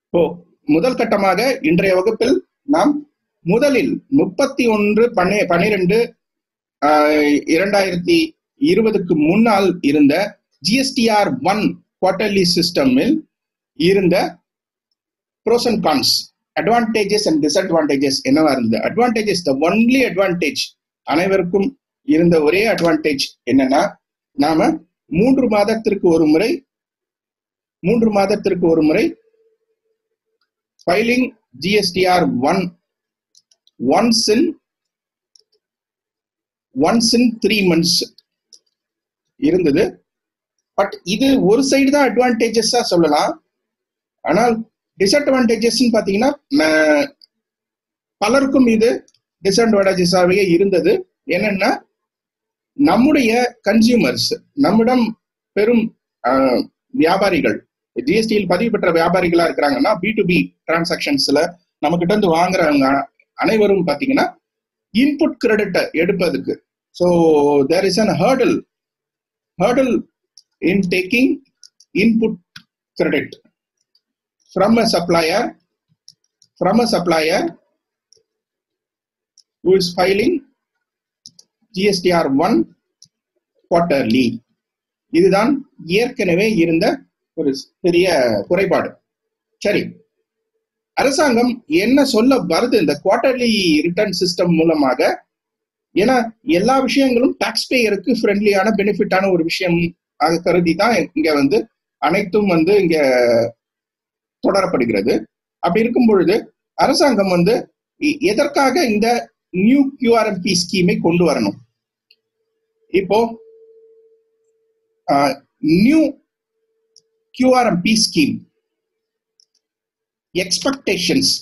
இப்போ முதல் கட்டமாக இன்றைய வகுப்பில் நாம் முதலில் முப்பத்தி ஒன்று பன்னி பன்னிரெண்டு இரண்டாயிரத்தி இருபதுக்கு முன்னால் இருந்த ஜிஎஸ்டிஆர் ஒன் குவார்டர்லி சிஸ்டமில் இருந்த pros and cons advantages and disadvantages என்னவா இருந்தது அட்வான்டேஜஸ் த ஒன்லி அட்வான்டேஜ் அனைவருக்கும் இருந்த ஒரே அட்வான்டேஜ் என்னன்னா நாம மூன்று மாதத்திற்கு ஒரு முறை மூன்று மாதத்திற்கு ஒரு முறை filing GSTR one once in once in three months இருந்தது பட் இது ஒரு சைடு தான் அட்வான்டேஜஸா சொல்லலாம் ஆனால் டிஸ்அட்வான்டேஜஸ் பாத்தீங்கன்னா பலருக்கும் இது டிஸ்அட்வான்டேஜஸாகவே இருந்தது என்னன்னா நம்முடைய கன்சியூமர்ஸ் நம்மிடம் பெரும் வியாபாரிகள் ஜிஎஸ்டியில் பதிவு பெற்ற வியாபாரிகளா இருக்கிறாங்கன்னா பி டு பி டிரான்சாக்ஷன்ஸ்ல நம்ம கிட்ட இருந்து வாங்குறவங்க அனைவரும் பாத்தீங்கன்னா இன்புட் கிரெடிட்டை எடுப்பதுக்கு so there is an hurdle hurdle in taking input credit from a supplier from a supplier who is filing GSTR one quarterly இதுதான் ஏற்கனவே இருந்த ஒரு பெரிய குறைபாடு சரி அரசாங்கம் என்ன சொல்ல வருது இந்த குவார்டர்லி ரிட்டர்ன் சிஸ்டம் மூலமாக ஏன்னா எல்லா விஷயங்களும் டாக்ஸ் பேயருக்கு ஃப்ரெண்ட்லியான பெனிஃபிட்டான ஒரு விஷயம் அதை கருதி தான் இங்க வந்து அனைத்தும் வந்து இங்க தொடரப்படுகிறது அப்படி இருக்கும் பொழுது அரசாங்கம் வந்து எதற்காக இந்த நியூ கியூஆர்எம்பி ஸ்கீமை கொண்டு வரணும் இப்போ நியூ கியூஆர்எம்பி ஸ்கீம் எக்ஸ்பெக்டேஷன்ஸ்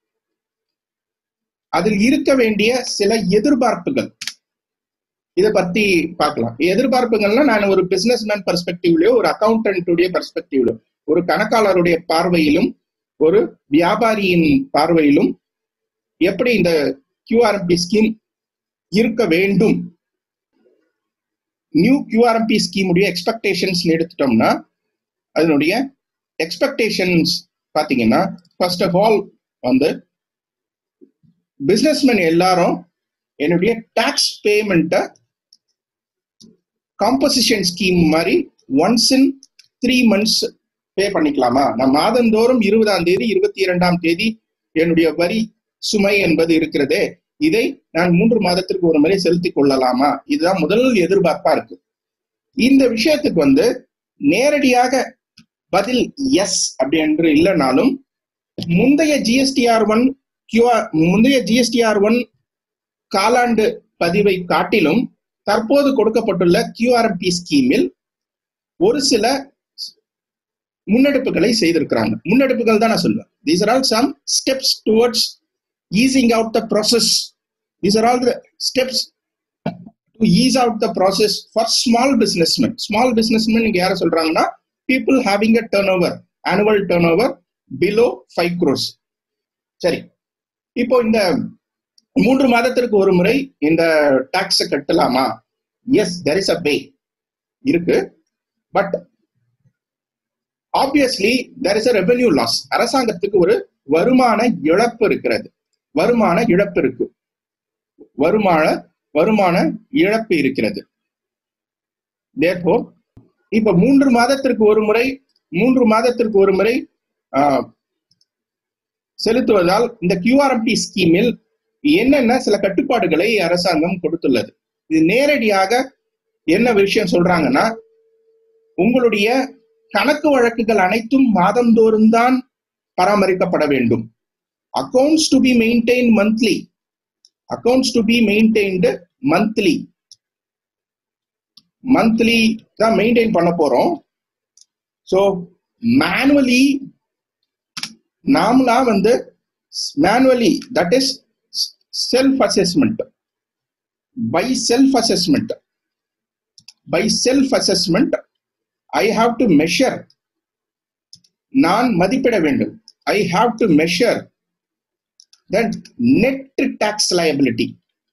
அதில் இருக்க வேண்டிய சில எதிர்பார்ப்புகள் இதை பத்தி பார்க்கலாம் எதிர்பார்ப்புகள்னா நான் ஒரு பிசினஸ் மேன் பர்ஸ்பெக்டிவ்லயோ ஒரு அக்கௌண்டன்ட்டுடைய பர்ஸ்பெக்டிவ்லயோ ஒரு கணக்காளருடைய பார்வையிலும் ஒரு வியாபாரியின் பார்வையிலும் எப்படி இந்த கியூஆர்எம்பி ஸ்கீம் இருக்க வேண்டும் நியூ கியூஆர்எம்பி ஸ்கீமுடைய எக்ஸ்பெக்டேஷன்ஸ் எடுத்துட்டோம்னா அதனுடைய எக்ஸ்பெக்டேஷன்ஸ் பார்த்தீங்கன்னா ஃபர்ஸ்ட் ஆஃப் ஆல் வந்து பிசினஸ்மேன் எல்லாரும் என்னுடைய டாக்ஸ் பேமெண்ட்டை காம்போசிஷன் ஸ்கீம் மாதிரி once in three months pay பண்ணிக்கலாமா நான் மாதந்தோறும் இருபதாம் தேதி இருபத்தி இரண்டாம் தேதி என்னுடைய வரி சுமை என்பது இருக்கிறதே இதை நான் மூன்று மாதத்திற்கு ஒரு முறை செலுத்திக் கொள்ளலாமா இதுதான் முதல் எதிர்பார்ப்பா இருக்கு இந்த விஷயத்துக்கு வந்து நேரடியாக பதில் எஸ் அப்படி என்று இல்லைனாலும் முந்தைய ஜிஎஸ்டிஆர் ஒன் கியூஆர் முந்தைய ஜிஎஸ்டிஆர் ஒன் காலாண்டு பதிவை காட்டிலும் தற்போது கொடுக்கப்பட்டுள்ள கியூஆர்எம்பி ஸ்கீமில் ஒரு சில முன்னெடுப்புகளை செய்திருக்கிறாங்க முன்னெடுப்புகள் தான் நான் சொல்லுவேன் these are all some steps towards easing out the process. These are all the steps to ease out the process for small businessmen. Small businessmen இங்க யார சொல்றாங்கன்னா people having a turnover, annual turnover below 5 crores. சரி இப்போ இந்த மூன்று மாதத்திற்கு ஒரு முறை இந்த டாக்ஸை கட்டலாமா yes there is a way இருக்கு but obviously there is a revenue loss அரசாங்கத்துக்கு ஒரு வருமான இழப்பு இருக்கிறது வருமான இழப்பு இருக்கு வருமான வருமான இழப்பு இருக்கிறது தேர்போ இப்ப மூன்று மாதத்திற்கு ஒரு முறை மூன்று மாதத்திற்கு ஒரு முறை செலுத்துவதால் இந்த கியூஆர்எம்பி ஸ்கீமில் என்னென்ன சில கட்டுப்பாடுகளை அரசாங்கம் கொடுத்துள்ளது இது நேரடியாக என்ன விஷயம் சொல்றாங்கன்னா உங்களுடைய கணக்கு வழக்குகள் அனைத்தும் மாதந்தோறும் தான் பராமரிக்கப்பட வேண்டும் accounts to be maintained monthly accounts to be maintained monthly monthly தான் மெயின்டைன் பண்ண போறோம் ஸோ மேனுவலி நாமளா வந்து manually that is self assessment by self assessment by self assessment I have to measure நான் மதிப்பிட வேண்டும் I have to measure then net tax liability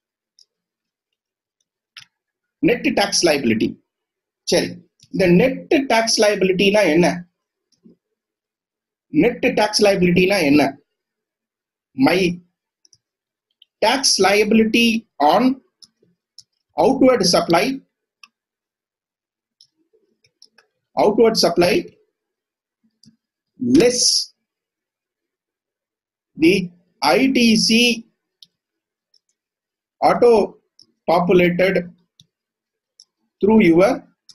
net tax liability சரி இந்த நெட் டாக்ஸ் லைபிலிட்டினா என்ன நெட் டாக்ஸ் லைபிலிட்டினா என்ன my tax liability on outward supply outward supply less the ITC auto populated through your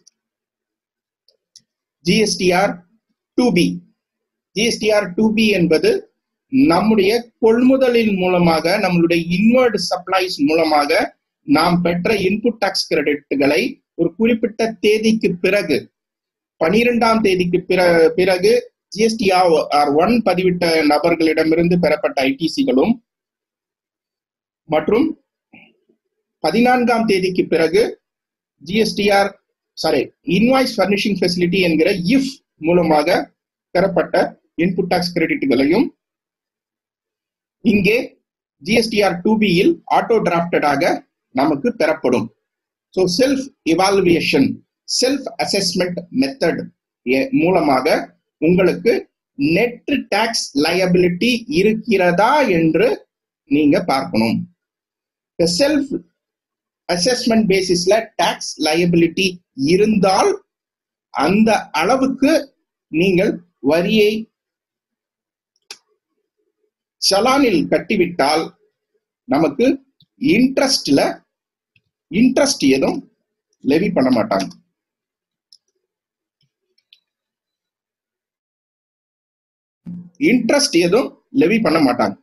GSTR 2B GSTR 2B என்பது நம்முடைய கொள்முதலின் மூலமாக நம்மளுடைய இன்வர்ட் சப்ளைஸ் மூலமாக நாம் பெற்ற இன்புட் டாக்ஸ் கிரெடிட்டுகளை ஒரு குறிப்பிட்ட தேதிக்கு பிறகு பனிரெண்டாம் தேதிக்கு பிறகு ஜிஎஸ்டி ஆர் ஒன் பதிவிட்ட நபர்களிடமிருந்து பெறப்பட்ட ஐடிசிகளும் மற்றும் பதினான்காம் தேதிக்கு பிறகு GSTR sorry invoice furnishing facility என்கிற இஃப் மூலமாக பெறப்பட்ட இன்புட் டாக்ஸ் கிரெடிட்டுகளையும் இங்கே ஜிஎஸ்டிஆர் டூ பியில் ஆட்டோ டிராப்டடாக நமக்கு பெறப்படும் so self evaluation self assessment method மூலமாக உங்களுக்கு நெட் டாக்ஸ் லயபிலிட்டி இருக்கிறதா என்று நீங்க பார்க்கணும் செல்ஃப் அசஸ்மெண்ட் பேசிஸ்ல டாக்ஸ் லயபிலிட்டி இருந்தால் அந்த அளவுக்கு நீங்கள் வரியை சலானில் கட்டிவிட்டால் நமக்கு இன்ட்ரெஸ்ட்ல இன்ட்ரெஸ்ட் எதுவும் லெவி பண்ண மாட்டாங்க இன்ட்ரெஸ்ட் எதுவும் லெவி பண்ண மாட்டாங்க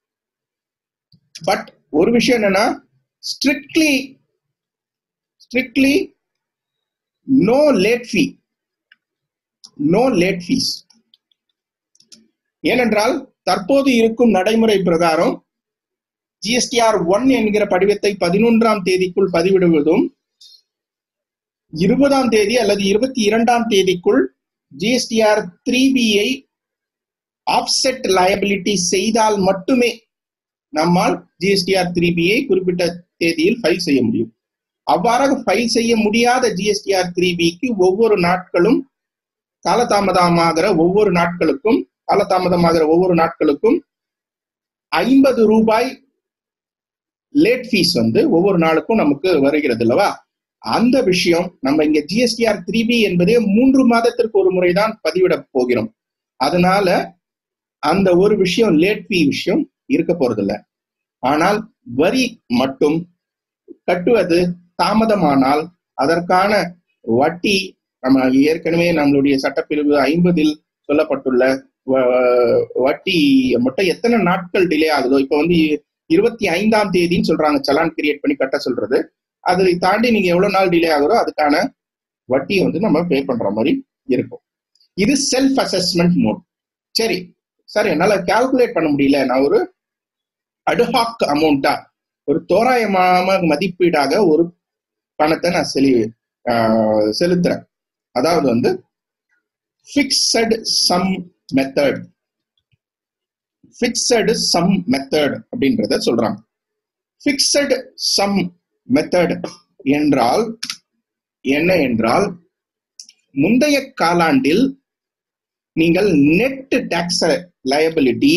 பட் ஒரு விஷயம் என்னன்னா strictly strictly no late fee no late fees ஏனென்றால் தற்போது இருக்கும் நடைமுறை பிரகாரம் ஜிஎஸ்டிஆர் ஒன் என்கிற படிவத்தை பதினொன்றாம் தேதிக்குள் பதிவிடுவதும் இருபதாம் தேதி அல்லது இருபத்தி இரண்டாம் தேதிக்குள் ஜிஎஸ்டிஆர் த்ரீ பியை ஆப்செட் லயபிலிட்டி செய்தால் மட்டுமே நம்மால் ஜிஎஸ்டிஆர் த்ரீ பியை குறிப்பிட்ட தேதியில் ஃபைல் செய்ய முடியும் அவ்வாறாக ஃபைல் செய்ய முடியாத ஜிஎஸ்டிஆர் த்ரீ பிக்கு ஒவ்வொரு நாட்களும் காலதாமதமாகிற ஒவ்வொரு நாட்களுக்கும் காலதாமதமாகிற ஒவ்வொரு நாட்களுக்கும் ஐம்பது ரூபாய் லேட் ஃபீஸ் வந்து ஒவ்வொரு நாளுக்கும் நமக்கு வருகிறது அல்லவா அந்த விஷயம் நம்ம இங்க ஜிஎஸ்டிஆர் த்ரீ பி என்பதே மூன்று மாதத்திற்கு ஒரு முறைதான் பதிவிட போகிறோம் அதனால அந்த ஒரு விஷயம் லேட் ஃபீ விஷயம் இருக்க போறதில்ல ஆனால் வரி மட்டும் கட்டுவது தாமதமானால் அதற்கான வட்டி நம்ம ஏற்கனவே நம்மளுடைய சட்டப்பிரிவு ஐம்பதில் சொல்லப்பட்டுள்ள வட்டி மட்டும் எத்தனை நாட்கள் டிலே ஆகுதோ இப்ப வந்து இருபத்தி ஐந்தாம் தேதின்னு சொல்றாங்க சலான் கிரியேட் பண்ணி கட்ட சொல்றது அதை தாண்டி நீங்க எவ்வளவு நாள் டிலே ஆகுதோ அதுக்கான வட்டியை வந்து நம்ம பே பண்ற மாதிரி இருக்கும் இது செல்ஃப் அசஸ்மெண்ட் மோட் சரி சார் என்னால கால்குலேட் பண்ண முடியல நான் ஒரு அட்ஹாக் அமௌண்டா ஒரு தோராயமான மதிப்பீடாக ஒரு பணத்தை நான் செலி செலுத்துறேன் அதாவது வந்து fixed sum method fixed sum method அப்படின்றத சொல்றாங்க ஃபிக்ஸட் சம் மெத்தட் என்றால் என்ன என்றால் முந்தைய காலாண்டில் நீங்கள் net tax liability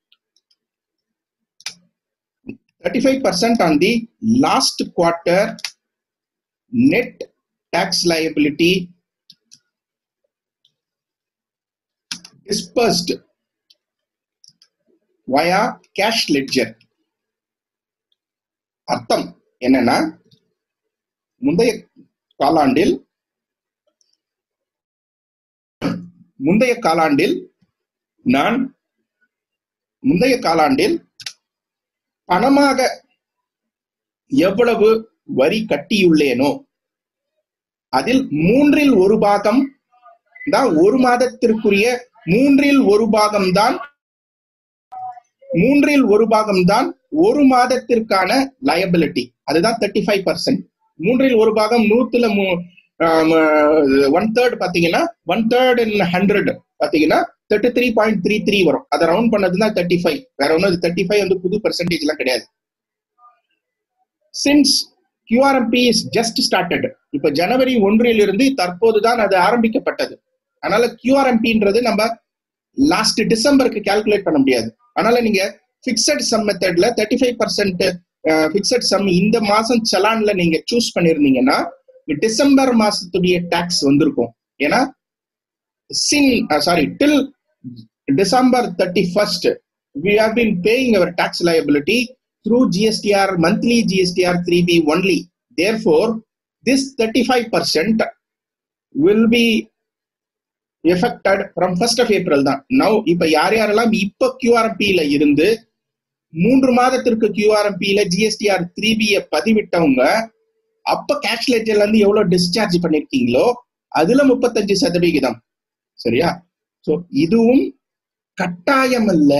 thirty five percent on the last quarter net tax liability dispersed via cash ledger அர்த்தம் என்னன்னா முந்தைய காலாண்டில் முந்தைய காலாண்டில் நான் முந்தைய காலாண்டில் பணமாக எவ்வளவு வரி கட்டியுள்ளேனோ அதில் மூன்றில் ஒரு பாகம் தான் ஒரு மாதத்திற்குரிய மூன்றில் ஒரு பாகம் தான் மூன்றில் ஒரு பாகம் தான் ஒரு மாதத்திற்கான லயபிலிட்டி அதுதான் தேர்ட்டி ஃபைவ் பர்சன்ட் மூன்றில் ஒரு பாகம் நூத்துல ஒன் தேர்ட் பாத்தீங்கன்னா ஒன் தேர்ட் இன் ஹண்ட்ரட் பாத்தீங்கன்னா thirty three point three three வரும் அதை ரவுண்ட் பண்ணதுன்னா தேர்ட்டி ஃபைவ் வேற ஒன்றும் தேர்ட்டி ஃபைவ் வந்து புது பெர்சன்டேஜ் எல்லாம் கிடையாது since QRMP is just started இப்ப ஜனவரி ஒன்றில் இருந்து தற்போதுதான் அது ஆரம்பிக்கப்பட்டது அதனால கியூஆர்எம்பின்றது நம்ம லாஸ்ட் டிசம்பருக்கு கால்குலேட் பண்ண முடியாது அதனால நீங்க பிக்சட் சம் மெத்தட்ல thirty five percent fixed sum இந்த மாசம் சலான்ல நீங்க சூஸ் பண்ணிருந்தீங்கன்னா டிசம்பர் மாசத்துடைய டாக்ஸ் வந்திருக்கும் ஏன்னா சின் sorry till December thirty first we have been paying our tax liability through GSTR monthly GSTR 3B only. Therefore, this 35% will be affected from 1st of April தான் நவ் இப்ப யார் யாரெல்லாம் இப்ப QRP ல இருந்து மூன்று மாதத்திற்கு QRP ல ஜிஎஸ்டிஆர் த்ரீ பிய பதிவிட்டவங்க அப்ப கேஷ் லெஜர்ல இருந்து எவ்வளவு டிஸ்சார்ஜ் பண்ணிருக்கீங்களோ அதுல முப்பத்தஞ்சு சதவிகிதம் சரியா சோ இதுவும் கட்டாயம் அல்ல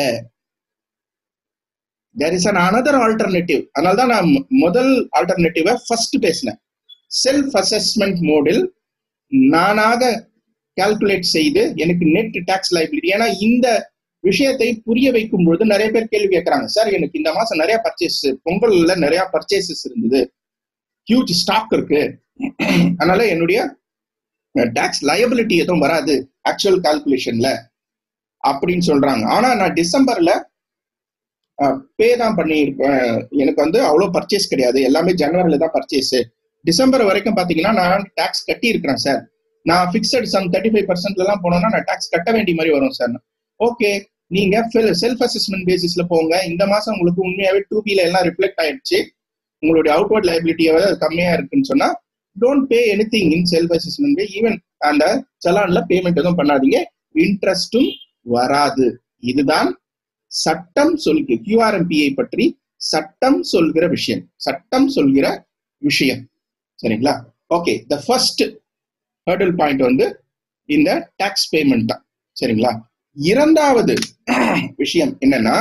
there is an another alternative அதனால தான் நான் மு- முதல் ஆல்டர்னேட்டிவை ஃபர்ஸ்ட் பேசினேன் செல்ஃப் அசஸ்மெண்ட் மோடில் நானாக கால்குலேட் செய்து எனக்கு நெட் டாக்ஸ் லைபிலிட்டி ஏன்னா இந்த விஷயத்தை புரிய வைக்கும் பொழுது நிறைய பேர் கேள்வி கேட்கறாங்க சார் எனக்கு இந்த மாசம் நிறைய பர்ச்சேஸ் பொங்கல்ல நிறைய பர்ச்சேசஸ் இருந்தது ஹியூஜ் ஸ்டாக் இருக்கு அதனால என்னுடைய டாக்ஸ் லயபிலிட்டி எதுவும் வராது ஆக்சுவல் கால்குலேஷன்ல அப்படின்னு சொல்றாங்க ஆனா நான் டிசம்பர்ல பே தான் பண்ணியிருப்பேன் எனக்கு வந்து அவ்வளோ பர்ச்சேஸ் கிடையாது எல்லாமே ஜனவரில தான் பர்ச்சேஸ் டிசம்பர் வரைக்கும் பாத்தீங்கன்னா நான் டாக்ஸ் கட்டி இருக்கிறேன் சார் நான் ஃபிக்ஸட் சம் தேர்ட்டி ஃபைவ் பர்சன்ட்ல எல்லாம் போனோம்னா நான் டாக்ஸ் கட்ட வேண்டிய மாதிரி வரும் சார் ஓகே நீங்க செல்ஃப் அசஸ்மெண்ட் பேசிஸ்ல போங்க இந்த மாசம் உங்களுக்கு உண்மையாவே டூ பில எல்லாம் ரிஃப்ளெக்ட் ஆயிடுச்சு உங்களுடைய அவுட்வர்ட் லைபிலிட்டியாவது கம்மியா இருக்குன்னு சொன்னா don't pay anything in self assessment pay even அந்த சலான்ல பேமெண்ட் எதுவும் பண்ணாதீங்க இன்ட்ரெஸ்டும் வராது இதுதான் சட்டம் சொல்கிற கியூஆர்எம்பிஐ பற்றி சட்டம் சொல்கிற விஷயம் சட்டம் சொல்கிற விஷயம் சரிங்களா okay the first hurdle point வந்து இந்த டாக்ஸ் பேமெண்ட் தான் சரிங்களா இரண்டாவது விஷயம் என்னன்னா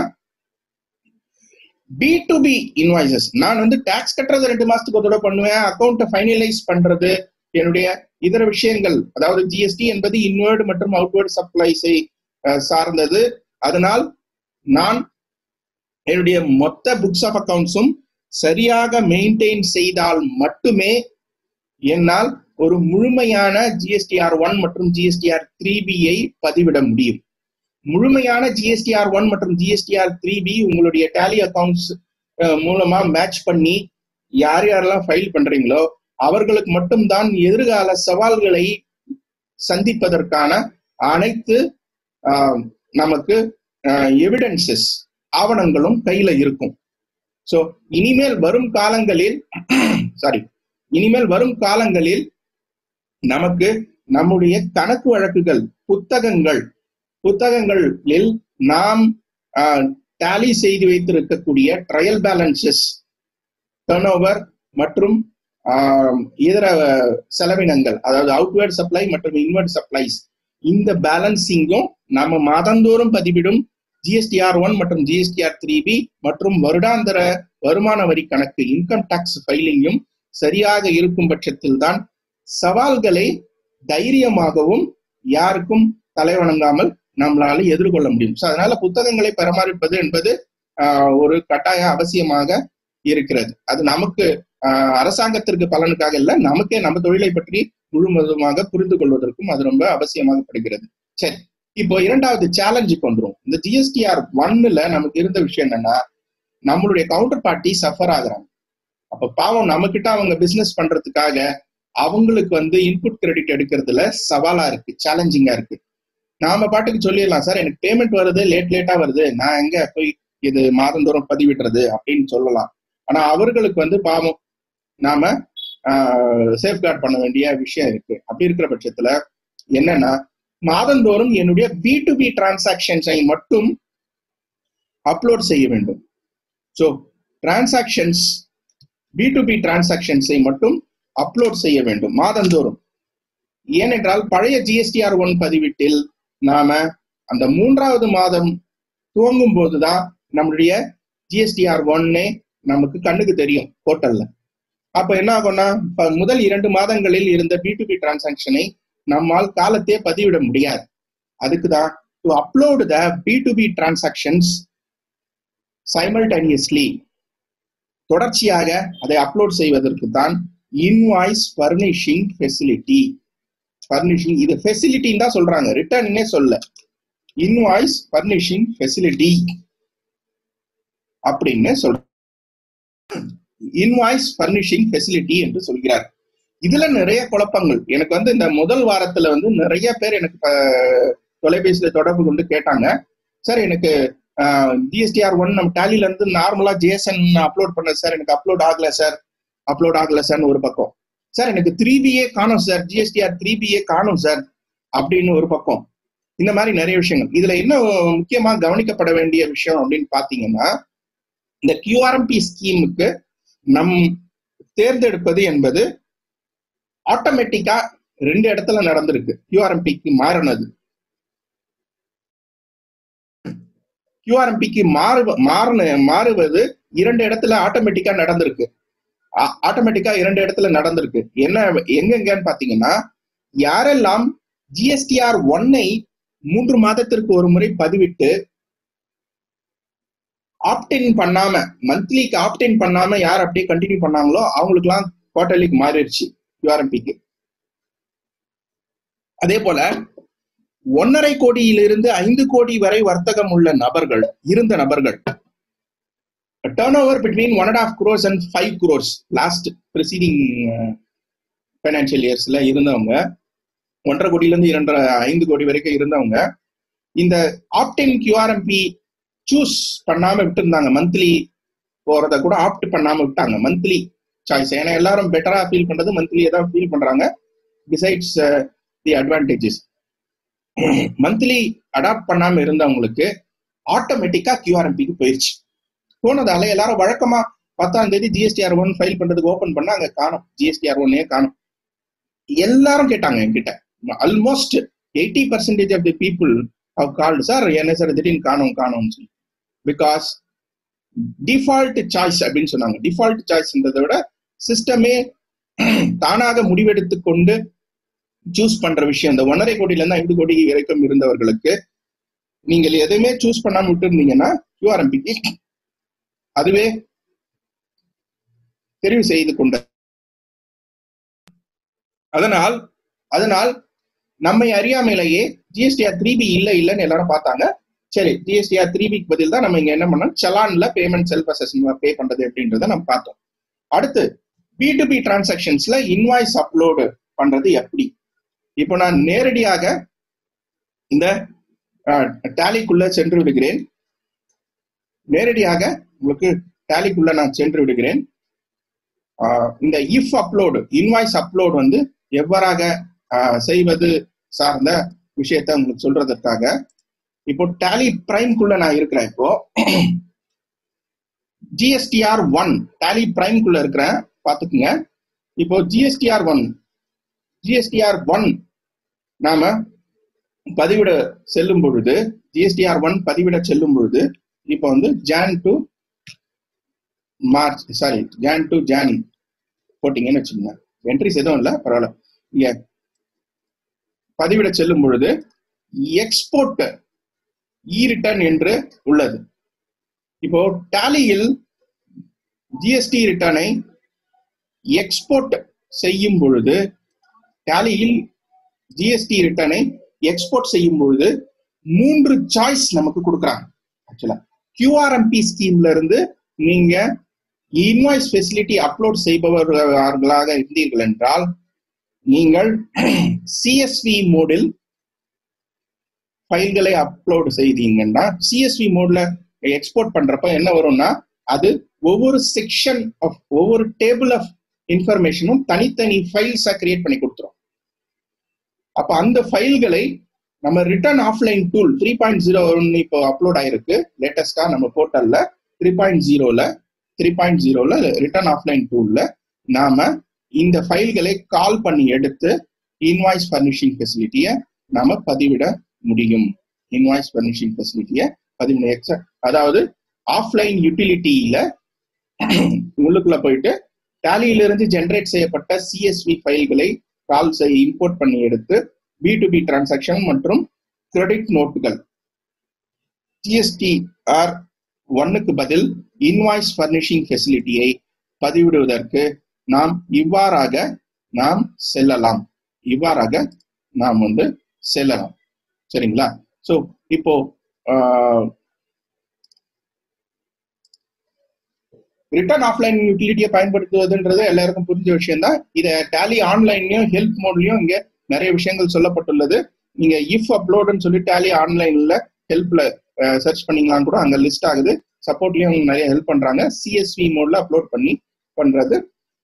பி டு பி இன்வாய்சஸ் நான் வந்து டாக்ஸ் கட்டுறது ரெண்டு மாசத்துக்கு ஒரு தடவை பண்ணுவேன் அக்கௌண்ட்டை ஃபைனலைஸ் பண்றது என்னுடைய இதர விஷயங்கள் அதாவது ஜிஎஸ்டி என்பது இன்வர்டு மற்றும் அவுட்வர்டு சப்ளைஸை சார்ந்தது அதனால் நான் என்னுடைய மொத்த புக்ஸ் ஆஃப் அக்கவுண்ட்ஸும் சரியாக மெயின்டைன் செய்தால் மட்டுமே என்னால் ஒரு முழுமையான ஜிஎஸ்டிஆர் ஒன் மற்றும் ஜிஎஸ்டிஆர் த்ரீ பியை பதிவிட முடியும் முழுமையான ஜிஎஸ்டிஆர் ஒன் மற்றும் ஜிஎஸ்டிஆர் த்ரீ பி உங்களுடைய டேலி அக்கவுண்ட்ஸ் மூலமா மேட்ச் பண்ணி யார் யாரெல்லாம் ஃபைல் பண்றீங்களோ அவர்களுக்கு மட்டும்தான் எதிர்கால சவால்களை சந்திப்பதற்கான அனைத்து ஆஹ், நமக்கு எவிடன்சஸ் ஆவணங்களும் கையில இருக்கும் சோ இனிமேல் வரும் காலங்களில் சாரி இனிமேல் வரும் காலங்களில் நமக்கு நம்முடைய கணக்கு வழக்குகள் புத்தகங்கள் புத்தகங்களில் நாம் டேலி செய்து வைத்திருக்கக்கூடிய ட்ரையல் பேலன்சஸ் டர்ன் மற்றும் ஆஹ், இதர செலவினங்கள் அதாவது அவுட்வேர்ட் சப்ளை மற்றும் இன்வர்ட் சப்ளைஸ் இந்த பேலன்சிங்கும் நாம மாதந்தோறும் பதிவிடும் ஜிஎஸ்டிஆர் ஒன் மற்றும் ஜிஎஸ்டிஆர் த்ரீ பி மற்றும் வருடாந்திர வருமான வரி கணக்கு இன்கம் டாக்ஸ் ஃபைலிங்கும் சரியாக இருக்கும் பட்சத்தில் தான் சவால்களை தைரியமாகவும் யாருக்கும் தலைவணங்காமல் நம்மளால எதிர்கொள்ள முடியும் ஸோ அதனால புத்தகங்களை பராமரிப்பது என்பது ஆஹ், ஒரு கட்டாய அவசியமாக இருக்கிறது அது நமக்கு ஆஹ், அரசாங்கத்திற்கு பலனுக்காக இல்ல நமக்கே நம்ம தொழிலை பற்றி முழுவதுமாக புரிந்து கொள்வதற்கும் அது ரொம்ப அவசியமாகப்படுகிறது சரி இப்போ இரண்டாவது சேலஞ்சுக்கு வந்துரும் இந்த ஜிஎஸ்டிஆர் ஒன்னுல நமக்கு இருந்த விஷயம் என்னன்னா நம்மளுடைய கவுண்டர் பார்ட்டி சஃபர் ஆகுறாங்க அப்ப பாவம் நம்ம கிட்ட அவங்க பிசினஸ் பண்றதுக்காக அவங்களுக்கு வந்து இன்புட் கிரெடிட் எடுக்கிறதுல சவாலா இருக்கு சேலஞ்சிங்கா இருக்கு நாம பாட்டுக்கு சொல்லிடலாம் சார் எனக்கு பேமெண்ட் வருது லேட் லேட்டா வருது நான் எங்க போய் இது மாதந்தோறும் பதிவிடுறது அப்படின்னு சொல்லலாம் ஆனா அவர்களுக்கு வந்து பாவம் நாம சேஃப்கார்ட் பண்ண வேண்டிய விஷயம் இருக்கு அப்படி இருக்கிற பட்சத்துல என்னன்னா மாதந்தோறும் என்னுடைய பி டு பி டிரான்சாக்ஷன்ஸை மட்டும் அப்லோட் செய்ய வேண்டும் so transactions B to B டிரான்சாக்ஷன்ஸை மட்டும் அப்லோட் செய்ய வேண்டும் மாதந்தோறும் ஏனென்றால் பழைய ஜிஎஸ்டிஆர் ஒன் பதிவிட்டில் நாம அந்த மூன்றாவது மாதம் துவங்கும் போதுதான் நம்மளுடைய ஜிஎஸ்டிஆர் ஒன்னே நமக்கு கண்ணுக்கு தெரியும் போர்ட்டல்ல அப்ப என்ன ஆகும்னா இப்ப முதல் இரண்டு மாதங்களில் இருந்த பி டு பி டிரான்சாக்ஷனை நம்மால் காலத்தே பதிவிட முடியாது அதுக்கு தான் to upload the B to B transactions simultaneously தொடர்ச்சியாக அதை அப்லோட் செய்வதற்கு தான் இன்வாய்ஸ் ஃபர்னிஷிங் ஃபெசிலிட்டி ஃபர்னிஷிங் இது ஃபெசிலிட்டின்னு தான் சொல்றாங்க ரிட்டர்ன்னே சொல்ல இன்வாய்ஸ் பர்னிஷிங் ஃபெசிலிட்டி அப்படின்னு சொல்ற இன்வாய்ஸ் பர்னிஷிங் ஃபெசிலிட்டி என்று சொல்கிறார் இதுல நிறைய குழப்பங்கள் எனக்கு வந்து இந்த முதல் வாரத்துல வந்து நிறைய பேர் எனக்கு அஹ், தொலைபேசியில தொடர்பு கொண்டு கேட்டாங்க சார் எனக்கு ஜிஎஸ்டிஆர் ஒன் நம்ம டேலில இருந்து நார்மலா ஜேஎஸ்என் அப்லோட் பண்ண சார் எனக்கு அப்லோட் ஆகல சார் அப்லோட் ஆகல சார்னு ஒரு பக்கம் சார் எனக்கு த்ரீ பிஏ காணும் சார் ஜிஎஸ்டிஆர் த்ரீ பிஏ காணும் சார் அப்படின்னு ஒரு பக்கம் இந்த மாதிரி நிறைய விஷயங்கள் இதுல என்ன முக்கியமா கவனிக்கப்பட வேண்டிய விஷயம் அப்படின்னு பாத்தீங்கன்னா இந்த கியூஆர்எம்பி ஸ்கீமுக்கு நம் தேர்ந்தெடுப்பது என்பது ஆட்டோமேட்டிக்கா ரெண்டு இடத்துல நடந்திருக்கு கியூஆர்எம்பிக்கு மாறினது கியூஆர்எம்பிக்கு மாறு மாறின மாறுவது இரண்டு இடத்துல ஆட்டோமேட்டிக்கா நடந்திருக்கு ஆட்டோமேட்டிக்கா இரண்டு இடத்துல நடந்திருக்கு என்ன எங்கெங்கன்னு பாத்தீங்கன்னா யாரெல்லாம் ஜிஎஸ்டிஆர் ஒன்னை மூன்று மாதத்திற்கு ஒரு முறை பதிவிட்டு ஆப்டின் பண்ணாம மந்த்லிக்கு ஆப்டின் பண்ணாம யார் அப்படியே கண்டினியூ பண்ணாங்களோ அவங்களுக்குலாம் குவார்டர்லிக்கு மாறிடுச்சு யூஆர்எம்பிக்கு அதே போல ஒன்னரை கோடியிலிருந்து ஐந்து கோடி வரை வர்த்தகம் உள்ள நபர்கள் இருந்த நபர்கள் turnover between one and half crores and five crores last preceding financial இயர்ஸ்ல இருந்தவங்க ஒன்றரை கோடியில இருந்து இரண்டரை ஐந்து கோடி வரைக்கும் இருந்தவங்க இந்த ஆப்டின் கியூஆர்எம்பி சூஸ் பண்ணாம விட்டுருந்தாங்க மந்த்லி போறத கூட ஆப்ட் பண்ணாம விட்டாங்க மந்த்லி சாய்ஸ் ஏன்னா எல்லாரும் பெட்டரா ஃபீல் பண்றது மந்த்லியே தான் ஃபீல் பண்றாங்க besides the advantages monthly adopt பண்ணாம இருந்தவங்களுக்கு ஆட்டோமேட்டிக்கா கியூஆர்எம்பிக்கு போயிடுச்சு போனதால எல்லாரும் வழக்கமா பத்தாம் தேதி ஜிஎஸ்டிஆர் ஒன் ஃபைல் பண்றதுக்கு ஓபன் பண்ணா அங்க காணும் ஜிஎஸ்டிஆர் ஒன்னே காணும் எல்லாரும் கேட்டாங்க என்கிட்ட almost eighty percentage of the people have called sir என்ன சார் திடீர்னு காணும் காணும்னு சொல்லி பிகாஸ் டிஃபால்ட் சாய்ஸ் அப்படின்னு சொன்னாங்க டிஃபால்ட் சாய்ஸ்ன்றதை விட சிஸ்டமே தானாக முடிவெடுத்து கொண்டு சூஸ் பண்ற விஷயம் இந்த ஒன்றரை கோடியில இருந்து ஐந்து கோடி வரைக்கும் இருந்தவர்களுக்கு நீங்கள் எதுவுமே சூஸ் பண்ணாம விட்டு இருந்தீங்கன்னா யூஆர்எம்பிக்கு அதுவே தெரிவு செய்து கொண்ட அதனால் அதனால் நம்மை அறியாமலேயே ஜிஎஸ்டிஆர் த்ரீ பி இல்ல இல்லைன்னு எல்லாரும் பார்த்தாங்க சரி ஜிஎஸ்டிஆர் த்ரீ பிக்கு பதில் தான் நம்ம இங்க என்ன பண்ணோம் சலான்ல பேமெண்ட் செல்ஃப் அசஸ்மெண்ட் பே பண்றது அப்படின்றத நம்ம பார்த்தோம் அடுத்து பி டு பி டிரான்சாக்ஷன்ஸ்ல இன்வாய்ஸ் அப்லோடு பண்றது எப்படி இப்போ நான் நேரடியாக இந்த டேலிக்குள்ள சென்று விடுகிறேன் நேரடியாக உங்களுக்கு டேலிக்குள்ள நான் சென்று விடுகிறேன் ஆஹ் இந்த இஃப் அப்லோடு இன்வாய்ஸ் அப்லோட் வந்து எவ்வாறாக ஆஹ் செய்வது சார்ந்த விஷயத்த உங்களுக்கு சொல்றதற்காக இப்போ டேலி பிரைம்குள்ள நான் இருக்கிறேன் இப்போ ஜிஎஸ்டிஆர் ஒன் டேலி பிரைம்குள்ள இருக்கிறேன் பாத்துக்குங்க இப்போ ஜிஎஸ்டிஆர் ஒன் ஜிஎஸ்டிஆர் ஒன் நாம பதிவிட செல்லும் பொழுது ஜிஎஸ்டிஆர் ஒன் பதிவிட செல்லும் பொழுது இப்போ வந்து Jan to March sorry Jan to Jan போட்டீங்கன்னு வச்சுக்கோங்க என்ட்ரிஸ் எதுவும் இல்லை பரவாயில்ல இங்க பதிவிட செல்லும் பொழுது எக்ஸ்போர்ட் இ ரிட்டர்ன் என்று உள்ளது இப்போ டாலியில் ஜிஎஸ்டி ரிட்டர்னை எக்ஸ்போர்ட் செய்யும் பொழுது டாலியில் ஜிஎஸ்டி ரிட்டர்னை எக்ஸ்போர்ட் செய்யும் பொழுது மூன்று சாய்ஸ் நமக்கு கொடுக்குறாங்க ஆக்சுவலா கியூஆர்எம்பி ஸ்கீம்ல இருந்து நீங்க இன்வாய்ஸ் ஃபெசிலிட்டி அப்லோட் செய்பவர்களாக இருந்தீர்கள் என்றால் நீங்கள் சிஎஸ்வி மோடில் ஃபைல்களை அப்லோட் செய்தீங்கன்னா சிஎஸ்வி மோட்ல எக்ஸ்போர்ட் பண்றப்ப என்ன வரும்னா அது ஒவ்வொரு செக்ஷன் ஆஃப் ஒவ்வொரு டேபிள் ஆஃப் இன்ஃபர்மேஷனும் தனித்தனி ஃபைல்ஸா கிரியேட் பண்ணி கொடுத்துரும் அப்ப அந்த ஃபைல்களை நம்ம return offline tool three point zero இப்போ அப்லோட் ஆயிருக்கு லேட்டஸ்டா நம்ம போர்ட்டல்ல த்ரீ பாயிண்ட் ஜீரோல த்ரீ பாயிண்ட் ஜீரோல ரிட்டர்ன் ஆஃப்லைன் டூல்ல நாம இந்த ஃபைல்களை கால் பண்ணி எடுத்து இன்வாய்ஸ் ஃபர்னிஷிங் ஃபெசிலிட்டியை நாம பதிவிட முடியும் இன்வாய்ஸ் ஃபர்னிஷிங் ஃபெசிலிட்டியை பதிவிட எக்ஸ அதாவது ஆஃப்லைன் யூட்டிலிட்டியில உள்ளுக்குள்ள போயிட்டு டேலியில இருந்து ஜென்ரேட் செய்யப்பட்ட சிஎஸ்வி ஃபைல்களை கால் செய்ய இம்போர்ட் பண்ணி எடுத்து பி டு பி டிரான்சாக்ஷன் மற்றும் கிரெடிட் நோட்டுகள் ஜிஎஸ்டி ஆர் ஒன்னுக்கு பதில் இன்வாய்ஸ் ஃபர்னிஷிங் ஃபெசிலிட்டியை பதிவிடுவதற்கு நாம் இவ்வாறாக நாம் செல்லலாம் இவ்வாறாக நாம் வந்து செல்லலாம் சரிங்களா ஸோ இப்போ ரிட்டர்ன் ஆஃப்லைன் யூட்டிலிட்டியை பயன்படுத்துவதுன்றது எல்லாருக்கும் புரிஞ்ச விஷயம் தான் இதை டேலி ஆன்லைன்லயும் ஹெல்ப் மோட்லயும் இங்க நிறைய விஷயங்கள் சொல்லப்பட்டுள்ளது நீங்க இஃப் அப்லோடுன்னு சொல்லி டேலி ஆன்லைன்ல ஹெல்ப்ல சர்ச் பண்ணீங்களான்னு கூட அங்க லிஸ்ட் ஆகுது சப்போர்ட்லயும் நிறைய ஹெல்ப் பண்றாங்க சிஎஸ்வி மோட்ல அப்லோட் பண்ணி பண்றது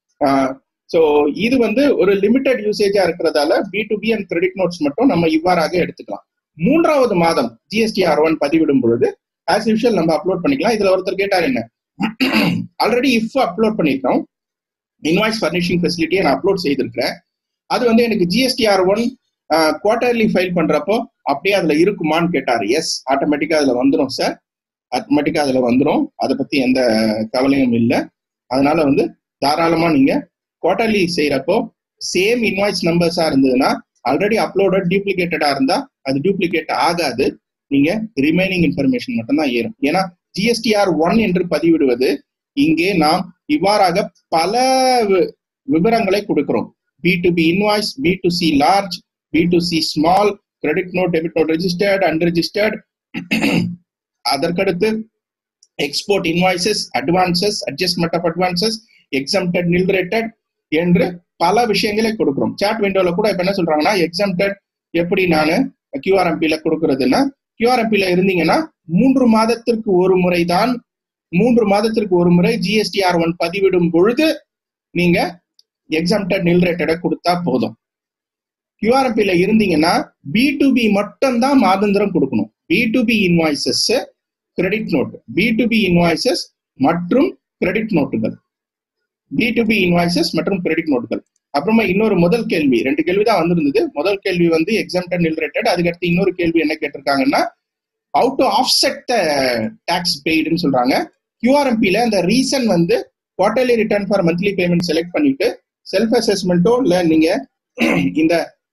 ஸோ இது வந்து ஒரு லிமிடெட் யூசேஜா இருக்கிறதால B to B and credit notes மட்டும் நம்ம இவ்வாறாக எடுத்துக்கலாம் மூன்றாவது மாதம் ஜிஎஸ்டிஆர் ஒன் பதிவிடும் பொழுது ஆஸ் யூஷுவல் நம்ம அப்லோட் பண்ணிக்கலாம் இதுல ஒருத்தர் கேட்டார் என்ன ஆல்ரெடி இஃப் அப்லோட் பண்ணிருக்கோம் இன்வாய்ஸ் ஃபர்னிஷிங் ஃபெசிலிட்டியை நான் அப்லோட் செய்திருக்கிறேன் அது வந்து எனக்கு ஜிஎஸ்டிஆர் ஒன் குவார்டர்லி ஃபைல் பண்றப்போ அப்படியே அதுல இருக்குமான்னு கேட்டார் எஸ் ஆட்டோமேட்டிக்கா அதுல வந்துடும் சார் ஆட்டோமேட்டிக்கா அதுல வந்துடும் அதை பத்தி எந்த கவலையும் இல்லை அதனால வந்து தாராளமா நீங்க குவார்டர்லி செய்யறப்போ சேம் இன்வாய்ஸ் நம்பர்ஸா இருந்ததுன்னா ஆல்ரெடி அப்லோடட் டியூப்ளிகேட்டடா இருந்தா அது டியூப்ளிகேட் ஆகாது நீங்க ரிமைனிங் இன்ஃபர்மேஷன் மட்டும் தான் ஏறும் ஏன்னா ஜிஎஸ்டிஆர் ஒன் என்று பதிவிடுவது இங்கே நாம் இவ்வாறாக பல விவரங்களை கொடுக்கிறோம் B to B invoice B to C large B to C small credit note debit note registered unregistered அதற்கடுத்து export invoices advances adjustment of advances exempted nil rated என்று பல விஷயங்களை கொடுக்குறோம் சாட் விண்டோல கூட இப்ப என்ன சொல்றாங்கன்னா எக்ஸம்டட் எப்படி நான் கியூஆர்எம்பில கொடுக்கறதுன்னா கியூஆர்எம்பில இருந்தீங்கன்னா மூன்று மாதத்திற்கு ஒரு முறை தான் மூன்று மாதத்திற்கு ஒரு முறை ஜிஎஸ்டிஆர் ஒன் பதிவிடும் பொழுது நீங்க எக்ஸம்டட் நில் ரேட்டடை கொடுத்தா போதும் கியூஆர்எம்பில இருந்தீங்கன்னா பி டு பி மட்டும் தான் மாதந்திரம் கொடுக்கணும் B to B invoices credit note B to B invoices மற்றும் கிரெடிட் நோட்டுகள் பி டு பி இன்வாய்சஸ் மற்றும் கிரெடிட் நோட்டுகள் அப்புறமா இன்னொரு முதல் கேள்வி ரெண்டு கேள்வி தான் வந்திருந்தது முதல் கேள்வி வந்து எக்ஸாம்டன் நில் ரேட்டட் அதுக்கடுத்து இன்னொரு கேள்வி என்ன கேட்டிருக்காங்கன்னா how to offset the tax பெய்டுன்னு சொல்றாங்க கியூஆர்எம்பில அந்த ரீசன் வந்து quarterly return for monthly payment select பண்ணிட்டு செல்ஃப் அசஸ்மெண்ட்டோ இல்லை நீங்க இந்த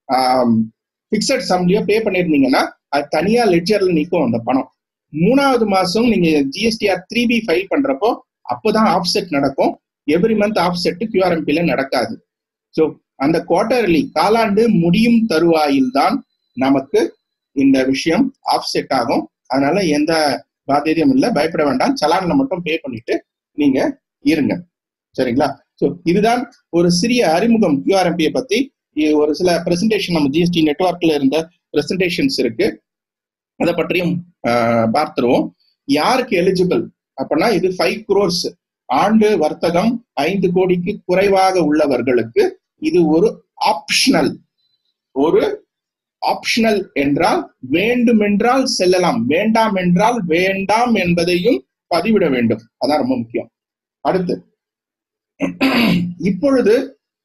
பிக்சட் சம்லயோ பே பண்ணிருந்தீங்கன்னா அது தனியா லெட்ஜர்ல நிற்கும் அந்த பணம் மூணாவது மாசம் நீங்க ஜிஎஸ்டிஆர் த்ரீ பி ஃபைல் பண்றப்போ அப்போதான் ஆஃப்செட் நடக்கும் எவ்ரி மந்த் ஆஃப்செட் கியூஆர்எம்பில நடக்காது ஸோ அந்த குவார்டர்லி காலாண்டு முடியும் தருவாயில் தான் நமக்கு இந்த விஷயம் ஆஃப்செட் ஆகும் அதனால எந்த பாத்தியதையும் இல்லை பயப்பட வேண்டாம் சலான்ல மட்டும் பே பண்ணிட்டு நீங்க இருங்க சரிங்களா ஸோ இதுதான் ஒரு சிறிய அறிமுகம் கியூஆர்எம்பியை பத்தி ஒரு சில பிரசன்டேஷன் நம்ம ஜிஎஸ்டி நெட்ஒர்க்ல இருந்த பிரசன்டேஷன்ஸ் இருக்கு அதை பற்றியும் பார்த்துருவோம் யாருக்கு எலிஜிபிள் அப்படின்னா இது ஃபைவ் குரோர்ஸ் ஆண்டு வர்த்தகம் ஐந்து கோடிக்கு குறைவாக உள்ளவர்களுக்கு இது ஒரு ஆப்ஷனல் ஒரு ஆப்ஷனல் என்றால் வேண்டுமென்றால் செல்லலாம் வேண்டாம் என்றால் வேண்டாம் என்பதையும் பதிவிட வேண்டும் அதான் ரொம்ப முக்கியம் அடுத்து இப்பொழுது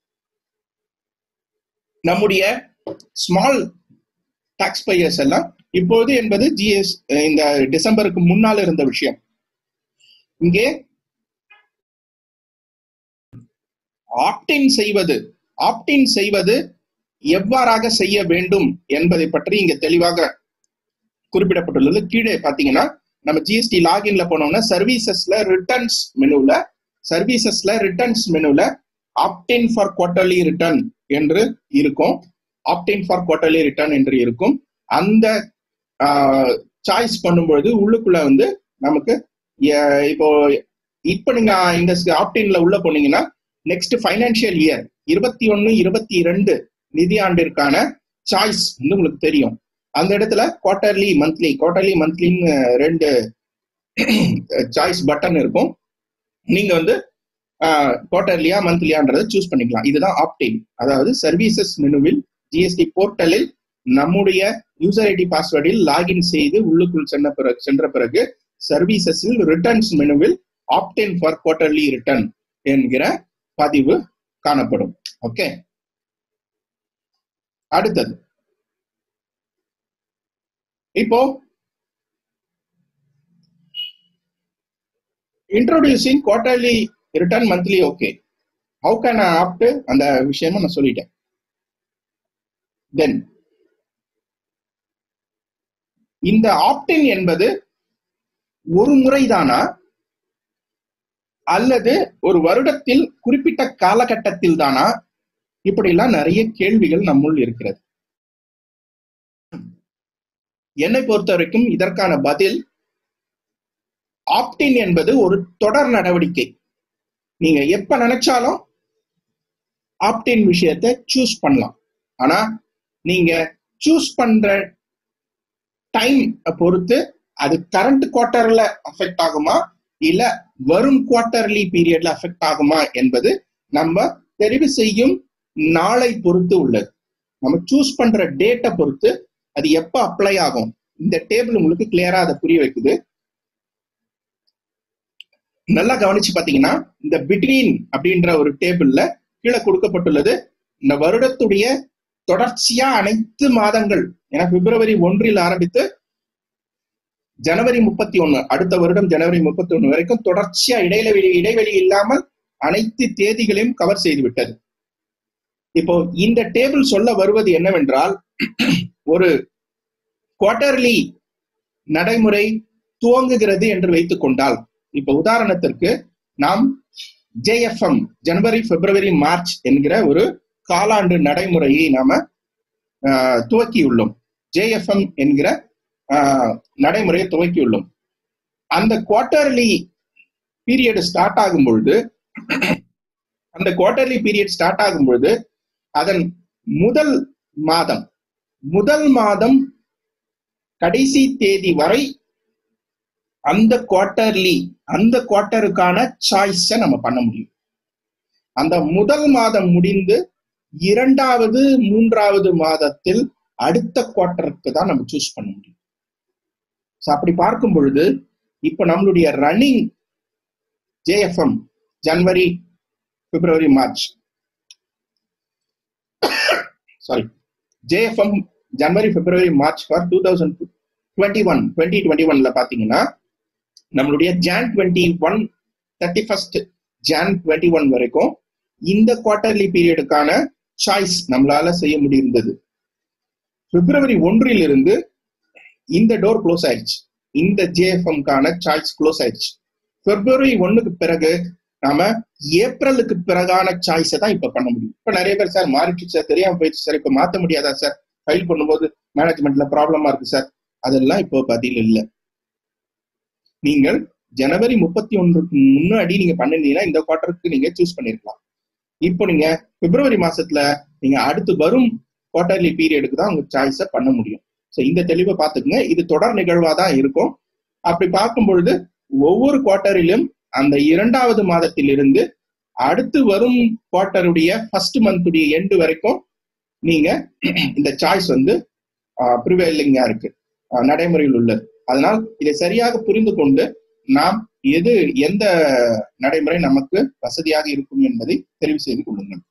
நம்முடைய ஸ்மால் டாக்ஸ் பையர்ஸ் எல்லாம் இப்போது என்பது ஜிஎஸ் இந்த டிசம்பருக்கு முன்னால் இருந்த விஷயம் இங்கே ஆப்டின் செய்வது ஆப்டின் செய்வது எவ்வாறாக செய்ய வேண்டும் என்பதை பற்றி இங்க தெளிவாக குறிப்பிடப்பட்டுள்ளது கீழே பாத்தீங்கன்னா நம்ம ஜிஎஸ்டி லாகின்ல போனோம்னா சர்வீசஸ்ல ரிட்டர்ன்ஸ் மெனுல சர்வீசஸ்ல ரிட்டர்ன்ஸ் மெனுல ஆப்டின் ஃபார் குவார்டர்லி ரிட்டர்ன் என்று இருக்கும் ஆப்டின் ஃபார் குவார்டர்லி ரிட்டர்ன் என்று இருக்கும் அந்த சாய்ஸ் பண்ணும்பொழுது உள்ளுக்குள்ள வந்து நமக்கு இப்போ இப்ப நீங்க இந்த ஆப்டின்ல உள்ள போனீங்கன்னா நெக்ஸ்ட் ஃபைனான்சியல் இயர் இருபத்தி ஒன்னு இருபத்தி இரண்டு நிதியாண்டிற்கான சாய்ஸ் வந்து உங்களுக்கு தெரியும் அந்த இடத்துல குவார்டர்லி மந்த்லி குவார்டர்லி மந்த்லின்னு ரெண்டு சாய்ஸ் பட்டன் இருக்கும் நீங்க வந்து குவார்டர்லியா மந்த்லியான்றதை சூஸ் பண்ணிக்கலாம் இதுதான் ஆப்டின் அதாவது சர்வீசஸ் மெனுவில் ஜிஎஸ்டி போர்ட்டலில் நம்முடைய யூசர் ஐடி பாஸ்வேர்டில் லாகின் செய்து உள்ளுக்குள் சென்ற பிறகு சென்ற பிறகு சர்வீசஸில் ரிட்டர்ன்ஸ் மெனுவில் ஆப்டின் ஃபார் குவார்டர்லி ரிட்டர்ன் என்கிற பதிவு காணப்படும் ஓகே அடுத்தது இப்போ introducing quarterly return monthly okay how can opt அந்த விஷயமா நான் சொல்லிட்டேன் தென் இந்த ஆப்டின் என்பது ஒரு முறைதானா அல்லது ஒரு வருடத்தில் குறிப்பிட்ட காலகட்டத்தில் தானா இப்படிலாம் நிறைய கேள்விகள் நம்முள் இருக்கிறது என்னை பொறுத்த வரைக்கும் இதற்கான பதில் ஆப்டின் என்பது ஒரு தொடர் நடவடிக்கை நீங்க எப்ப நினைச்சாலும் ஆப்டின் விஷயத்தை சூஸ் பண்ணலாம் ஆனா நீங்க சூஸ் பண்ற டைம் பொறுத்து அது கரண்ட் குவார்டர்ல அஃபெக்ட் ஆகுமா இல்ல வரும் குவார்டர்லி பீரியட்ல அஃபெக்ட் ஆகுமா என்பது நம்ம தெரிவு செய்யும் நாளை பொறுத்து உள்ளது நம்ம சூஸ் பண்ற டேட்டை பொறுத்து அது எப்ப அப்ளை ஆகும் இந்த டேபிள் உங்களுக்கு கிளியரா அதை புரிய வைக்குது நல்லா கவனிச்சு பாத்தீங்கன்னா இந்த பிட்வீன் அப்படின்ற ஒரு டேபிள்ல கீழே கொடுக்கப்பட்டுள்ளது இந்த வருடத்துடைய தொடர்ச்சியா அனைத்து மாதங்கள் ஏன்னா பிப்ரவரி ஒன்றில் ஆரம்பித்து ஜனவரி முப்பத்தி ஒண்ணு அடுத்த வருடம் ஜனவரி முப்பத்தி ஒண்ணு வரைக்கும் தொடர்ச்சியா இடைவெளி இடைவெளி இல்லாமல் அனைத்து தேதிகளையும் கவர் செய்து விட்டது இப்போ இந்த டேபிள் சொல்ல வருவது என்னவென்றால் ஒரு குவார்டர்லி நடைமுறை துவங்குகிறது என்று வைத்துக் கொண்டால் இப்ப உதாரணத்திற்கு நாம் ஜேஎஃப்எம் ஜனவரி பிப்ரவரி மார்ச் என்கிற ஒரு காலாண்டு நடைமுறையை நாம துவக்கியுள்ளோம் ஜேஎஃப்எம் என்கிற நடைமுறையை துவக்கியுள்ளோம் அந்த குவார்டர்லி பீரியட் ஸ்டார்ட் ஆகும் பொழுது அந்த குவார்டர்லி பீரியட் ஸ்டார்ட் ஆகும் பொழுது அதன் முதல் மாதம் முதல் மாதம் கடைசி தேதி வரை அந்த குவார்டர்லி அந்த குவார்டருக்கான சாய்ஸை நம்ம பண்ண முடியும் அந்த முதல் மாதம் முடிந்து இரண்டாவது மூன்றாவது மாதத்தில் அடுத்த குவார்டருக்கு தான் நம்ம சூஸ் பண்ண முடியும் அப்படி பார்க்கும் பொழுது இப்ப நம்மளுடைய running JFM January February March sorry JFM January February March for two thousand twenty one twenty twenty ஒன்ல பாத்தீங்கன்னா நம்மளுடைய Jan twenty one thirty first Jan twenty one வரைக்கும் இந்த குவார்டர்லி பீரியடுக்கான சாய்ஸ் நம்மளால செய்ய முடிந்தது பிப்ரவரி ஒன்றில் இருந்து இந்த டோர் க்ளோஸ் ஆயிடுச்சு இந்த ஜேஎஃப்எம்கான சாய்ஸ் க்ளோஸ் ஆயிடுச்சு பிப்ரவரி ஒன்னுக்கு பிறகு நாம ஏப்ரலுக்கு பிறகான சாய்ஸை தான் இப்ப பண்ண முடியும் இப்ப நிறைய பேர் சார் மாறிடுச்சு சார் தெரியாம போயிடுச்சு சார் இப்ப மாத்த முடியாதா சார் ஃபைல் பண்ணும்போது மேனேஜ்மெண்ட்ல ப்ராப்ளமா இருக்கு சார் அதெல்லாம் இப்போ பதில் இல்லை நீங்கள் ஜனவரி முப்பத்தி ஒன்றுக்கு முன்னாடி நீங்க பண்ணிருந்தீங்கன்னா இந்த குவார்டருக்கு நீங்க சூஸ் பண்ணிருக்கலாம் இப்போ நீங்க பிப்ரவரி மாசத்துல நீங்க அடுத்து வரும் குவார்டர்லி பீரியடுக்கு தான் உங்க சாய்ஸை பண்ண முடியும் ஸோ இந்த தெளிவை பார்த்துக்குங்க இது தொடர் நிகழ்வா தான் இருக்கும் அப்படி பார்க்கும் பொழுது ஒவ்வொரு குவார்டரிலும் அந்த இரண்டாவது மாதத்திலிருந்து அடுத்து வரும் குவார்டருடைய ஃபர்ஸ்ட் மந்த்துடைய எண்டு வரைக்கும் நீங்க இந்த சாய்ஸ் வந்து ப்ரிவேலிங்கா இருக்கு நடைமுறையில் உள்ளது அதனால் இதை சரியாக புரிந்து கொண்டு நாம் எது எந்த நடைமுறை நமக்கு வசதியாக இருக்கும் என்பதை தெரிவு செய்து கொள்ளுங்கள்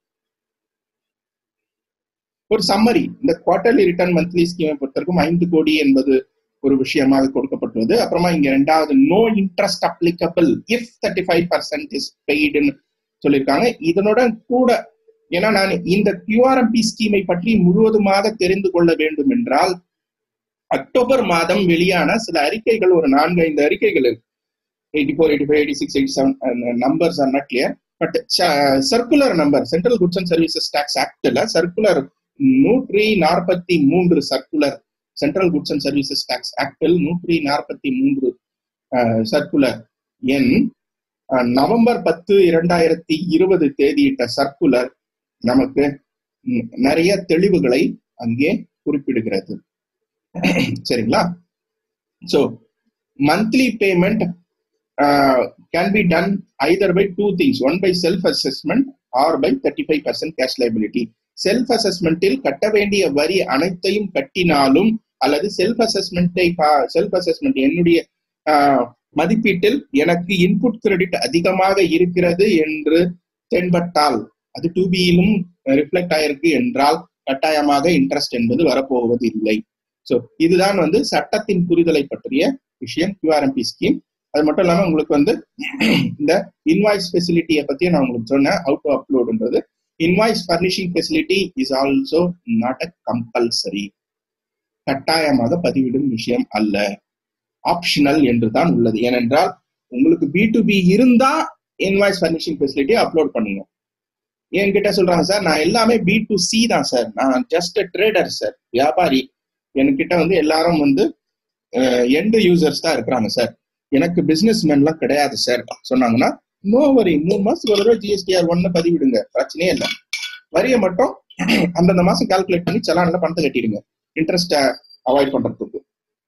ஒரு சம்மரி இந்த குவார்டர்லி ரிட்டர்ன் மந்த்லி ஸ்கீமை பொறுத்தவரைக்கும் ஐந்து கோடி என்பது ஒரு விஷயமாக கொடுக்கப்பட்டுள்ளது அப்புறமா இங்க ரெண்டாவது no interest applicable if thirty five percent is பெய்டுன்னு சொல்லியிருக்காங்க இதனோட கூட ஏன்னா நான் இந்த கியூஆர்எம்பி ஸ்கீமை பற்றி முழுவதுமாக தெரிந்து கொள்ள வேண்டும் என்றால் அக்டோபர் மாதம் வெளியான சில அறிக்கைகள் ஒரு நான்கு ஐந்து அறிக்கைகள் இருக்கு eighty four eighty five eighty six eighty seven numbers are not clear but circular number central goods and services tax ஆக்ட்ல சர்க்குலர் நூற்றி நாற்பத்தி மூன்று circular central goods and services tax ஆக்டில் நூற்றி நாற்பத்தி மூன்று சர்க்குலர் எண் நவம்பர் பத்து இரண்டாயிரத்தி இருபது தேதியிட்ட சர்க்குலர் நமக்கு நிறைய தெளிவுகளை அங்கே குறிப்பிடுகிறது சரிங்களா so monthly payment can be done either by two things one by self assessment or by thirty five percent cash liability self அசஸ்மெண்டில் கட்ட வேண்டிய வரி அனைத்தையும் கட்டினாலும் அல்லது செல்ஃப் அசஸ்மெண்ட்டை செல்ஃப் அசஸ்மெண்ட் என்னுடைய மதிப்பீட்டில் எனக்கு இன்புட் கிரெடிட் அதிகமாக இருக்கிறது என்று தென்பட்டால் அது டூ பியிலும் ரிஃப்ளெக்ட் ஆயிருக்கு என்றால் கட்டாயமாக இன்ட்ரெஸ்ட் என்பது வரப்போவது இல்லை ஸோ இதுதான் வந்து சட்டத்தின் புரிதலை பற்றிய விஷயம் கியூஆர்எம்பி ஸ்கீம் அது மட்டும் இல்லாம உங்களுக்கு வந்து இந்த இன்வாய்ஸ் ஃபெசிலிட்டியை பத்தி நான் உங்களுக்கு சொன்னேன் அவுட் டு அப்லோடுன்றது invoice furnishing facility is also not a compulsory கட்டாயமாக பதிவிடும் விஷயம் அல்ல ஆப்ஷனல் என்று தான் உள்ளது ஏனென்றால் உங்களுக்கு பி டு பி இருந்தா இன்வாய்ஸ் ஃபர்னிஷிங் ஃபெசிலிட்டி அப்லோட் பண்ணுங்க என்கிட்ட சொல்றாங்க சார் நான் எல்லாமே பி டு சி தான் சார் நான் ஜஸ்ட் ட்ரேடர் சார் வியாபாரி என்கிட்ட வந்து எல்லாரும் வந்து எண்ட் யூசர்ஸ் தான் இருக்கிறாங்க சார் எனக்கு பிசினஸ் மேன்லாம் கிடையாது சார் சொன்னாங்கன்னா நோ வரி மூணு மாசத்துக்கு ஒரு தடவை ஜிஎஸ்டிஆர் ஒன்னு பதிவிடுங்க பிரச்சனையே இல்லை வரியை மட்டும் அந்தந்த மாசம் கால்குலேட் பண்ணி சலான்ல பணத்தை கட்டிடுங்க இன்ட்ரெஸ்ட அவாய்ட் பண்றதுக்கு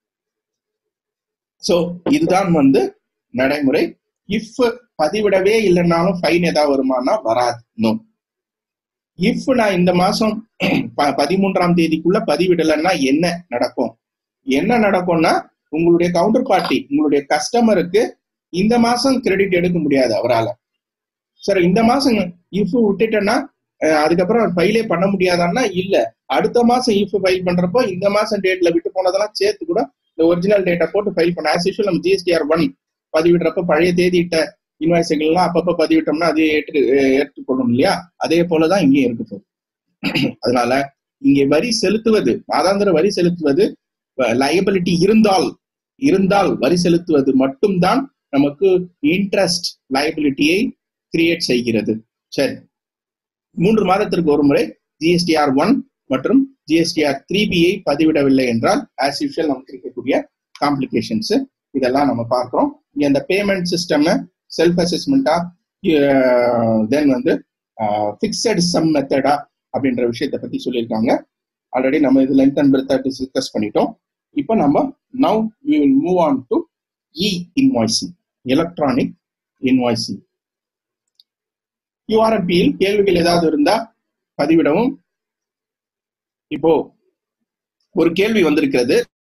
சோ இதுதான் வந்து நடைமுறை இஃப் பதிவிடவே இல்லைன்னாலும் ஃபைன் ஏதாவது வருமானா வராது நோ இஃப் நான் இந்த மாசம் ப- பதிமூன்றாம் தேதிக்குள்ள பதிவிடலைன்னா என்ன நடக்கும் என்ன நடக்கும்னா உங்களுடைய கவுண்டர் பார்ட்டி உங்களுடைய கஸ்டமருக்கு இந்த மாசம் கிரெடிட் எடுக்க முடியாது அவரால சார் இந்த மாசம் இஃப் விட்டுட்டேன்னா அஹ், அதுக்கப்புறம் ஃபைலே பண்ண முடியாதான்னா இல்ல அடுத்த மாசம் இஃப் ஃபைல் பண்றப்போ இந்த மாசம் டேட்ல விட்டு போனதெல்லாம் சேர்த்து கூட இந்த ஒரிஜினல் டேட்டா போட்டு ஃபைல் பண்ண ஆஸ் யூஷுவல் நம்ம ஜிஎஸ்டிஆர் ஒன் பதிவிடுறப்ப பழைய தேதியிட்ட இன்வாய்ஸுகள்லாம் அப்பப்ப பதிவிட்டோம்னா அது ஏற்று அஹ் ஏற்றுக்கொள்ளும் இல்லையா அதே போலதான் இங்கேயும் இருக்கு போகுது அதனால இங்கே வரி செலுத்துவது மாதாந்திர வரி செலுத்துவது லயபிலிட்டி இருந்தால் இருந்தால் வரி செலுத்துவது மட்டும்தான் நமக்கு இன்ட்ரெஸ்ட் லயபிலிட்டியை கிரியேட் செய்கிறது சரி மூன்று மாதத்திற்கு ஒரு முறை ஜிஎஸ்டிஆர் ஒன் மற்றும் ஜிஎஸ்டிஆர் த்ரீ பியை பதிவிடவில்லை என்றால் ஆஸ் யூஷுவல் நமக்கு இருக்கக்கூடிய காம்ப்ளிகேஷன்ஸ் இதெல்லாம் நம்ம பார்க்கிறோம் இங்க இந்த பேமெண்ட் சிஸ்டம் செல்ஃப் அசஸ்மெண்டா தென் வந்து ஃபிக்ஸட் சம் மெத்தடா அப்படின்ற விஷயத்தை பத்தி சொல்லியிருக்காங்க ஆல்ரெடி நம்ம இது லென்த் அண்ட் பிரெத் டிஸ்கஸ் பண்ணிட்டோம் இப்போ நம்ம now we will move on to E invoicing electronic invoicing யூஆர்எம்பியில் கேள்விகள் ஏதாவது இருந்தா பதிவிடவும் இப்போ ஒரு கேள்வி வந்திருக்கிறது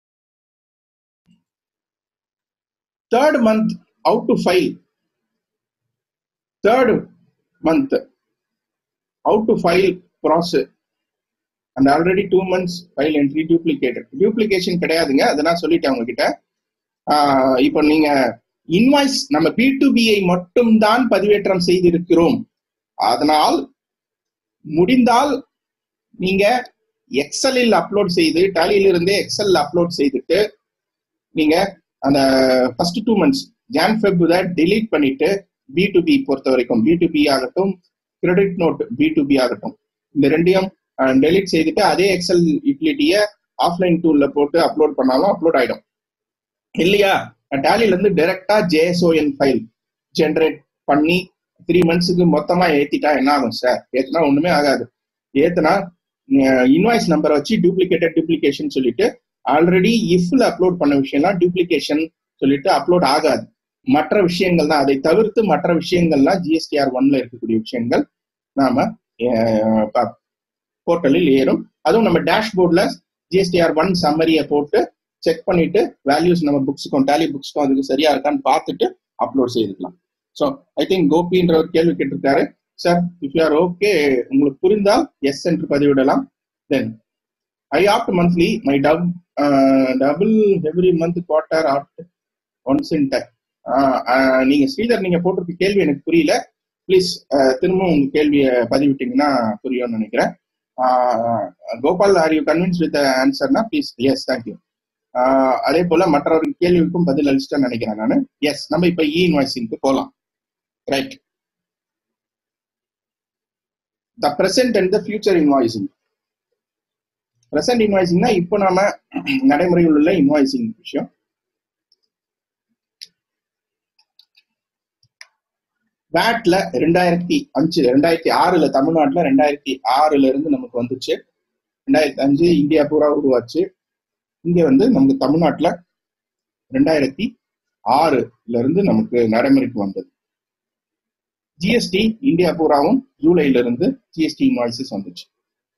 third month opt to file third month opt to file process and already two months file entry duplicated duplication கிடையாதுங்க அதை நான் சொல்லிட்டேன் உங்ககிட்ட ஆஹ் இப்போ நீங்க இன்வாய்ஸ் நம்ம பி டு பிஐ மட்டும்தான் பதிவேற்றம் செய்திருக்கிறோம் அதனால் முடிந்தால் நீங்க எக்ஸலில் அப்லோட் செய்து டாலியில இருந்தே எக்ஸல் அப்லோட் செய்துட்டு நீங்க அந்த first two months Jan Feb delete பண்ணிட்டு பி டு பி பொறுத்த வரைக்கும் பி டு பி ஆகட்டும் credit note B to B ஆகட்டும் இந்த ரெண்டையும் டெலிட் செய்துட்டு அதே எக்ஸல் யூட்டிலிட்டியை ஆஃப்லைன் டூல்ல போட்டு அப்லோட் பண்ணாலும் அப்லோட் ஆயிடும் இல்லையா டேலில இருந்து டைரக்டா ஜேஎஸ்ஓஎன் ஃபைல் ஜென்ரேட் பண்ணி த்ரீ மந்த்ஸுக்கு மொத்தமா ஏத்திட்டா என்ன ஆகும் சார் ஏத்துனா ஒண்ணுமே ஆகாது ஏத்துனா இன்வாய்ஸ் நம்பரை வச்சு டூப்ளிகேட்டட் டூப்ளிகேஷன் சொல்லிட்டு ஆல்ரெடி இஃப்ல அப்லோட் பண்ண விஷயம்லாம் டூப்ளிகேஷன் சொல்லிட்டு அப்லோட் ஆகாது மற்ற விஷயங்கள் தான் அதை தவிர்த்து மற்ற விஷயங்கள்லாம் ஜிஎஸ்டிஆர் ஒன்ல இருக்கக்கூடிய விஷயங்கள் நாம போர்ட்டலில் ஏறும் அதுவும் நம்ம டேஷ்போர்ட்ல ஜிஎஸ்டிஆர் ஒன் சம்மரியை போட்டு செக் பண்ணிட்டு வேல்யூஸ் நம்ம புக்ஸுக்கும் டேலி புக்ஸ்க்கும் அதுக்கு சரியா இருக்கான்னு பார்த்துட்டு அப்லோட் செய்துக்கலாம் ஸோ ஐ திங்க் கோபின்ற ஒரு கேள்வி கேட்டிருக்காரு சார் இஃப் யூஆர் ஓகே உங்களுக்கு புரிந்தால் எஸ் என்று பதிவிடலாம் then I opt monthly my dub double every month quarter opt once in time நீங்க ஸ்ரீதர் நீங்க போட்டிருக்க கேள்வி எனக்கு புரியல ப்ளீஸ் திரும்ப உங்க கேள்வியை பதிவிட்டீங்கன்னா புரியும்னு நினைக்கிறேன் Gopal are you convince with ஆன்சர்னா ப்ளீஸ் எஸ் தேங்க்யூ அதே போல மற்றவர்கள் கேள்விக்கும் பதில் அளிச்சுட்டேன்னு நினைக்கிறேன் நான் எஸ் நம்ம இப்ப இ இன்வாய்சிங்க்கு போகலாம் right the present and the future invoicing present இன்வாய்சிங்னா இப்போ நாம நடைமுறையில் உள்ள இன்வாய்சிங் விஷயம் வேட்ல ரெண்டாயிரத்தி அஞ்சு ரெண்டாயிரத்தி ஆறுல தமிழ்நாட்டுல ரெண்டாயிரத்தி ஆறுல இருந்து நமக்கு வந்துச்சு ரெண்டாயிரத்தி அஞ்சு இந்தியா பூரா உருவாச்சு இங்க வந்து நமக்கு தமிழ்நாட்டுல ரெண்டாயிரத்தி ஆறுல இருந்து நமக்கு நடைமுறைக்கு வந்தது ஜிஎஸ்டி இந்தியா பூராவும் ஜூலைல இருந்து ஜிஎஸ்டி இன்வாய்சஸ் வந்துச்சு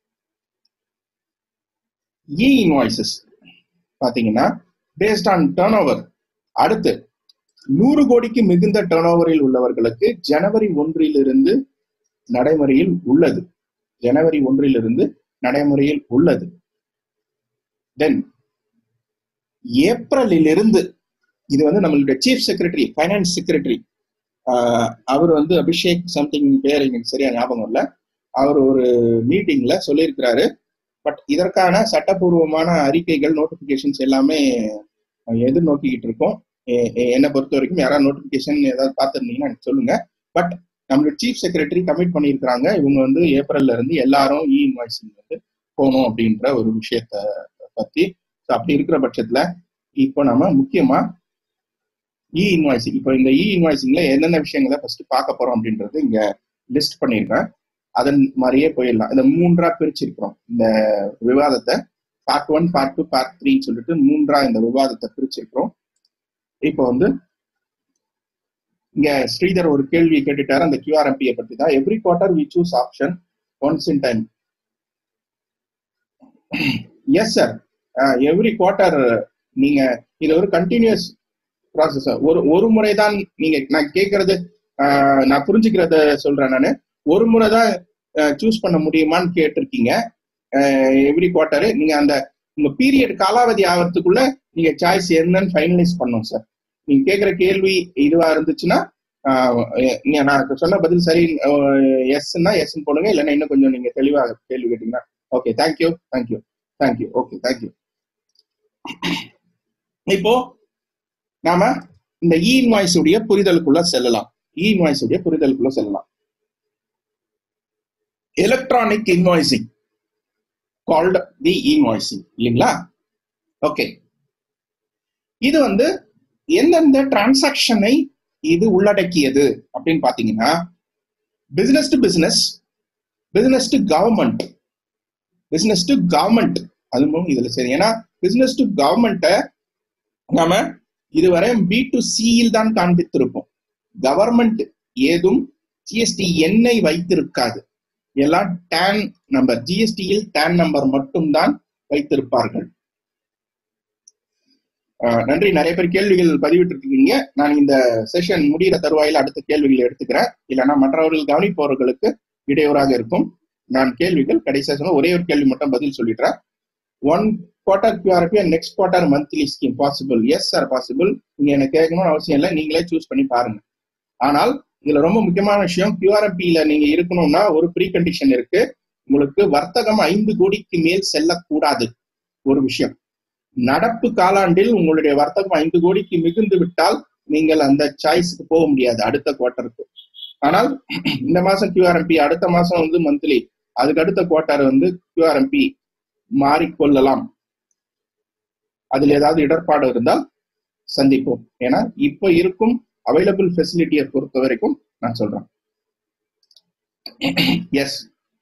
இ இன்வாய்சஸ் பாத்தீங்கன்னா பேஸ்ட் ஆன் டேர்ன் ஓவர் அடுத்து நூறு கோடிக்கு மிகுந்த டேர்ன் ஓவரில் உள்ளவர்களுக்கு ஜனவரி ஒன்றிலிருந்து நடைமுறையில் உள்ளது ஜனவரி ஒன்றிலிருந்து நடைமுறையில் உள்ளது தென் ஏப்ரலில் இருந்து இது வந்து நம்மளுடைய சீஃப் செக்ரட்டரி ஃபைனான்ஸ் செக்ரட்டரி அவர் வந்து அபிஷேக் சம்திங் பேர் எனக்கு சரியா ஞாபகம் இல்லை அவர் ஒரு மீட்டிங்ல சொல்லியிருக்கிறாரு பட் இதற்கான சட்டப்பூர்வமான அறிக்கைகள் நோட்டிபிகேஷன்ஸ் எல்லாமே எதிர்நோக்கிக்கிட்டு இருக்கோம் என்னை பொறுத்த வரைக்கும் யாராவது நோட்டிபிகேஷன் ஏதாவது பார்த்துருந்தீங்கன்னா எனக்கு சொல்லுங்க பட் நம்மளோட சீஃப் செக்ரட்டரி கமிட் பண்ணியிருக்கிறாங்க இவங்க வந்து ஏப்ரல்ல இருந்து எல்லாரும் இ இன்வாய்சிங் வந்து போகணும் அப்படின்ற ஒரு விஷயத்த பத்தி ஸோ அப்படி இருக்கிற பட்சத்துல இப்போ நம்ம முக்கியமா இ இன்வாய்சிங் இப்போ இந்த இ இன்வாய்சிங்ல என்னென்ன விஷயங்களை ஃபர்ஸ்ட் பார்க்க போறோம் அப்படின்றது இங்க லிஸ்ட் பண்ணியிருக்கேன் அதன் மாதிரியே போயிடலாம் இந்த மூன்றா பிரிச்சிருக்கிறோம் இந்த விவாதத்தை part one part two part த்ரீன்னு சொல்லிட்டு மூன்றா இந்த விவாதத்தை பிரிச்சிருக்கிறோம் இப்போ வந்து இங்க ஸ்ரீதர் ஒரு கேள்வி கேட்டுட்டாரு அந்த கியூஆர்எம்பியை பத்தி தான் every quarter we choose option once in time yes sir every quarter நீங்க இது ஒரு கண்டினியூஸ் ப்ராசஸ் ஒரு ஒரு முறை தான் நீங்க நான் கேட்கறது ஆஹ், நான் புரிஞ்சுக்கிறத சொல்றேன் நான் ஒரு முறை தான் சூஸ் பண்ண முடியுமான்னு கேட்டிருக்கீங்க எவ்ரி குவார்டர் நீங்க அந்த உங்க பீரியட் காலாவதி ஆகிறதுக்குள்ள நீங்க சாய்ஸ் என்னன்னு ஃபைனலைஸ் பண்ணும் சார் நீங்க கேட்குற கேள்வி இதுவா இருந்துச்சுன்னா ஆஹ், நீங்க நான் சொன்ன பதில் சரி எஸ்ன்னா எஸ்ன்னு போடுங்க இல்லைன்னா இன்னும் கொஞ்சம் நீங்க தெளிவா கேள்வி கேட்டீங்கன்னா okay thank you thank you thank you okay thank you இப்போ நாம இந்த இ இன்வாய்ஸ் உடைய புரிதலுக்குள்ள செல்லலாம் இ இன்வாய்ஸ் உடைய புரிதலுக்குள்ள செல்லலாம் electronic invoicing called the invoicing இல்லைங்களா ஓகே இது வந்து எந்தெந்த டிரான்சாக்ஷனை இது உள்ளடக்கியது அப்படின்னு பாத்தீங்கன்னா business to business business to government business to government அதுவும் இதுல சரி ஏன்னா பிசினஸ் டு கவர்மெண்ட்டை நாம இதுவரை பி டு சியில் தான் காண்பித்திருப்போம் கவர்மெண்ட் ஏதும் ஜிஎஸ்டி எண்ணை வைத்திருக்காது எல்லாம் டேன் நம்பர் ஜிஎஸ்டியில் டேன் நம்பர் மட்டும்தான் வைத்திருப்பார்கள் ஆஹ் நன்றி நிறைய பேர் கேள்விகள் பதிவிட்டிருக்கீங்க நான் இந்த செஷன் முடிகிற தருவாயில் அடுத்த கேள்விகளை எடுத்துக்கிறேன் இல்லைன்னா மற்றவர்கள் கவனிப்பவர்களுக்கு இடையூறாக இருக்கும் நான் கேள்விகள் கடைசியாக சொன்ன ஒரே ஒரு கேள்வி மட்டும் பதில் சொல்லிடுறேன் one quarter QRP and next quarter monthly scheme possible yes sir possible நீங்க எனக்கு கேட்கணும்னு அவசியம் இல்லை நீங்களே சூஸ் பண்ணி பாருங்க ஆனால் இதுல ரொம்ப முக்கியமான விஷயம் கியூஆர்பியில நீங்க இருக்கணும்னா ஒரு ப்ரீ கண்டிஷன் இருக்கு உங்களுக்கு வர்த்தகம் ஐந்து கோடிக்கு மேல் செல்லக்கூடாது ஒரு விஷயம் நடப்பு காலாண்டில் உங்களுடைய வர்த்தகம் ஐந்து கோடிக்கு மிகுந்து விட்டால் நீங்கள் அந்த சாய்ஸ்க்கு போக முடியாது அடுத்த குவார்ட்டருக்கு ஆனால் இந்த மாசம் கியூஆர்எம்பி அடுத்த மாசம் வந்து மந்த்லி அதுக்கு அடுத்த குவார்ட்டர் வந்து கியூஆர்எம்பி மாறிக்கொள்ளலாம் அதுல ஏதாவது இடர்பாடு இருந்தால் சந்திப்போம் ஏன்னா இப்ப இருக்கும் அவைலபிள் ஃபெசிலிட்டியை பொறுத்த வரைக்கும் நான் சொல்றேன் எஸ்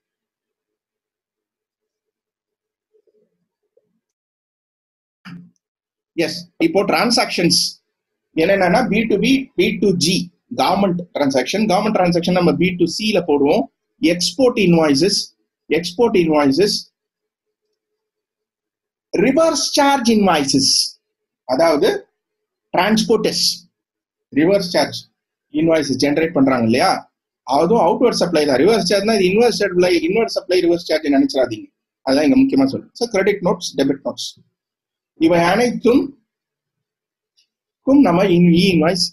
எஸ் இப்போ டிரான்சாக்ஷன்ஸ் என்னென்னா B to B B to G government transaction government transaction நம்ம பி டு சில போடுவோம் export invoices export invoices reverse charge invoices அதாவது transporters reverse charge invoice generate பண்றாங்க இல்லையா அதுவும் அவுட்வர்ட் சப்ளை தான் ரிவர்ஸ் சார்ஜ்னா இது inverse supply invert supply reverse charge நினைச்சிடாதீங்க அதான் இங்க முக்கியமா சொல்றேன் so credit notes debit notes இவை அனைத்தும் நம்ம இ இன்வாய்ஸ்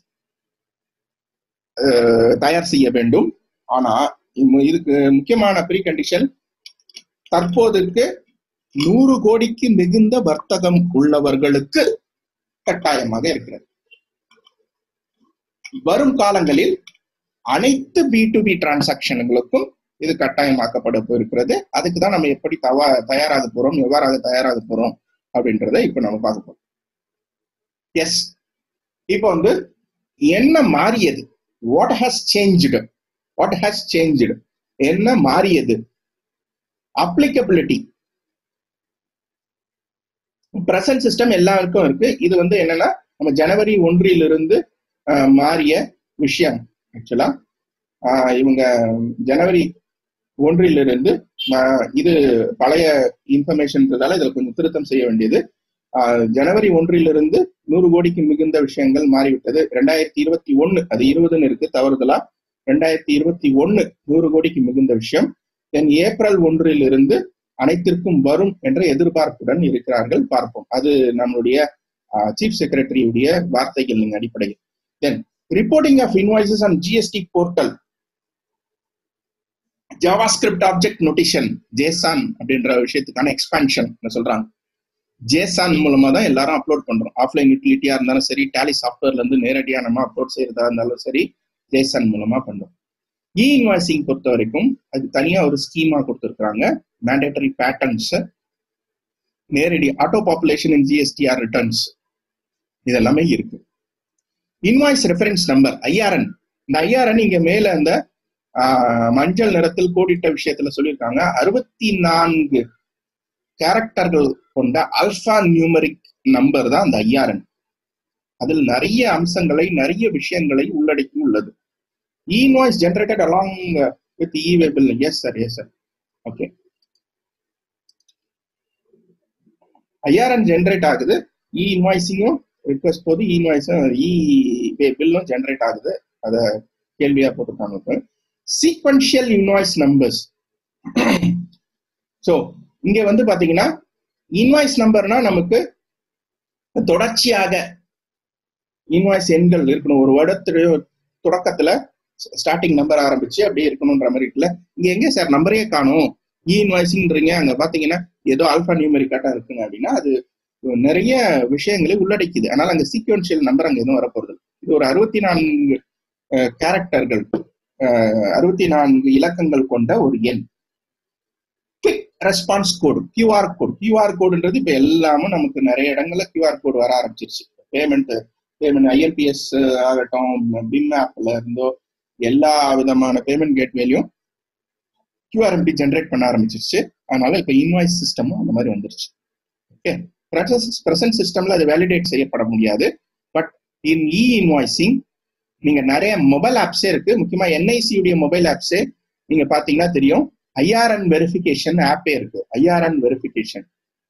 தயார் செய்ய வேண்டும் ஆனா இதுக்கு முக்கியமான ப்ரீ கண்டிஷன் தற்போதைக்கு நூறு கோடிக்கு மிகுந்த வர்த்தகம் உள்ளவர்களுக்கு கட்டாயமாக இருக்கிறது வரும் காலங்களில் அனைத்து பி டு பி டிரான்சாக்ஷன்களுக்கும் இது கட்டாயமாக்கப்பட இருக்கிறது அதுக்கு தான் நம்ம எப்படி தவா தயாராக போறோம் எவ்வாறாக தயாராக போறோம் அப்படின்றத இப்ப நம்ம பார்க்க போறோம் எஸ் இப்போ வந்து என்ன மாறியது what has change what has change என்ன மாறியது அப்ளிகபிலிட்டி பிரசன்ட் சிஸ்டம் எல்லாருக்கும் இருக்கு இது வந்து என்னன்னா நம்ம ஜனவரி ஒன்றிலிருந்து மாறிய விஷயம் ஆக்சுவலா இவங்க ஜனவரி ஒன்றிலிருந்து இது பழைய இன்ஃபர்மேஷன்றதால இதுல கொஞ்சம் திருத்தம் செய்ய வேண்டியது ஜனவரி ஒன்றிலிருந்து நூறு கோடிக்கு மிகுந்த விஷயங்கள் மாறிவிட்டது ரெண்டாயிரத்தி இருபத்தி ஒன்னு அது இருபதுன்னு இருக்கு தவறுதலா ரெண்டாயிரத்தி இருபத்தி ஒன்னு நூறு கோடிக்கு மிகுந்த விஷயம் தென் ஏப்ரல் ஒன்றிலிருந்து அனைத்திற்கும் வரும் என்ற எதிர்பார்ப்புடன் இருக்கிறார்கள் பார்ப்போம் அது நம்மளுடைய சீஃப் செக்ரட்டரியுடைய வார்த்தைகளின் அடிப்படையில் then reporting of invoices on GST portal JavaScript object notation JSON அப்படின்ற விஷயத்துக்கான எக்ஸ்பான்ஷன் சொல்றாங்க ஜேசான் மூலமா தான் எல்லாரும் அப்லோட் பண்றோம் ஆஃப்லைன் யூட்டிலிட்டியா இருந்தாலும் சரி டேலி சாஃப்ட்வேர்ல இருந்து நேரடியா நம்ம அப்லோட் செய்யறதா இருந்தாலும் சரி ஜேசான் மூலமா பண்றோம் இ இன்வாய்சிங் பொறுத்த வரைக்கும் அது தனியா ஒரு ஸ்கீமா கொடுத்துருக்காங்க மேண்டேட்டரி பேட்டர்ன்ஸ் நேரடி auto population in GSTR returns இது எல்லாமே இருக்கு இன்வாய்ஸ் ரெஃபரன்ஸ் நம்பர் ஐஆர்என் இந்த ஐஆர்என் இங்க மேல அந்த ஆஹ், மஞ்சள் நிறத்தில் கோடிட்ட விஷயத்துல சொல்லியிருக்காங்க அறுபத்தி நான்கு கேரக்டர்கள் கொண்ட அல்பா நியூமரிக் நம்பர் தான் அந்த ஐஆர்என் அதில் நிறைய அம்சங்களை நிறைய விஷயங்களை உள்ளடக்கி உள்ளது invoice generated along with E way bill yes sir yes sir okay IRN generate ஆகுது இ இன்வாய்ஸிங்கும் ரிக்வஸ்ட் போது இ இன்வாய்ஸும் இ பில்லும் ஜென்ரேட் ஆகுது அதை கேள்வியா போட்டுருக்காங்க சீக்வன்ஷியல் இன்வாய்ஸ் நம்பர்ஸ் ஸோ இங்க வந்து பாத்தீங்கன்னா இன்வாய்ஸ் நம்பர்னா நமக்கு தொடர்ச்சியாக இன்வாய்ஸ் எண்கள் இருக்கணும் ஒரு வருடத்துடைய தொடக்கத்துல ஸ்டார்டிங் நம்பர் ஆரம்பிச்சு அப்படியே இருக்கணும்ன்ற மாதிரி இருக்குல்ல இங்க எங்க சார் நம்பரே காணும் இ இன்வாய்ஸிங்றீங்க அங்க பாத்தீங்கன்னா ஏதோ ஆல்பா நியூமெரிக்காட்டா இருக்குங்க அப்படின்னா அது நிறைய விஷயங்களை உள்ளடக்கிது அதனால அங்க சீக்வன்ஷியல் நம்பர் அங்க எதுவும் வரப்போறது இது ஒரு அறுபத்தி நான்கு கேரக்டர்கள் அறுபத்தி நான்கு இலக்கங்கள் கொண்ட ஒரு எண் quick response code QR code QR கோடுன்றது இப்ப எல்லாமும் நமக்கு நிறைய இடங்கள்ல கியூஆர் கோடு வர ஆரம்பிச்சிருச்சு பேமெண்ட் பேமெண்ட் ஐஎல்பிஎஸ் ஆகட்டும் பிம் ஆப்ல இருந்தோ எல்லா விதமான பேமெண்ட் கேட்வேலையும் கியூஆர்எம்பி ஜென்ரேட் பண்ண ஆரம்பிச்சிருச்சு அதனால இப்ப இன்வாய்ஸ் சிஸ்டமும் அந்த மாதிரி வந்துருச்சு ஓகே ப்ரெசன்ட் சிஸ்டம்ல அது வேலிடேட் செய்யப்பட முடியாது பட் இன் இ இன்வாய்சிங் நீங்க நிறைய மொபைல் ஆப்ஸே இருக்கு முக்கியமா என்ஐசி உடைய மொபைல் ஆப்ஸே நீங்க பாத்தீங்கன்னா தெரியும் ஐஆர்என் வெரிஃபிகேஷன் ஆப்பே இருக்கு ஐஆர்என் வெரிஃபிகேஷன்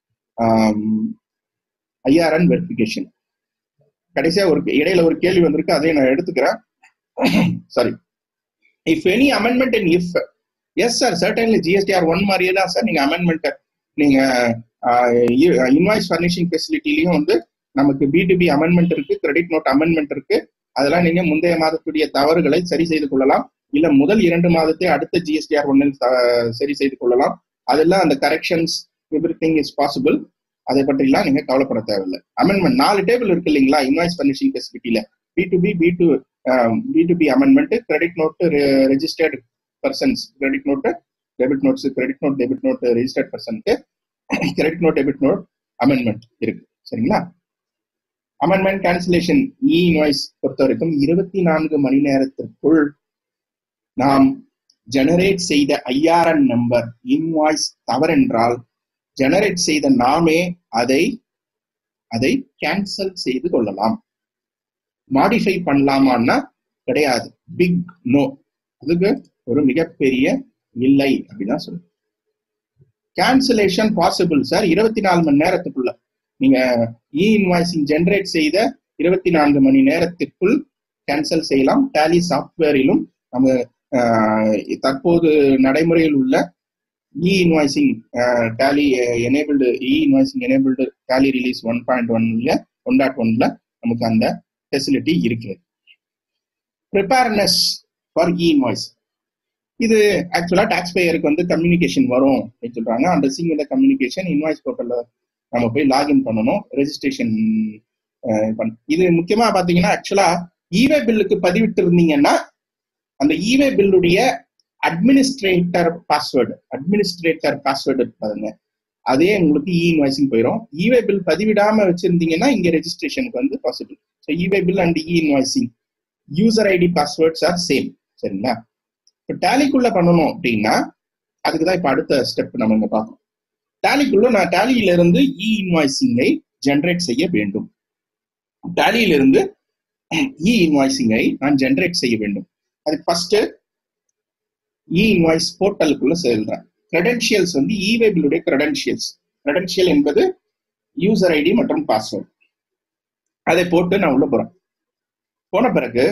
ஐஆர்என் வெரிஃபிகேஷன் கடைசியா ஒரு இடையில ஒரு கேள்வி வந்திருக்கு அதையும் நான் எடுத்துக்கிறேன் sorry if any amendment in IFF yes sir certainly GSTR one மாதிரியே தான் சார் நீங்க அமெண்ட்மெண்ட் நீங்க இன்வாய்ஸ் ஃபர்னிஷிங் ஃபெசிலிட்டிலையும் வந்து நமக்கு பி டு பி அமெண்ட்மெண்ட் இருக்கு கிரெடிட் நோட் அமெண்ட்மெண்ட் இருக்கு அதெல்லாம் நீங்க முந்தைய மாதத்துடைய தவறுகளை சரி செய்து கொள்ளலாம் இல்ல முதல் இரண்டு மாதத்தை அடுத்த ஜிஎஸ்டிஆர் ஒன்னில் சரி செய்து கொள்ளலாம் அதெல்லாம் அந்த corrections everything is possible அதை பற்றிலாம் நீங்க கவலைப்பட தேவையில்லை அமெண்ட்மெண்ட் நாலு டேபிள் இருக்கு இல்லைங்களா இன்வாய்ஸ் ஃபர்னிஷிங் ஃபெசிலிட்டியில B to B B to B to B amendment credit note registered persons credit note debit notes credit note debit note registered பர்சனுக்கு credit note debit note amendment இருக்கு சரிங்களா amendment cancellation இ invoice பொறுத்த வரைக்கும் இருபத்தி நான்கு மணி நேரத்திற்குள் நாம் ஜெனரேட் செய்த ஐஆர்என் நம்பர் இன்வாய்ஸ் தவறென்றால் ஜெனரேட் செய்த நாமே அதை அதை கேன்சல் செய்து கொள்ளலாம் மாடிஃபை பண்ணலாமான்னா கிடையாது பிக் நோ அதுக்கு ஒரு மிகப்பெரிய இல்லை அப்படிதான் சொல்லுங்க கேன்சலேஷன் பாசிபிள் சார் இருபத்தி நாலு மணி நேரத்துக்குள்ள நீங்க இ இன்வாய்சிங் ஜென்ரேட் செய்த இருபத்தி நான்கு மணி நேரத்திற்குள் கேன்சல் செய்யலாம் டேலி சாஃப்ட்வேரிலும் நம்ம தற்போது நடைமுறையில் உள்ள E invoicing Tally enabled E invoicing enabled Tally release one point ஒன்ல ஒன் டாட் ஒன்ல நமக்கு அந்த ஃபெசிலிட்டி இருக்குது ப்ரிப்பேர்னஸ் ஃபார் இ இன்வாய்ஸ் இது ஆக்சுவலா டாக்ஸ் பேயருக்கு வந்து கம்யூனிகேஷன் வரும் அப்படின்னு சொல்றாங்க அந்த சிங் இந்த கம்யூனிகேஷன் இன்வாய்ஸ் போர்ட்டல்ல நம்ம போய் லாகின் பண்ணணும் ரெஜிஸ்ட்ரேஷன் இது முக்கியமா பாத்தீங்கன்னா ஆக்சுவலா இவே பில்லுக்கு பதிவிட்டு இருந்தீங்கன்னா அந்த இவே பில்லுடைய அட்மினிஸ்ட்ரேட்டர் பாஸ்வேர்டு அட்மினிஸ்ட்ரேட்டர் பாஸ்வேர்டு பாருங்க அதே உங்களுக்கு இ இன்வாய்சிங் போயிடும் இவே பில் பதிவிடாம வச்சிருந்தீங்கன்னா இங்க ரெஜிஸ்ட்ரேஷனுக்கு வந்து possible so E way bill and E invoicing user ID passwords are same சரிங்களா இப்போ டேலிக்குள்ள பண்ணணும் அப்படின்னா அதுக்கு தான் இப்போ அடுத்த ஸ்டெப் நம்ம இங்க பார்க்கணும் டேலிக்குள்ள நான் டேலியில இருந்து இ இன்வாய்சிங்கை ஜென்ரேட் செய்ய வேண்டும் டேலியிலிருந்து இ இன்வாய்சிங்கை நான் ஜென்ரேட் செய்ய வேண்டும் அதுக்கு ஃபர்ஸ்ட் இ இன்வாய்ஸ் போர்ட்டலுக்குள்ள செல்றேன் கிரெடென்ஷியல்ஸ் வந்து இவேபிளுடைய கிரெடென்ஷியல்ஸ் கிரெடென்ஷியல் என்பது யூசர் ஐடி மற்றும் பாஸ்வேர்டு அதை போட்டு நான் உள்ள போறேன் போன பிறகு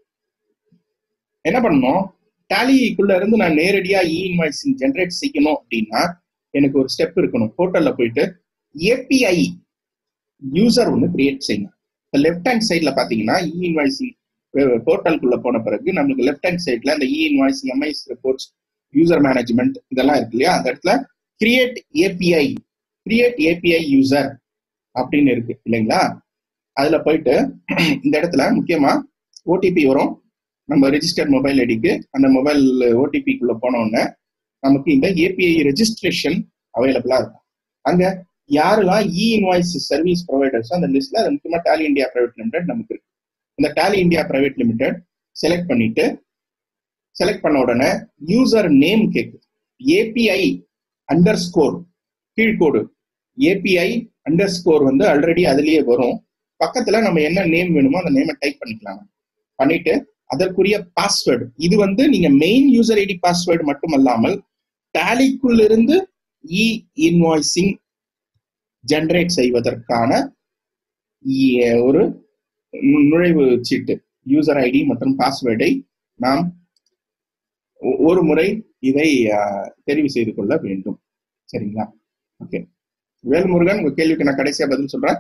என்ன பண்ணணும் டேலிக்குள்ள இருந்து நான் நேரடியா இ இன்வாய்சிங் ஜென்ரேட் செய்யணும் அப்படின்னா எனக்கு ஒரு ஸ்டெப் இருக்கணும் போர்ட்டல்ல போயிட்டு ஏபிஐ யூசர் ஒன்று கிரியேட் செய்யணும் இப்போ லெஃப்ட் ஹேண்ட் சைட்ல பாத்தீங்கன்னா இ இன்வாய்சிங் போர்ட்டலுக்குள்ள போன பிறகு நமக்கு லெஃப்ட் ஹேண்ட் சைட்ல இந்த e invoicing MIS reports user management இதெல்லாம் இருக்கு இல்லையா அந்த இடத்துல create API create API user அப்படின்னு இருக்கு இல்லைங்களா அதுல போயிட்டு இந்த இடத்துல முக்கியமா ஓடிபி வரும் நம்ம ரெஜிஸ்டர்ட் மொபைல் ஐடிக்கு அந்த மொபைல் ஓடிபிக்குள்ள போன உடனே நமக்கு இந்த ஏபிஐ ரெஜிஸ்ட்ரேஷன் அவைலபிளா இருக்கும் அங்க யாரெல்லாம் இ இன்வாய்ஸ் சர்வீஸ் ப்ரொவைடர்ஸ் அந்த லிஸ்ட்ல முக்கியமா டாலி இந்தியா பிரைவேட் லிமிடெட் நமக்கு இருக்கு இந்த Tally India Private Limited select பண்ணிட்டு செலக்ட் பண்ண உடனே யூசர் நேம் கேட்குது ஏபிஐ அண்டர் ஸ்கோர் கீழ்கோடு ஏபிஐ அண்டர் ஸ்கோர் வந்து ஆல்ரெடி அதுலயே வரும் பக்கத்துல நம்ம என்ன நேம் வேணுமோ அந்த நேமை டைப் பண்ணிக்கலாம் பண்ணிட்டு அதற்குரிய பாஸ்வேர்டு இது வந்து நீங்க மெயின் யூசர் ஐடி பாஸ்வேர்டு மட்டும் அல்லாமல் டேலிக்குள்ள இருந்து இ இன்வாய்சிங் ஜெனரேட் செய்வதற்கான இ- ஒரு நு- நுழைவு சீட்டு யூசர் ஐடி மற்றும் பாஸ்வேர்டை நாம் ஒ- ஒரு முறை இதை ஆஹ், தெரிவு செய்து கொள்ள வேண்டும் சரிங்களா ஓகே வேல்முருகன் உங்க கேள்விக்கு நான் கடைசியா பதில் சொல்றேன்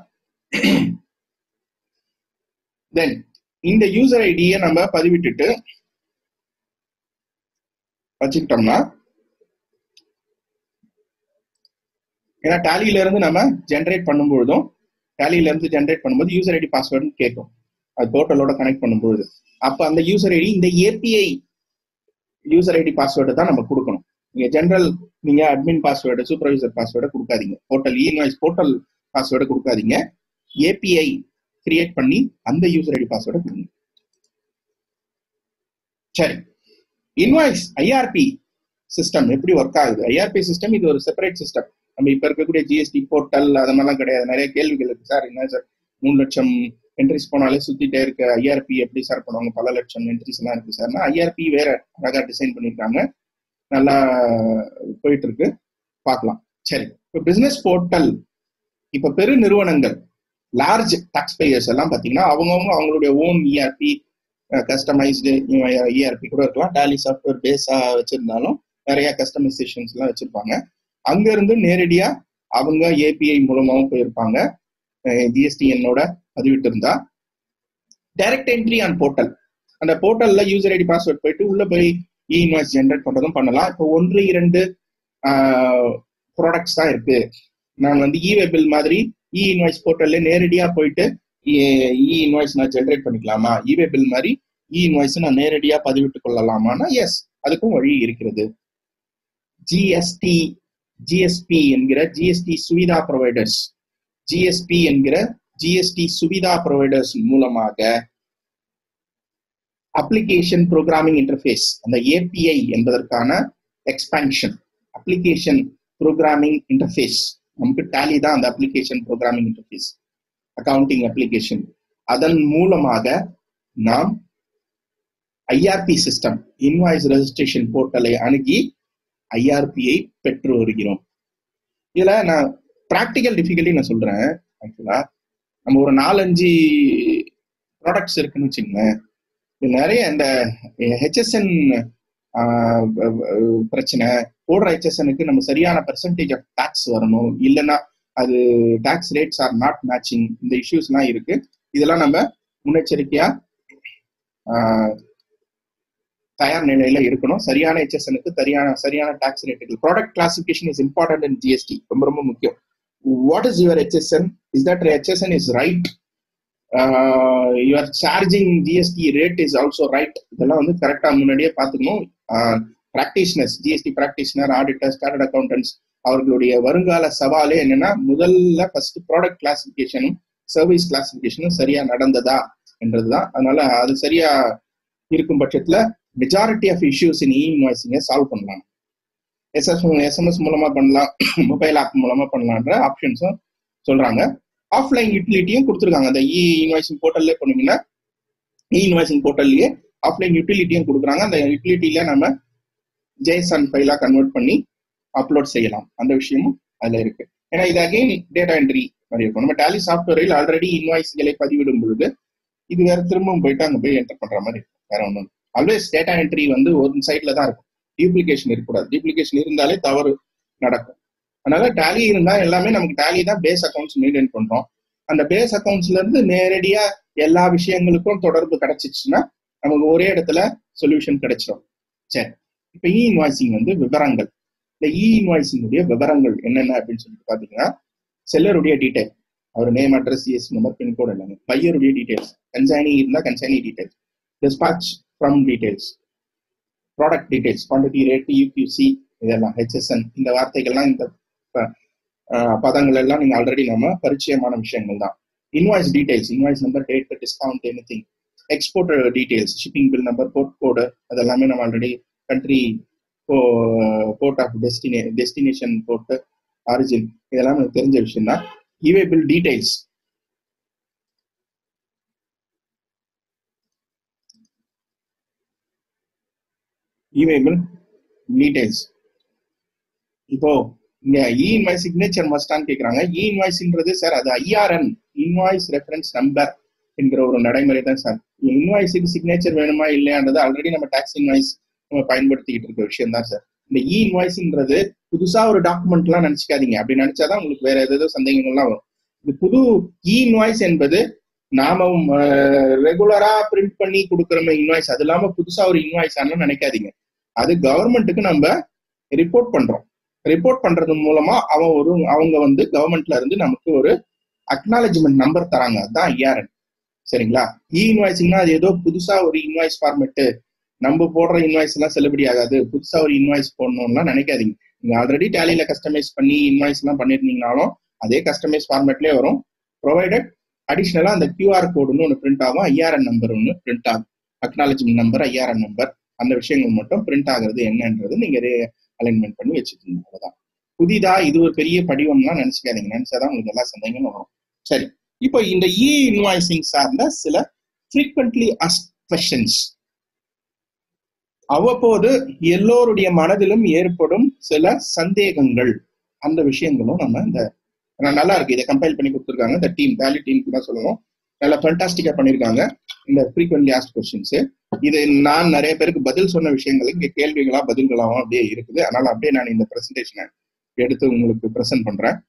தென் இந்த யூசர் ஐடியை நம்ம பதிவிட்டுட்டு வச்சுக்கிட்டோம்னா ஏன்னா டேலியில இருந்து நம்ம ஜென்ரேட் பண்ணும்பொழுதும் டேலியில இருந்து ஜென்ரேட் பண்ணும்போது யூசர் ஐடி பாஸ்வேர்டு கேட்கும் அது போர்ட்டலோட கனெக்ட் பண்ணும்பொழுது அப்ப அந்த யூசர் ஐடி இந்த ஏபிஐ யூசர் ஐடி பாஸ்வேர்டு தான் நம்ம கொடுக்கணும் நீங்க ஜென்ரல் நீங்க அட்மின் பாஸ்வேர்டு சூப்பர்வைசர் பாஸ்வேர்டு கொடுக்காதீங்க போர்ட்டல் இன்வாய்ஸ் போர்ட்டல் பாஸ்வேர்டு கொடுக்காதீங்க ஏபிஐ கிரியேட் பண்ணி அந்த யூசர் ஐடி பாஸ்வேர்டை கொடுங்க சரி இன்வாய்ஸ் ஐஆர்பி சிஸ்டம் எப்படி ஒர்க் ஆகுது ஐஆர்பி சிஸ்டம் இது ஒரு செப்பரேட் சிஸ்டம் நம்ம இப்ப இருக்கக்கூடிய ஜிஎஸ்டி போர்ட்டல் அது மாதிரிலாம் கிடையாது நிறைய கேள்விகள் இருக்கு சார் என்ன சார் மூணு லட்சம் என்ட்ரிஸ் போனாலே சுத்திட்டே இருக்க ஐஆர்பி எப்படி சார் பண்ணுவாங்க பல லட்சம் என்ட்ரிஸ் எல்லாம் இருக்கு சார்னா ஐஆர்பி வேற அழகா டிசைன் பண்ணியிருக்காங்க நல்லா போயிட்டு இருக்கு பார்க்கலாம் சரி இப்போ பிசினஸ் போர்ட்டல் இப்ப பெரு நிறுவனங்கள் லார்ஜ் டாக்ஸ் பேயர்ஸ் எல்லாம் பாத்தீங்கன்னா அவங்கவுங்க அவங்களுடைய ஓன் இஆர்பி கஸ்டமைஸ்டு இஆர்பி கூட இருக்கலாம் டாலி சாஃப்ட்வேர் பேஸா வச்சிருந்தாலும் நிறைய கஸ்டமைசேஷன்ஸ் எல்லாம் வச்சிருப்பாங்க அங்க இருந்து நேரடியா அவங்க ஏபிஐ மூலமாவும் போயிருப்பாங்க ஜிஎஸ்டிஎன்னோட பதிவிட்டு இருந்தா டைரக்ட் என்ட்ரி ஆன் போர்ட்டல் அந்த போர்ட்டல்ல யூசர் ஐடி பாஸ்வேர்ட் போயிட்டு உள்ள போய் இ இன்வாய்ஸ் ஜென்ரேட் பண்றதும் பண்ணலாம் இப்போ ஒன்று இரண்டு ப்ராடக்ட்ஸ் தான் இருக்கு நான் வந்து இ வெபில் மாதிரி இ இன்வாய்ஸ் போர்ட்டல்ல நேரடியா போயிட்டு இ இன்வாய்ஸ் நான் ஜென்ரேட் பண்ணிக்கலாமா இ வெபில் மாதிரி இ இன்வாய்ஸ் நான் நேரடியா பதிவிட்டு கொள்ளலாமான்னா எஸ் அதுக்கும் வழி இருக்கிறது ஜிஎஸ்டி ஜிஎஸ்பி என்கிற ஜிஎஸ்டி சுவிதா ப்ரொவைடர்ஸ் ஜிஎஸ்பி என்கிற ஜிஎஸ்டி சுவிதா ப்ரொவைடர்ஸ் மூலமாக அப்ளிகேஷன் ப்ரோக்ராமிங் இன்டர்ஃபேஸ் அந்த ஏபிஐ என்பதற்கான எக்ஸ்பான்ஷன் அப்ளிகேஷன் ப்ரோக்ராமிங் இன்டர்ஃபேஸ் நமக்கு டேலி தான் அந்த application programming interface accounting application அதன் மூலமாக நாம் ஐஆர்பி சிஸ்டம் இன்வாய்ஸ் ரெஜிஸ்ட்ரேஷன் போர்ட்டலை அணுகி ஐஆர்பியை பெற்று வருகிறோம் இதுல நான் ப்ராக்டிக்கல் டிஃபிகல்ட்டி நான் சொல்றேன் ஆக்சுவலா நம்ம ஒரு நாலஞ்சு ப்ராடக்ட்ஸ் இருக்குன்னு வச்சுக்கோங்களேன் இது நிறைய இந்த ஹெச்எஸ்என் பிரச்சனை போடுற ஹெச்எஸ்எனுக்கு நம்ம சரியான பெர்சன்டேஜ் ஆஃப் டாக்ஸ் வரணும் இல்லைன்னா அது tax rates are not matching இந்த இஷ்யூஸ்லாம் இருக்கு இதெல்லாம் நம்ம முன்னெச்சரிக்கையா ஆஹ், தயார் நிலையில இருக்கணும் சரியான ஹெச்எஸ்எனுக்கு சரியான சரியான டாக்ஸ் ரேட்டுகள் product classification is important in GST ரொம்ப ரொம்ப முக்கியம் what is your HSN is that HSN is right your charging GST rate is also right இதெல்லாம் வந்து கரெக்டா முன்னாடியே பார்த்துக்கணும் practitioners GST practitioner auditor standard accountants அவர்களுடைய வருங்கால சவாலே என்னன்னா முதல்ல ஃபர்ஸ்ட் ப்ராடக்ட் கிளாசிபிகேஷனும் சர்வீஸ் கிளாசிபிகேஷனும் சரியா நடந்ததா என்றதுதான் அதனால அது சரியா இருக்கும் பட்சத்துல மெஜாரிட்டி ஆஃப் இஷ்யூஸ் இன் இன்வாய்ஸிங்க சால்வ் பண்ணலாம் எஸ்எஸ் எஸ்எம்எஸ் மூலமா பண்ணலாம் மொபைல் ஆப் மூலமா பண்ணலான்ற ஆப்ஷன்ஸும் சொல்றாங்க ஆஃப்லைன் யூட்டிலிட்டியும் கொடுத்துருக்காங்க அந்த இ இன்வாய்சிங் போர்ட்டல்லே போனீங்கன்னா இ இன்வாய்சிங் போர்ட்டல்லையே ஆஃப்லைன் யூட்டிலிட்டியும் கொடுக்குறாங்க அந்த யூட்டிலிட்டியில நம்ம ஜேஎஸ்என் ஃபைலா கன்வெர்ட் பண்ணி அப்லோட் செய்யலாம் அந்த விஷயமும் அதுல இருக்கு ஏன்னா இது அகைன் டேட்டா என்ட்ரி மாதிரி இருக்கும் நம்ம டேலி சாஃப்ட்வேரில் ஆல்ரெடி இன்வாய்ஸ்களை பதிவிடும் பொழுது இது வேற திரும்பவும் போயிட்டு அங்க போய் என்டர் பண்ற மாதிரி இருக்கும் வேற ஒன்றும் ஆல்வேஸ் டேட்டா என்ட்ரி வந்து ஒரு சைட்ல தான் இருக்கும் டியூப்ளிகேஷன் இருக்கக்கூடாது டியூப்ளிகேஷன் இருந்தாலே தவறு நடக்கும் அதனால டேலி இருந்தா எல்லாமே நமக்கு டேலி தான் பேஸ் அக்கௌண்ட்ஸ் மெயின்டைன் பண்றோம் அந்த பேஸ் அக்கௌண்ட்ஸ்ல இருந்து நேரடியா எல்லா விஷயங்களுக்கும் தொடர்பு கிடைச்சிச்சுன்னா நமக்கு ஒரே இடத்துல சொல்யூஷன் கிடைச்சிடும் சரி இப்ப இ இன்வாய்சிங் வந்து விவரங்கள் இந்த இ இன்வாய்சிங்குடைய விவரங்கள் என்னென்ன அப்படின்னு சொல்லிட்டு பாத்தீங்கன்னா செல்லருடைய டீடைல் அவர் name address CS number pincode எல்லாமே பையருடைய டீடைல்ஸ் கன்சைனி இருந்தா consignee details dispatch from details product details quantity rate UPC இதெல்லாம் ஹெச்எஸ்என் இந்த வார்த்தைகள்லாம் இந்த பதங்கள் எல்லாம் நீங்க ஆல்ரெடி நம்ம பரிச்சயமான விஷயங்கள் தான் invoice details invoice number date discount anything export details shipping bill number port code அதெல்லாமே நம்ம already country port of destine destination port origin இதெல்லாம் எனக்கு தெரிஞ்ச விஷயம் தான் e way bill details e way bill details இப்போ இங்க இ இன்வாய்ஸ் சிக்னேச்சர் மஸ்டான்னு கேக்குறாங்க இ இன்வாய்ஸ்ன்றது சார் அது ஐஆர்என் இன்வாய்ஸ் ரெஃபரன்ஸ் நம்பர் என்கிற ஒரு நடைமுறை தான் சார் இன்வாய்ஸுக்கு சிக்னேச்சர் வேணுமா இல்லையான்றது ஆல்ரெடி நம்ம டாக்ஸ் இன்வாய்ஸ் நம்ம பயன்படுத்திக்கிட்டு இருக்க விஷயம் தான் சார் இந்த இ இன்வாய்ஸ்ன்றது புதுசா ஒரு டாக்குமெண்ட்லாம் நினைச்சுக்காதீங்க அப்படி நினைச்சாதான் உங்களுக்கு வேற ஏதோ சந்தேகங்கள்லாம் வரும் இது புது இ இன்வாய்ஸ் என்பது நாம ரெகுலரா பிரிண்ட் பண்ணி கொடுக்குற இன்வாய்ஸ் அது இல்லாம புதுசா ஒரு இன்வாய்ஸ் ஆனா நினைக்காதீங்க அது கவர்மெண்ட்டுக்கு நம்ம ரிப்போர்ட் பண்றோம் ரிப்போர்ட் பண்றது மூலமா அவன் ஒரு அவங்க வந்து கவர்மெண்ட்ல இருந்து நமக்கு ஒரு அக்னாலஜ்மெண்ட் நம்பர் தராங்க அதுதான் ஐஆர்என் சரிங்களா இ இன்வாய்ஸிங்னா அது ஏதோ புதுசா ஒரு இன்வாய்ஸ் ஃபார்மெட்டு நம்ம போடுற இன்வாய்ஸ் எல்லாம் செல்லுபடி ஆகாது புதுசா ஒரு இன்வாய்ஸ் போடணும்லாம் நினைக்காதீங்க நீங்க ஆல்ரெடி டேலியில கஸ்டமைஸ் பண்ணி இன்வாய்ஸ் எல்லாம் பண்ணிருந்தீங்கனாலும் அதே கஸ்டமைஸ் ஃபார்மேட்லயே வரும் ப்ரொவைடட் அடிஷ்னலா அந்த கியூஆர் கோடுன்னு ஒன்று பிரிண்ட் ஆகும் ஐஆர்என் நம்பர் ஒன்று பிரிண்ட் ஆகும் அக்னாலஜ்மெண்ட் நம்பர் ஐஆர்என் நம்பர் அந்த விஷயங்கள் மட்டும் பிரிண்ட் ஆகுறது என்னன்றது நீங்க அலைன்மெண்ட் பண்ணி வச்சுக்கோங்க அவ்வளவுதான் புதிதா இது ஒரு பெரிய படிவம்லாம் நினைச்சுக்காதீங்க நினைச்சாதான் உங்களுக்கு எல்லா சந்தேகங்களும் வரும் சரி இப்போ இந்த இ இன்வாய்சிங் சார்ந்த சில ஃப்ரீக்வெண்ட்லி அஸ் கொஷன்ஸ் அவ்வப்போது எல்லோருடைய மனதிலும் ஏற்படும் சில சந்தேகங்கள் அந்த விஷயங்களும் நம்ம இந்த நல்லா இருக்கு இதை கம்பைல் பண்ணி கொடுத்துருக்காங்க இந்த டீம் வேலி டீமுக்கு தான் சொல்லணும் நல்லா ஃபண்டாஸ்டிக்கா பண்ணியிருக்காங்க இந்த ஃப்ரீக்வெண்ட்லி ஆஸ்ட் கொஸ்டின்ஸ் இது நான் நிறைய பேருக்கு பதில் சொன்ன விஷயங்கள் இங்க கேள்விகளா பதில்களாவும் அப்படியே இருக்குது அதனால அப்படியே நான் இந்த பிரசன்டேஷனை எடுத்து உங்களுக்கு ப்ரெசென்ட் பண்றேன்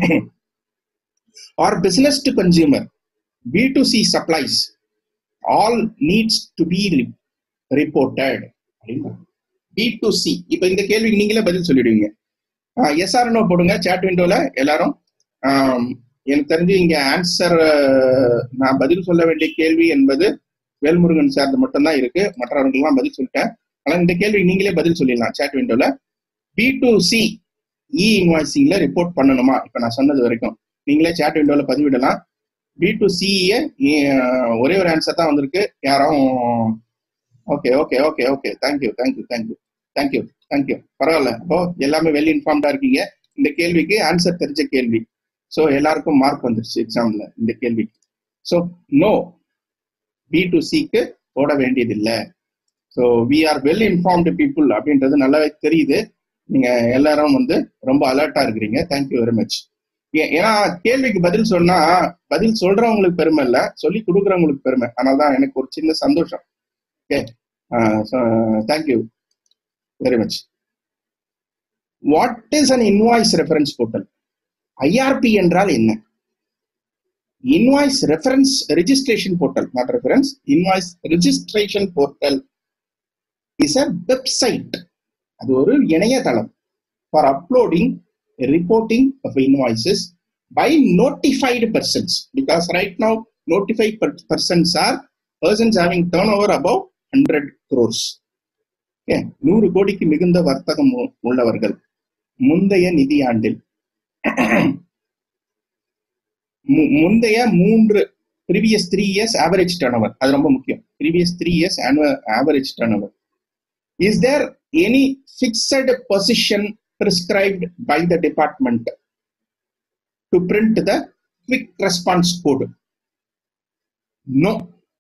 are business to consumer B to C supplies all needs to be reported B to C இப்ப இந்த கேள்விக்கு நீங்களே பதில் சொல்லிடுவீங்க எஸ்ஆர்னோ போடுங்க சாட் விண்டோல எல்லாரும் எனக்கு தெரிஞ்சு இங்க ஆன்சர் நான் பதில் சொல்ல வேண்டிய கேள்வி என்பது வேல்முருகன் சார்ந்து மட்டும்தான் இருக்கு மற்றவர்களுக்கெல்லாம் பதில் சொல்லிட்டேன் ஆனா இந்த கேள்விக்கு நீங்களே பதில் சொல்லிடலாம் சாட் விண்டோல பி டு சி இ இன்வாய்சிங்ல ரிப்போர்ட் பண்ணணுமா இப்ப நான் சொன்னது வரைக்கும் நீங்களே சாட் விண்டோல பதிவிடலாம் பி டு சிஏ ஒரே ஒரு ஆன்சர் தான் வந்திருக்கு யாரும் okay okay okay okay thank you thank you thank you thank you thank you பரவாயில்ல அப்போ எல்லாமே வெல் இன்ஃபார்ம்டா இருக்கீங்க இந்த கேள்விக்கு ஆன்சர் தெரிஞ்ச கேள்வி ஸோ எல்லாருக்கும் மார்க் வந்துருச்சு எக்ஸாம்ல இந்த கேள்விக்கு ஸோ நோ பி டு சிக்கு போட வேண்டியதில்லை so we are well informed people அப்படின்றது நல்லாவே தெரியுது நீங்க எல்லாரும் வந்து ரொம்ப அலர்ட்டா இருக்கிறீங்க தேங்க்யூ வெரி மச் ஏன்னா கேள்விக்கு பதில் சொன்னா பதில் சொல்றவங்களுக்கு பெருமை இல்லை சொல்லி கொடுக்குறவங்களுக்கு பெருமை அதனால தான் எனக்கு ஒரு சின்ன சந்தோஷம் okay thank you very much what is an invoice reference portal IRP என்றால் என்ன invoice reference registration portal not reference invoice registration portal is a website அது ஒரு இணையதளம் for uploading reporting of invoices by notified persons because right now notified persons are persons having turnover above hundred crores okay நூறு கோடிக்கு மிகுந்த வர்த்தகம் உள்ளவர்கள் முந்தைய நிதியாண்டில் முந்தைய மூன்று previous three years average turnover அது ரொம்ப முக்கியம் previous three years average turnover is there any fixed position prescribed by the department to print the quick response code? No.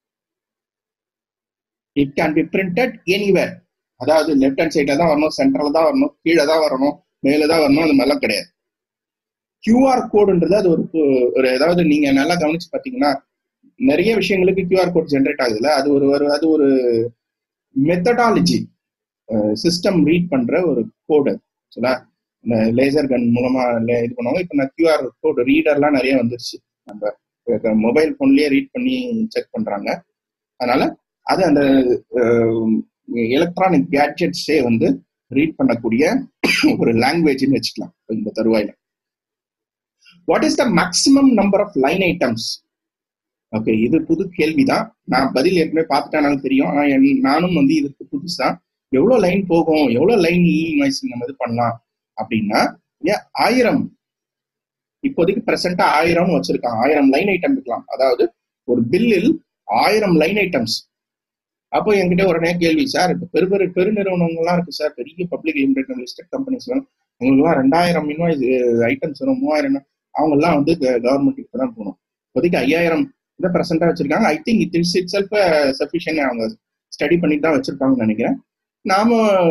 It can be printed anywhere. அதாவது left hand சைட்ல தான் வரணும் central தான் வரணும் கீழே தான் வரணும் மேல தான் வரணும் அந்த மாதிரிலாம் கிடையாது கியூஆர் கோடுன்றது அது ஒரு ஒரு ஏதாவது நீங்க நல்லா கவனிச்சு பாத்தீங்கன்னா நிறைய விஷயங்களுக்கு கியூஆர் கோட் ஜென்ரேட் ஆகுதுல்ல அது ஒரு ஒரு அது ஒரு மெத்தடாலஜி சிஸ்டம் ரீட் பண்ற ஒரு கோடு ஆக்சுவலா இந்த லேசர் கன் மூலமா இது பண்ணுவாங்க இப்போ நான் கியூஆர் கோடு ரீடர்லாம் நிறைய வந்துருச்சு நம்ம மொபைல் ஃபோன்லயே ரீட் பண்ணி செக் பண்றாங்க அதனால அது அந்த எலக்ட்ரானிக் கேட்ஜெட்ஸே வந்து ரீட் பண்ணக்கூடிய ஒரு லாங்குவேஜ்னு வச்சுக்கலாம் இந்த தருவாயில what is the maximum number of line items okay இது புது கேள்விதான் நான் பதில் ஏற்கனவே பார்த்துட்டேனாலும் தெரியும் ஆனா நானும் வந்து இதுக்கு புதுசா எவ்வளவு லைன் போகும் எவ்வளவு லைன் இ இன்வாய்ஸ் நம்ம இது பண்ணலாம் அப்படின்னா ஆயிரம் இப்போதைக்கு பிரசண்டா ஆயிரம்னு வச்சிருக்காங்க ஆயிரம் லைன் ஐட்டம் இருக்கலாம் அதாவது ஒரு பில்லில் ஆயிரம் லைன் ஐட்டம்ஸ் அப்போ என்கிட்ட உடனே கேள்வி சார் இப்போ பெரு பெரு பெருநிறுவனங்கள்லாம் இருக்கு சார் பெரிய பப்ளிக் லிமிடெட் லிஸ்டட் கம்பெனிஸ் அவங்களுக்குலாம் ரெண்டாயிரம் இன்வாய்ஸ் ஐட்டம்ஸ் வரும் மூவாயிரம் அவங்க எல்லாம் வந்து கவர்மெண்ட்டுக்கு தான் போகணும் இப்போதைக்கு ஐயாயிரம் இதை ப்ரெசென்டா வச்சிருக்காங்க I think it is itself sufficient அவங்க ஸ்டடி பண்ணிட்டு தான் வச்சிருக்காங்கன்னு நினைக்கிறேன் நாம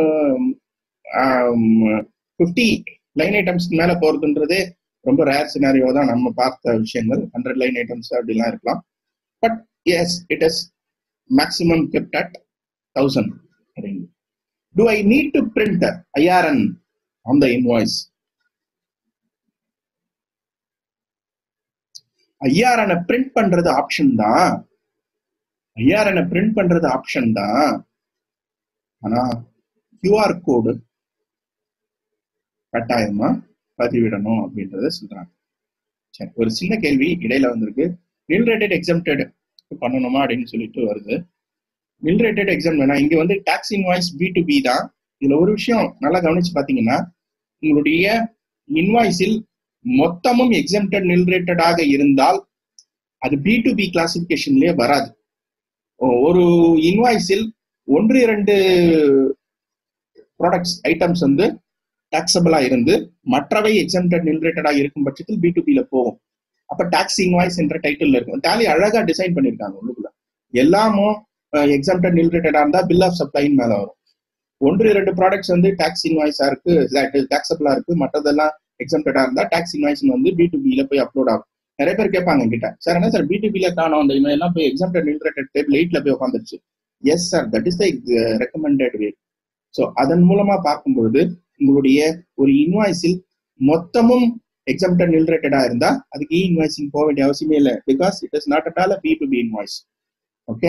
ஃபிஃப்டி லைன் ஐட்டம்ஸ்க்கு மேல போறதுன்றதே ரொம்ப ரேர் சினாரியோ தான் நம்ம பார்த்த விஷயங்கள் ஹண்ட்ரட் லைன் ஐட்டம்ஸ் அப்படிலாம் இருக்கலாம் but yes it is maximum kept at thousand do I need to print IRN on the invoice ஐஆர்என பிரிண்ட் பண்றது ஆப்ஷன் தான் ஐஆர்என பிரிண்ட் பண்றது ஆப்ஷன் தான் ஆனா கியூஆர் கோடு கட்டாயமா பதிவிடணும் அப்படின்றத சொல்றாங்க சரி ஒரு சின்ன கேள்வி இடையில வந்திருக்கு நில் ரேட்டட் எக்ஸம்டட் பண்ணணுமா அப்படின்னு சொல்லிட்டு வருது நில் ரேட்டட் எக்ஸாம் வேணா இங்க வந்து tax invoice B to B தான் இதுல ஒரு விஷயம் நல்லா கவனிச்சு பாத்தீங்கன்னா உங்களுடைய இன்வாய்ஸில் மொத்தமும் எக்ஸம்டட் நில் ரேட்டடாக இருந்தால் அது பி டு பி கிளாசிபிகேஷன்லயே வராது ஒரு இன்வாய்ஸில் ஒன்று இரண்டு ப்ராடக்ட்ஸ் ஐட்டம்ஸ் வந்து டாக்ஸபிளா இருந்து மற்றவை எக்ஸம்டட் நில் ரேட்டடா இருக்கும் பட்சத்தில் பி டு பில போகும் அப்ப டாக்ஸ் இன்வாய்ஸ் என்ற டைட்டில் இருக்கும் டேலி அழகா டிசைன் பண்ணிருக்காங்க உள்ளுக்குள்ள எல்லாமும் எக்ஸம்டட் நில் ரேட்டடா இருந்தா பில் ஆஃப் சப்ளைன் மேல வரும் ஒன்று இரண்டு ப்ராடக்ட்ஸ் வந்து டாக்ஸ் இன்வாய்ஸா இருக்கு டாக்ஸபிளா இருக்கு மற்றதெல்லாம் எக்ஸம்டடா இருந்தா டாக்ஸ் இன்வாய்ஸ் வந்து பி டு பில போய் அப்லோட் ஆகும் நிறைய பேர் கேட்பாங்க கிட்ட சார் என்ன சார் பி டு பில காணும் அந்த இமெயில் எல்லாம் போய் எக்ஸம்டட் நில் ரேட்டட் டேபிள் எயிட்ல போய் உட்காந்துருச்சு yes sir that is the recommended way so அதன் மூலமா பார்க்கும்பொழுது உங்களுடைய ஒரு இன்வாய்ஸில் மொத்தமும் எக்ஸம்டன் நில் ரேட்டடா இருந்தா அதுக்கு இ இன்வாய்ஸிங் போக வேண்டிய அவசியமே இல்லை because it is not at all B to B invoice okay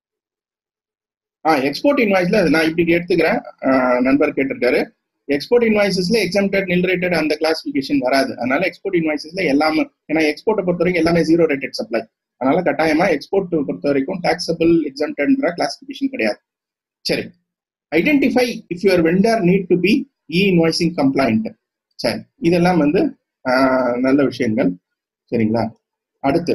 ah export இன்வாய்ஸ்ல நான் இப்படி எடுத்துக்கிறேன் நண்பர் கேட்டிருக்காரு எக்ஸ்போர்ட் இன்வாய்சஸ்ல எக்ஸம்டட் நில் ரேட்டட் அந்த கிளாசிபிகேஷன் வராது அதனால எக்ஸ்போர்ட் இன்வாய்சஸ்ல எல்லாமே ஏன்னா எக்ஸ்போர்ட்டை பொறுத்த வரைக்கும் எல்லாமே ஜீரோ ரேட்டட் சப்ளை அதனால கட்டாயமா எக்ஸ்போர்ட் பொறுத்த வரைக்கும் டாக்ஸபிள் எக்ஸம்டட்ன்ற கிளாசிபிகேஷன் கிடையாது சரி identify if your vendor need to be e invoicing compliant சரி இதெல்லாம் வந்து நல்ல விஷயங்கள் சரிங்களா அடுத்து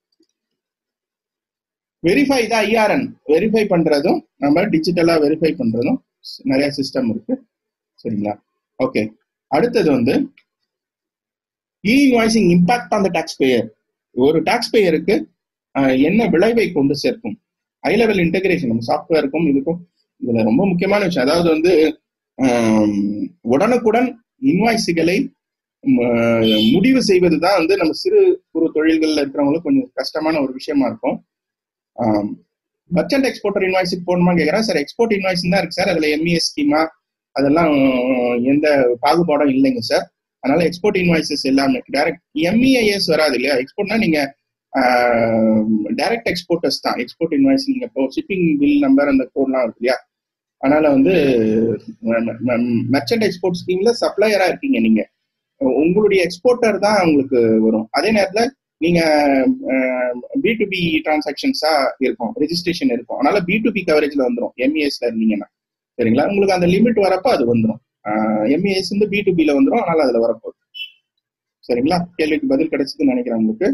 வெரிஃபை தான் ஐஆர்என் வெரிஃபை பண்றதும் நம்ம டிஜிட்டலா வெரிஃபை பண்றதும் நிறைய சிஸ்டம் இருக்கு சரிங்களா ஓகே அடுத்தது வந்து e invoicing impact on the taxpayer ஒரு டாக்ஸ் பேயருக்கு என்ன விளைவை கொண்டு சேர்க்கும் ஹை லெவல் இன்டகிரேஷன் நம்ம சாஃப்ட்வேருக்கும் இதுக்கும் இதுல ரொம்ப முக்கியமான விஷயம் அதாவது வந்து உடனுக்குடன் இன்வாய்ஸுகளை முடிவு செய்வது தான் வந்து நம்ம சிறு குறு தொழில்கள்ல இருக்கிறவங்களுக்கு கொஞ்சம் கஷ்டமான ஒரு விஷயமா இருக்கும் மர்ச்சன்ட் எக்ஸ்போர்ட்டர் இன்வாய்ஸுக்கு போகணுமா கேட்குறேன் சார் எக்ஸ்போர்ட் இன்வாய்ஸ் தான் இருக்கு சார் அதுல எம்இஎஸ் ஸ்கீமா அதெல்லாம் எந்த பாகுபாடும் இல்லைங்க சார் அதனால எக்ஸ்போர்ட் இன்வாய்சஸ் எல்லாமே டைரக்ட் எம்இஐஎஸ் வராது இல்லையா எக்ஸ்போர்ட்னா நீங்க டைரக்ட் எக்ஸ்போர்ட்டர்ஸ் தான் எக்ஸ்போர்ட் இன்வாய்ஸ் நீங்க இப்போ ஷிப்பிங் பில் நம்பர் அந்த கோட்லாம் இருக்கு இல்லையா அதனால வந்து மெர்ச்சன்ட் எக்ஸ்போர்ட் ஸ்கீம்ல சப்ளையரா இருக்கீங்க நீங்க உங்களுடைய எக்ஸ்போர்ட்டர் தான் உங்களுக்கு வரும் அதே நேரத்துல நீங்க பி டு பி டிரான்சாக்ஷன்ஸா இருக்கும் ரெஜிஸ்ட்ரேஷன் இருக்கும் அதனால பி டு பி கவரேஜ்ல வந்துடும் எம்இஎஸ்ல இருந்தீங்கன்னா சரிங்களா உங்களுக்கு அந்த லிமிட் வரப்போ அது வந்துடும் எம்இஎஸ் வந்து பி டு பில வந்துடும் அதனால அதுல வரப்போகுது சரிங்களா கேள்விக்கு பதில் கிடைச்சதுன்னு நினைக்கிறேன் உங்களுக்கு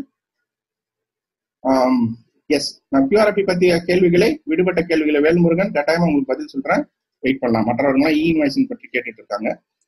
எஸ் நான் கியூஆர்பி பத்திய கேள்விகளை விடுபட்ட கேள்விகளை வேல்முருகன் கட்டாயமா உங்களுக்கு பதில் சொல்றேன் வெயிட் பண்ணலாம் மற்றவர்கள் இ இன்வாய்சிங் பற்றி கேட்டுட்டு இருக்காங்க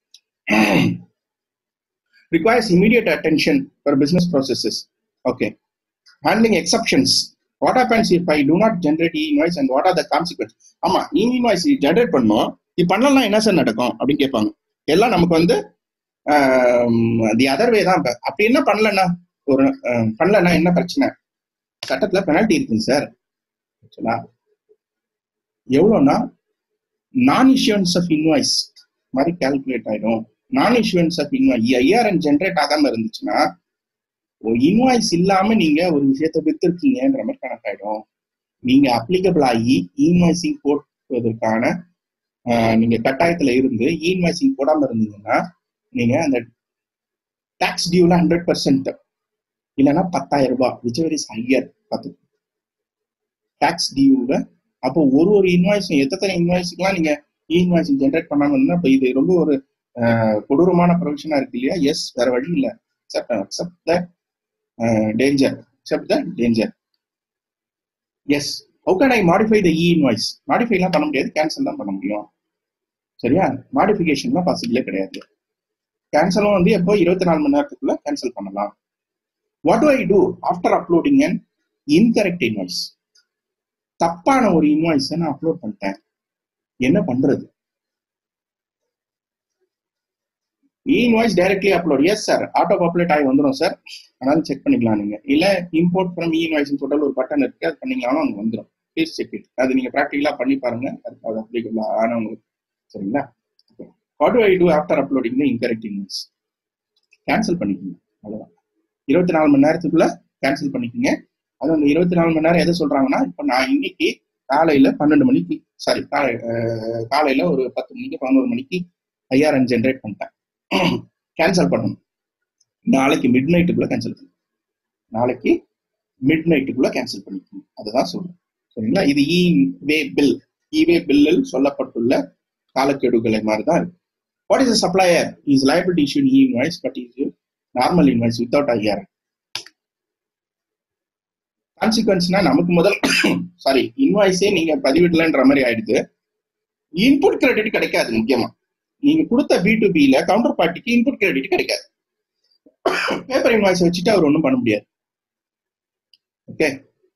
requires immediate attention for business processes. Okay. Handling exceptions. What happens if I do not generate e-invoice and what are the consequences? ஆமா e-invoice ஜெனரேட் பண்ணோம் இது பண்ணலாம் என்ன சார் நடக்கும் அப்படின்னு கேட்பாங்க எல்லாம் நமக்கு வந்து தி அதர் வே தான் அப்படி என்ன பண்ணலன்னா ஒரு பண்ணலன்னா என்ன பிரச்சனை சட்டத்துல பெனால்டி இருக்குங்க சார் ஆக்சுவலா எவ்வளோனா நான் இஷ்யூன்ஸ் ஆஃப் இன்வாய்ஸ் மாதிரி கால்குலேட் ஆயிடும் நான் issuance of invoice IRN generate ஆகாம இருந்துச்சுன்னா இன்வாய்ஸ் இல்லாம நீங்க ஒரு விஷயத்த வித்திருக்கீங்கன்ற மாதிரி கணக்காயிடும் நீங்க அப்ளிகபிள் ஆகி இன்வாய்சிங் போடுவதற்கான நீங்க கட்டாயத்துல இருந்து இன்வாய்சிங் போடாம இருந்தீங்கன்னா நீங்க அந்த டாக்ஸ் டியூல ஹண்ட்ரட் பர்சன்ட் இல்லைன்னா பத்தாயிரம் ரூபாய் விச் வெரி ஹையர் பார்த்து டாக்ஸ் டியூல அப்போ ஒரு ஒரு இன்வாய்ஸும் எத்தனை இன்வாய்ஸுக்கெல்லாம் நீங்க இன்வாய்ஸிங் ஜென்ரேட் பண்ணாம இருந்தா இப்போ இது ரொம்ப ஒரு கொடூரமான ப்ரொவிஷனா இருக்கு இல்லையா எஸ் வேற வழி இல்ல accept accept the uh, danger accept the danger yes how can i modify the e invoice modify எல்லாம் பண்ண முடியாது கேன்சல் தான் பண்ண முடியும் சரியா மாடிஃபிகேஷன்லாம் பாசிபிளே கிடையாது கேன்சலும் வந்து எப்போ இருபத்தி நாலு மணி நேரத்துக்குள்ள கேன்சல் பண்ணலாம் what do I do after uploading an incorrect invoice தப்பான ஒரு இன்வாய்ஸை நான் அப்லோட் பண்ணிட்டேன் என்ன பண்றது invoice directly upload yes sir auto upload ஆகி வந்துடும் சார் அதனால செக் பண்ணிக்கலாம் நீங்க இல்ல இம்போர்ட் ஃப்ரம் இன்வாய்ஸ் சொல்லிட்டு ஒரு பட்டன் இருக்கு அது பண்ணீங்கனாலும் அங்க வந்துடும் ப்ளீஸ் செக் இட் அது நீங்க ப்ராக்டிகலா பண்ணி பாருங்க அது அது அப்ளிகபிள் ஆனவங்களுக்கு சரிங்களா what do I do after uploading incorrect invoice cancel பண்ணிக்கோங்க அவ்வளவுதான் இருபத்தி நாலு மணி நேரத்துக்குள்ள கேன்சல் பண்ணிக்கோங்க அது அந்த இருபத்தி நாலு மணி நேரம் எதை சொல்றாங்கன்னா இப்போ நான் இன்னைக்கு காலையில பன்னெண்டு மணிக்கு சாரி காலை காலையில ஒரு பத்து மணிக்கு பதினோரு மணிக்கு ஐஆர்என் ஜென்ரேட் பண்ணிட்டேன் கேன்சல் பண்ணணும் நாளைக்கு மிட் நைட்டுக்குள்ள கேன்சல் பண்ணணும் நாளைக்கு மிட் நைட்டுக்குள்ள கேன்சல் பண்ணிக்கணும் அதுதான் சொல்றேன் சரிங்களா இது இ வே பில் இவே பில்லில் சொல்லப்பட்டுள்ள காலக்கெடுகளை மாதிரி தான் இருக்கு what is supplier is liability issue e invoice but is normal invoice without IR கான்சிக்வன்ஸ்னா நமக்கு முதல் சாரி இன்வாய்ஸே நீங்க பதிவிடலன்ற மாதிரி ஆயிடுது இன்புட் கிரெடிட் கிடைக்காது முக்கியமா நீங்க கொடுத்த பி டு பில கவுண்டர் பார்ட்டிக்கு இன்புட் கிரெடிட் கிடைக்காது பேப்பர் இன்வாய்ஸ் வச்சுட்டு அவர் ஒன்றும் பண்ண முடியாது ஓகே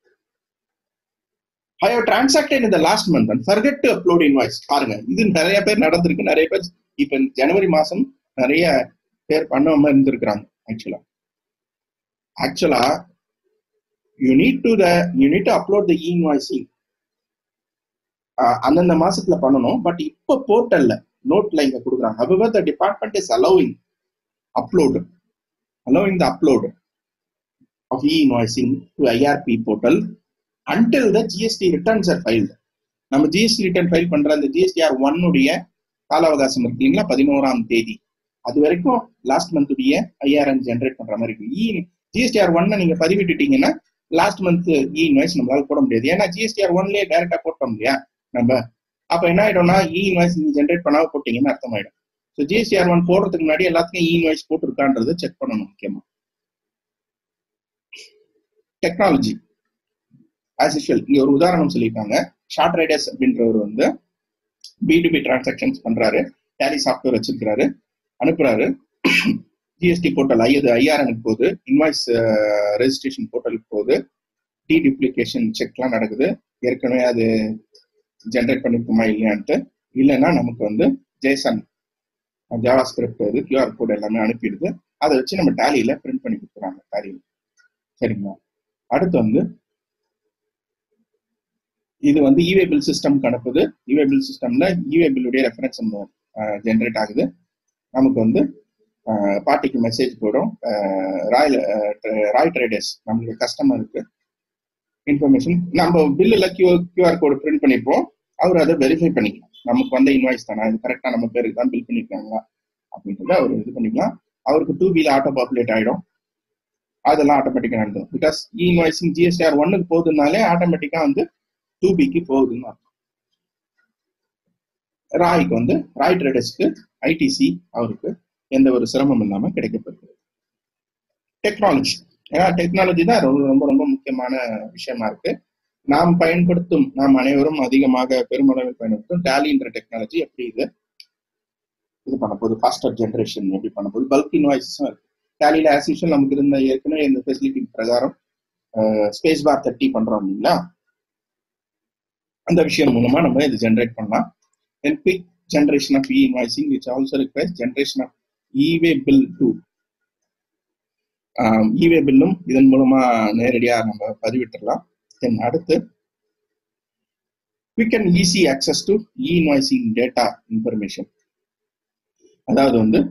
ஐ ஹவ் டிரான்சாக்டட் இந்த last month and forget to upload invoice பாருங்க இது நிறைய பேர் நடந்திருக்கு நிறைய பேர் இப்ப ஜனவரி மாசம் நிறைய பேர் பண்ணாம இருந்திருக்கிறாங்க ஆக்சுவலா ஆக்சுவலா you need to the you need to upload the invoicing அந்தந்த மாசத்துல பண்ணணும் பட் இப்போ போர்ட்டல்ல நோட்ல இங்க கொடுக்குறாங்க however the department is allowing upload allowing the upload of e invoicing to IRP portal until the GST returns are filed நம்ம GST return file பண்ற அந்த ஜிஎஸ்டிஆர் ஒன்னுடைய கால அவகாசம் இருக்கு இல்லைங்களா பதினோராம் தேதி அது வரைக்கும் லாஸ்ட் மந்த்துடைய ஐஆர்என் ஜென்ரேட் பண்ற மாதிரி இருக்கு இ ஜிஎஸ்டிஆர் ஒன்னை நீங்க பதிவிட்டுட்டீங்கன்னா லாஸ்ட் மந்த் இ இன்வாய்ஸ் நம்மளால போட முடியாது ஏன்னா ஜிஎஸ்டிஆர் ஒன்லயே டைரக்டா போட்டோம் இல்லையா நம்ம அப்ப என்ன ஆயிடும்னா இ இன்வாய்ஸ் நீங்க ஜென்ரேட் பண்ணாம போட்டீங்கன்னு அர்த்தம் ஆயிடும் ஸோ ஜிஎஸ்டிஆர் ஒன் போடுறதுக்கு முன்னாடி எல்லாத்துக்கும் இ இன்வாய்ஸ் போட்டிருக்கான்றதை செக் பண்ணணும் முக்கியமா டெக்னாலஜி ஆஸ் யூஷுவல் இங்க ஒரு உதாரணம் சொல்லியிருக்காங்க ஷார்ட் ரைடர்ஸ் அப்படின்றவர் வந்து பி டு பி டிரான்சாக்ஷன்ஸ் பண்றாரு டேலி சாஃப்ட்வேர் வச்சிருக்கிறாரு அனுப்புறாரு ஜிஎஸ்டி போர்ட்டல் ஐயது ஐஆர்எனுக்கு போகுது இன்வாய்ஸ் ரெஜிஸ்ட்ரேஷன் போர்ட்டலுக்கு போகுது டி டிப்ளிகேஷன் செக்லாம் நடக்குது ஏற்கனவே அது ஜென்ரேட் பண்ணிருக்குமா இல்லையான்ட்டு இல்லைன்னா நமக்கு வந்து ஜேசன் ஜாவா ஸ்கிரிப்ட் இது கியூஆர் கோட் எல்லாமே அனுப்பிடுது அதை வச்சு நம்ம டேலியில பிரிண்ட் பண்ணி கொடுக்குறாங்க டேலியில் சரிங்களா அடுத்து வந்து இது வந்து இவே பில் சிஸ்டம்க்கு அனுப்புது இவே பில் சிஸ்டம்ல இவே பில்லுடைய ரெஃபரன்ஸ் ஜென்ரேட் ஆகுது நமக்கு வந்து பார்ட்டிக்கு மெசேஜ் போடும் ராயல் ராய் ட்ரேடர்ஸ் நம்மளுடைய கஸ்டமருக்கு இன்ஃபர்மேஷன் நம்ம பில்லில் கியூ கியூஆர் கோடு பிரிண்ட் பண்ணிப்போம் அவர் அதை வெரிஃபை பண்ணிக்கலாம் நமக்கு வந்த இன்வாய்ஸ் தானே இது கரெக்டாக நம்ம பேருக்கு தான் பில் பண்ணியிருக்காங்களா அப்படின்றத அவர் இது பண்ணிக்கலாம் அவருக்கு டூ பியில் ஆட்டோ பாப்புலேட் ஆகிடும் அதெல்லாம் ஆட்டோமேட்டிக்காக நடந்துடும் பிகாஸ் இ இன்வாய்ஸிங் ஜிஎஸ்டிஆர் ஒன்னுக்கு போகுதுனாலே ஆட்டோமேட்டிக்காக வந்து டூ பிக்கு போகுதுன்னு அர்த்தம் ராய்க்கு வந்து ராய் ட்ரேடர்ஸ்க்கு ஐடிசி அவருக்கு எந்த ஒரு சிரமம் இல்லாம கிடைக்கப்படுகிறது டெக்னாலஜி ஏன்னா டெக்னாலஜி தான் ரொம்ப ரொம்ப ரொம்ப முக்கியமான விஷயமா இருக்கு நாம் பயன்படுத்தும் நாம் அனைவரும் அதிகமாக பெருமளவில் பயன்படுத்தும் டேலின்ற டெக்னாலஜி எப்படி இது இது பண்ண போகுது ஃபாஸ்டர் ஜென்ரேஷன் எப்படி பண்ண போகுது பல்க் இன்வாய்ஸும் இருக்கு டேலியில ஆஸ் யூஷுவல் நமக்கு இருந்த ஏற்கனவே இந்த ஃபெசிலிட்டி பிரகாரம் ஸ்பேஸ் பார் தட்டி பண்றோம் இல்லைங்களா அந்த விஷயம் மூலமா நம்ம இது ஜென்ரேட் பண்ணலாம் then quick generation of e-invoicing which also requires generation of e-way bill too இவே பில்லும் இதன் மூலமா நேரடியா நம்ம பதிவிட்டுறலாம் தென் அடுத்து quick and easy access to E invoicing data information அதாவது வந்து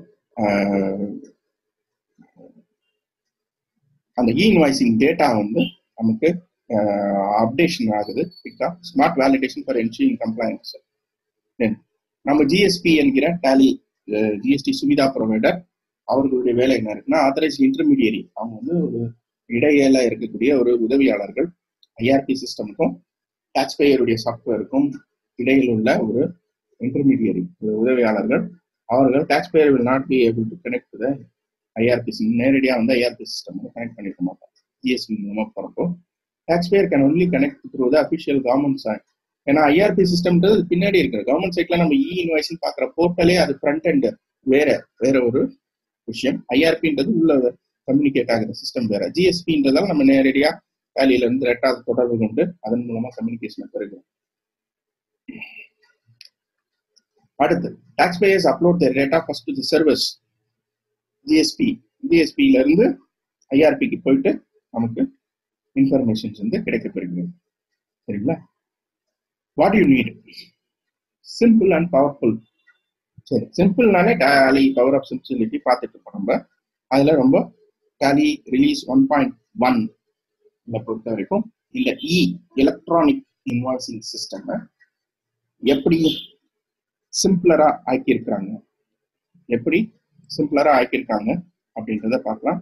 அந்த இ இன்வாய்சிங் டேட்டா வந்து நமக்கு அப்டேஷன் ஆகுது குவிக்கா smart validation for ensuring compliance then நம்ம ஜிஎஸ்பி என்கிற டேலி ஜிஎஸ்டி சுவிதா ப்ரொவைடர் அவர்களுடைய வேலை என்ன இருக்குன்னா ஆத்தரைஸ் இன்டர்மீடியரி அவங்க வந்து ஒரு இடையில இருக்கக்கூடிய ஒரு உதவியாளர்கள் ஐஆர்பி சிஸ்டமுக்கும் டாக்ஸ் பேயருடைய சாஃப்ட்வேருக்கும் இடையில் உள்ள ஒரு இன்டர்மீடியரி ஒரு உதவியாளர்கள் அவர்கள் taxpayer will not be able to connect the IRP நேரடியா வந்து ஐஆர்பி சிஸ்டம் வந்து கனெக்ட் பண்ணிருக்க மாட்டோம் ஜிஎஸ்டி மூலமா போறப்போ taxpayer can only connect through the official government site ஏன்னா ஐஆர்பி சிஸ்டம்ன்றது பின்னாடி இருக்கிற கவர்மெண்ட் சைட்ல நம்ம இ இன்வாய்ஸ்னு பாக்குற போர்ட்டலே அது ஃப்ரண்ட் அண்ட் வேற வேற ஒரு விஷயம் ஐஆர்பின்றது உள்ள கம்யூனிகேட் ஆகிற சிஸ்டம் வேற ஜிஎஸ்பின்றதால நம்ம நேரடியா வேலையில இருந்து ரெட்டாவது தொடர்பு கொண்டு அதன் மூலமா கம்யூனிகேஷன் பெறுகிறோம் அடுத்து taxpayers upload the data first to the service GSP ஜிஎஸ்பியில இருந்து ஐஆர்பிக்கு போயிட்டு நமக்கு இன்ஃபர்மேஷன்ஸ் வந்து கிடைக்கப்பெறுகிறது சரிங்களா what you need simple and powerful சரி சிம்பிள்னாலே டேலி பவர் ஆஃப் சிம்பிளிட்டி பார்த்துட்டு இருக்கோம் நம்ம அதுல ரொம்ப Tally release one point one பொறுத்த வரைக்கும் இல்ல இ எலக்ட்ரானிக் இன்வாய்சிங் சிஸ்டம் எப்படி சிம்பிளரா ஆக்கியிருக்கிறாங்க எப்படி சிம்பிளரா ஆக்கியிருக்காங்க அப்படின்றத பார்க்கலாம்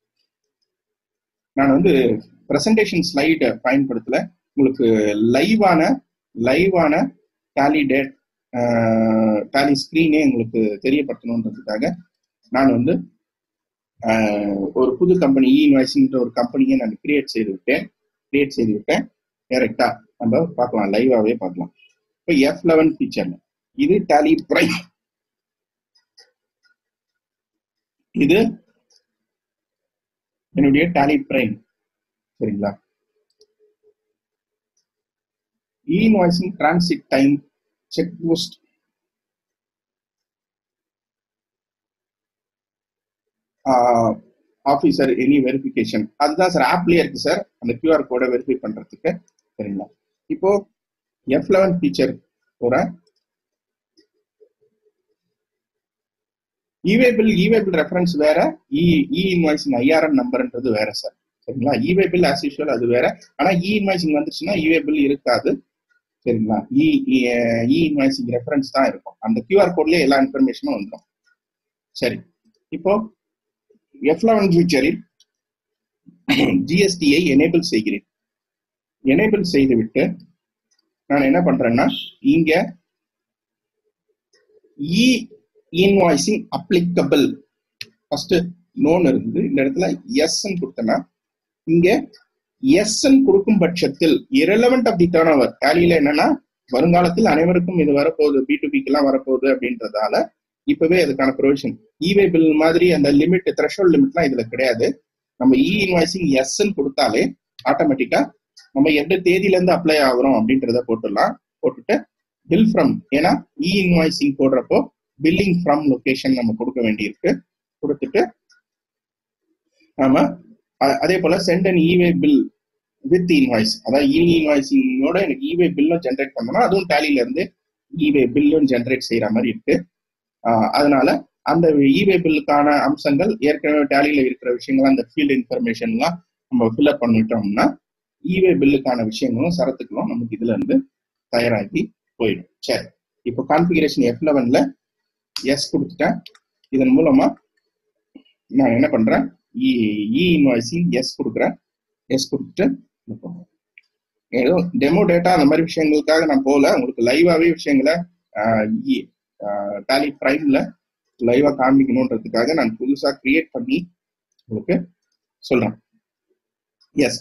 நான் வந்து பிரசன்டேஷன் ஸ்லைடு பயன்படுத்தல உங்களுக்கு லைவான லைவான டேலி டேட் டேலி ஸ்க்ரீனே உங்களுக்கு தெரியப்படுத்தணுன்றதுக்காக நான் வந்து ஒரு புது கம்பெனி இ இன்வாய்ஸ்ன்ற ஒரு கம்பெனியை நான் கிரியேட் செய்து விட்டேன் கிரியேட் செய்து விட்டேன் டேரெக்டா நம்ம பார்க்கலாம் லைவாவே பார்க்கலாம் இப்போ எஃப் லெவன் ஃபீச்சர்ல இது டேலி பிரைம் இது என்னுடைய டேலி பிரைம் சரிங்களா e invoicing transit time check post officer any verification அதுதான் சார் ஆப்லயே இருக்கு சார் அந்த கியூஆர் கோடை வெரிஃபை பண்றதுக்கு சரிங்களா இப்போ எஃப் லெவன் ஃபீச்சர் ஒரு இவேபிள் இவேபிள் ரெஃபரன்ஸ் வேற இ இ இன்வாய்சிங் ஐஆர்என் நம்பர்ன்றது வேற சார் சரிங்களா இவேபிள் ஆஸ் யூஷுவல் அது வேற ஆனா இ இன்வாய்சிங் வந்துச்சுன்னா இவேபிள் இருக்காது சரிங்களா இ இ இன்வாய்சிங் ரெஃபரன்ஸ் தான் இருக்கும் அந்த கியூஆர் கோட்லயே எல்லா இன்ஃபர்மேஷனும் வந்துடும் சரி இப்போ எஃப் லெவன் ஃபியூச்சரில் ஜிஎஸ்டியை எனேபிள் செய்கிறேன் எனேபிள் செய்துவிட்டு நான் என்ன பண்றேன்னா இங்க இ இன்வாய்சிங் அப்ளிகபிள் ஃபர்ஸ்ட் நோன் இருக்குது இந்த இடத்துல எஸ் கொடுத்தேன்னா இங்க எஸ் கொடுக்கும் பட்சத்தில் irrelevant of the turnover டேலியில என்னன்னா வருங்காலத்தில் அனைவருக்கும் இது வரப்போகுது பி டு பிக்கு எல்லாம் வரப்போகுது அப்படின்றதால இப்பவே அதுக்கான ப்ரொவிஷன் இவே பில் மாதிரி அந்த லிமிட் த்ரெஷோல்ட் லிமிட்லாம் இதுல கிடையாது நம்ம இ இன்வாய்சிங் எஸ் கொடுத்தாலே ஆட்டோமேட்டிக்கா நம்ம எந்த தேதியில இருந்து அப்ளை ஆகுறோம் அப்படின்றத போட்டுடலாம் போட்டுட்டு பில் ஃப்ரம் ஏன்னா இ இன்வாய்சிங் போடுறப்போ பில்லிங் ஃப்ரம் லொகேஷன் நம்ம கொடுக்க வேண்டியிருக்கு கொடுத்துட்டு நாம அதே போல sent and e way bill with invoice அதாவது இ இன்வாய்சிங்கோட எனக்கு இவே பில்லும் ஜென்ரேட் பண்ணோம்னா அதுவும் டேலியில இருந்து இவே பில்லும் ஜென்ரேட் செய்யற மாதிரி இருக்கு அதனால அந்த இவே பில்லுக்கான அம்சங்கள் ஏற்கனவே டேலியில இருக்கிற விஷயங்கள் அந்த ஃபீல்டு இன்ஃபர்மேஷன்லாம் நம்ம ஃபில்அப் பண்ணிட்டோம்னா இவே பில்லுக்கான விஷயங்களும் சரத்துக்களும் நமக்கு இதுல இருந்து தயாராகி போயிடும் சரி இப்போ கான்ஃபிகரேஷன் எஃப் லெவன்ல எஸ் கொடுத்துட்டேன் இதன் மூலமா நான் என்ன பண்றேன் இ இன்வாய்சிங் எஸ் கொடுக்குறேன் எஸ் கொடுத்துட்டு ஏதோ டெமோ டேட்டா அந்த மாதிரி விஷயங்களுக்காக நான் போகல உங்களுக்கு லைவாவே விஷயங்களை டேலி பிரைம்ல லைவா காமிக்கணுன்றதுக்காக நான் புதுசா கிரியேட் பண்ணி உங்களுக்கு சொல்றேன் எஸ்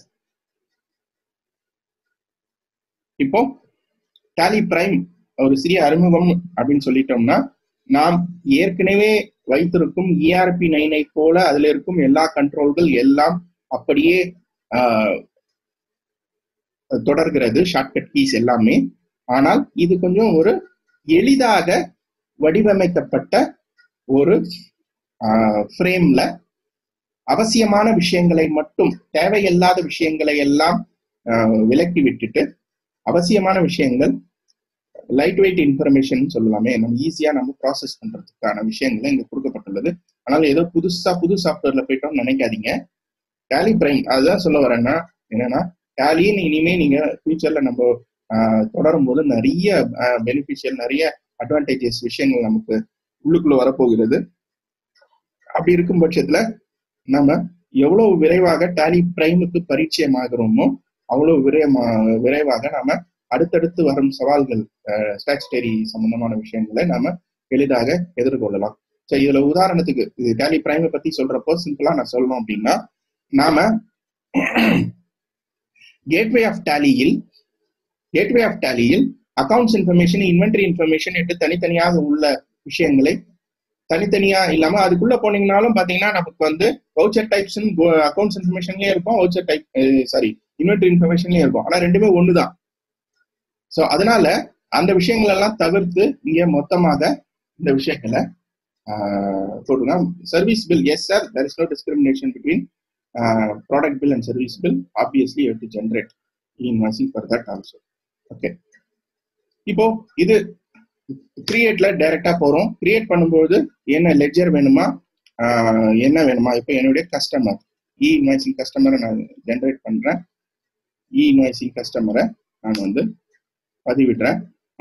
இப்போ டேலி பிரைம் ஒரு சிறிய அறிமுகம் அப்படின்னு சொல்லிட்டோம்னா நாம் ஏற்கனவே வைத்திருக்கும் இஆர்பி நைனை போல அதுல இருக்கும் எல்லா கண்ட்ரோல்கள் எல்லாம் அப்படியே தொடர்கிறது ஷார்ட்கட் கீஸ் எல்லாமே ஆனால் இது கொஞ்சம் ஒரு எளிதாக வடிவமைக்கப்பட்ட ஒரு ஃப்ரேம்ல அவசியமான விஷயங்களை மட்டும் தேவையில்லாத விஷயங்களை எல்லாம் விலக்கி விட்டுட்டு அவசியமான விஷயங்கள் லைட் வெயிட் இன்ஃபர்மேஷன் சொல்லலாமே நம்ம ஈஸியா நம்ம ப்ராசஸ் பண்றதுக்கான விஷயங்கள் இங்க கொடுக்கப்பட்டுள்ளது ஆனால் ஏதோ புதுசா புது சாஃப்ட்வேர்ல போயிட்டோம் நினைக்காதீங்க டேலி பிரைம் அதுதான் சொல்ல வரேன்னா என்னன்னா டேலின்னு இனிமே நீங்க ஃபியூச்சர்ல நம்ம தொடரும் போது நிறைய பெனிஃபிஷியல் நிறைய அட்வான்டேஜஸ் விஷயங்கள் நமக்கு உள்ளுக்குள்ள வரப்போகிறது அப்படி இருக்கும் பட்சத்துல நம்ம எவ்வளவு விரைவாக டேலி பிரைமுக்கு பரிச்சயம் ஆகிறோமோ அவ்வளவு விரைமா விரைவாக நாம அடுத்தடுத்து வரும் சவால்கள் ஸ்டாச்சுட்டரி சம்பந்தமான விஷயங்களை நாம எளிதாக எதிர்கொள்ளலாம் ஸோ இதுல உதாரணத்துக்கு இது டேலி பிரைமை பத்தி சொல்றப்போ சிம்பிளா நான் சொல்லணும் அப்படின்னா நாம கேட்வே ஆஃப் டேலியில் கேட்வே ஆஃப் டேலியில் அக்கவுண்ட்ஸ் இன்ஃபர்மேஷன் இன்வென்டரி இன்ஃபர்மேஷன் என்று தனித்தனியாக உள்ள விஷயங்களை தனித்தனியா இல்லாம அதுக்குள்ள போனீங்கனாலும் பாத்தீங்கன்னா நமக்கு வந்து வவுச்சர் டைப்ஸ் அக்கௌண்ட்ஸ் இன்ஃபர்மேஷன்லயே இருக்கும் வவுச்சர் டைப் சாரி இன்வென்டரி இன்ஃபர்மேஷன்லயே இருக்கும் ஆனா ரெண்டுமே ஒண்ணுதான் ஸோ அதனால அந்த விஷயங்கள் எல்லாம் தவிர்த்து இங்க மொத்தமாக இந்த விஷயங்களை போட்டுங்க service bill yes sir there is no discrimination between product bill and service bill obviously to generate invoicing for that also okay இப்போ இது கிரியேட்ல டைரக்டா போறோம் கிரியேட் பண்ணும்போது என்ன லெஜர் வேணுமா என்ன வேணுமா இப்போ என்னுடைய கஸ்டமர் இ இன்வாய்சிங் கஸ்டமரை நான் ஜென்ரேட் பண்றேன் இ இன்வாய்சிங் கஸ்டமரை நான் வந்து பதிவிடுறேன்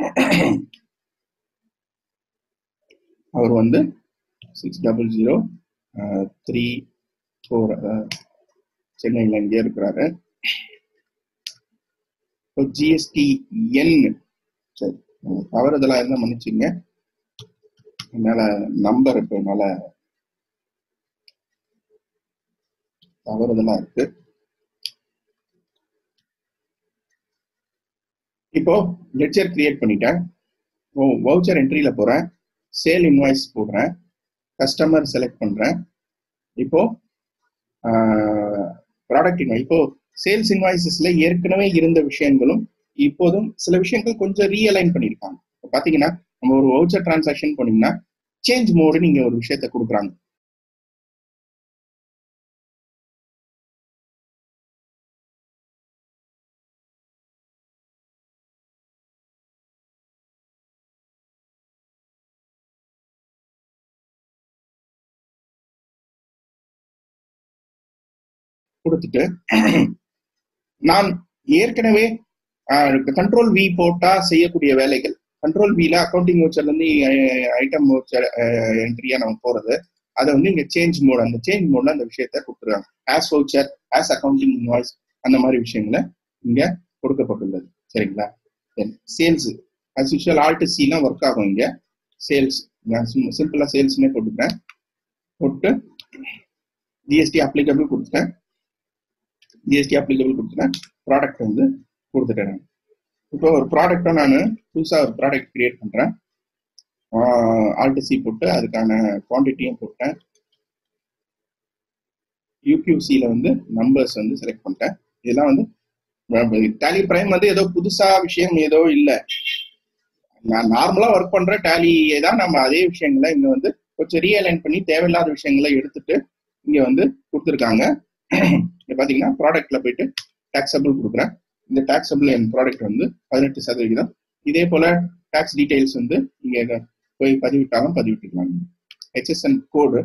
அவர் வந்து six double zero three four சென்னையில் இங்கே இருக்கிறாரு இப்போ ஜிஎஸ்டி என் சரி தவறுதலாக இருந்தால் மன்னிச்சுங்க என்னால் நம்பர் இப்போ என்னால் தவறுதலாக இருக்கு இப்போ லெட்ஜர் கிரியேட் பண்ணிட்டேன் வவுச்சர் என்ட்ரியில போறேன் சேல் இன்வாய்ஸ் போடுறேன் கஸ்டமர் செலக்ட் பண்றேன் இப்போ ப்ராடக்ட் இன்வாய்ஸ் இப்போ சேல்ஸ் இன்வாய்சஸ்ல ஏற்கனவே இருந்த விஷயங்களும் இப்போதும் சில விஷயங்கள் கொஞ்சம் ரீஅலைன் பண்ணியிருக்காங்க பாத்தீங்கன்னா நம்ம ஒரு வவுச்சர் டிரான்சாக்ஷன் போனீங்கன்னா சேஞ்ச் மோடு நீங்க ஒரு விஷயத்த கொடுக்குறாங்க கொடுத்துட்டு நான் ஏற்கனவே கண்ட்ரோல் வி போட்டா செய்யக்கூடிய வேலைகள் கண்ட்ரோல் வில அக்கௌண்டிங் வச்சர்ல இருந்து ஐட்டம் வச்சர் என்ட்ரியா நம்ம போறது அதை வந்து இங்க சேஞ்ச் மோட் அந்த சேஞ்ச் மோட்ல அந்த விஷயத்த கொடுத்துருக்காங்க as voucher as accounting invoice அந்த மாதிரி விஷயங்களை இங்க கொடுக்கப்பட்டுள்ளது சரிங்களா சேல்ஸ் அஸ் யூஷுவல் ஆல்ட் சிலாம் ஒர்க் ஆகும் இங்க சேல்ஸ் சிம்பிளா சேல்ஸ்னே போட்டுக்கிறேன் போட்டு ஜிஎஸ்டி அப்ளிகபிள் கொடுத்துட்டேன் ஜிஎஸ்டி அப்ளிகபிள் கொடுத்துட்டேன் ப்ராடக்ட் வந்து கொடுத்துட்டேன் இப்போ ஒரு ப்ராடக்டை நான் புதுசாக ஒரு ப்ராடக்ட் கிரியேட் பண்ணுறேன் ஆல்டிசி போட்டு அதுக்கான குவான்டிட்டியும் போட்டேன் யூகியூசியில் வந்து நம்பர்ஸ் வந்து செலக்ட் பண்ணிட்டேன் இதெல்லாம் வந்து டேலி பிரைம் வந்து ஏதோ புதுசா விஷயம் ஏதோ இல்லை நான் நார்மலா ஒர்க் பண்ற டேலியே தான் நம்ம அதே விஷயங்களை இங்க வந்து கொஞ்சம் ரீஅலைன் பண்ணி தேவையில்லாத விஷயங்களை எடுத்துட்டு இங்க வந்து கொடுத்துருக்காங்க இங்க பாத்தீங்கன்னா ப்ராடக்ட்ல போயிட்டு டாக்ஸபிள் கொடுக்குறேன் இந்த டாக்ஸபிள் என் ப்ராடக்ட் வந்து பதினெட்டு சதவிகிதம் இதே போல டாக்ஸ் டீடைல்ஸ் வந்து நீங்க போய் பதிவிட்டாலும் பதிவிட்டுக்கலாம் ஹெச்எஸ்என் கோடு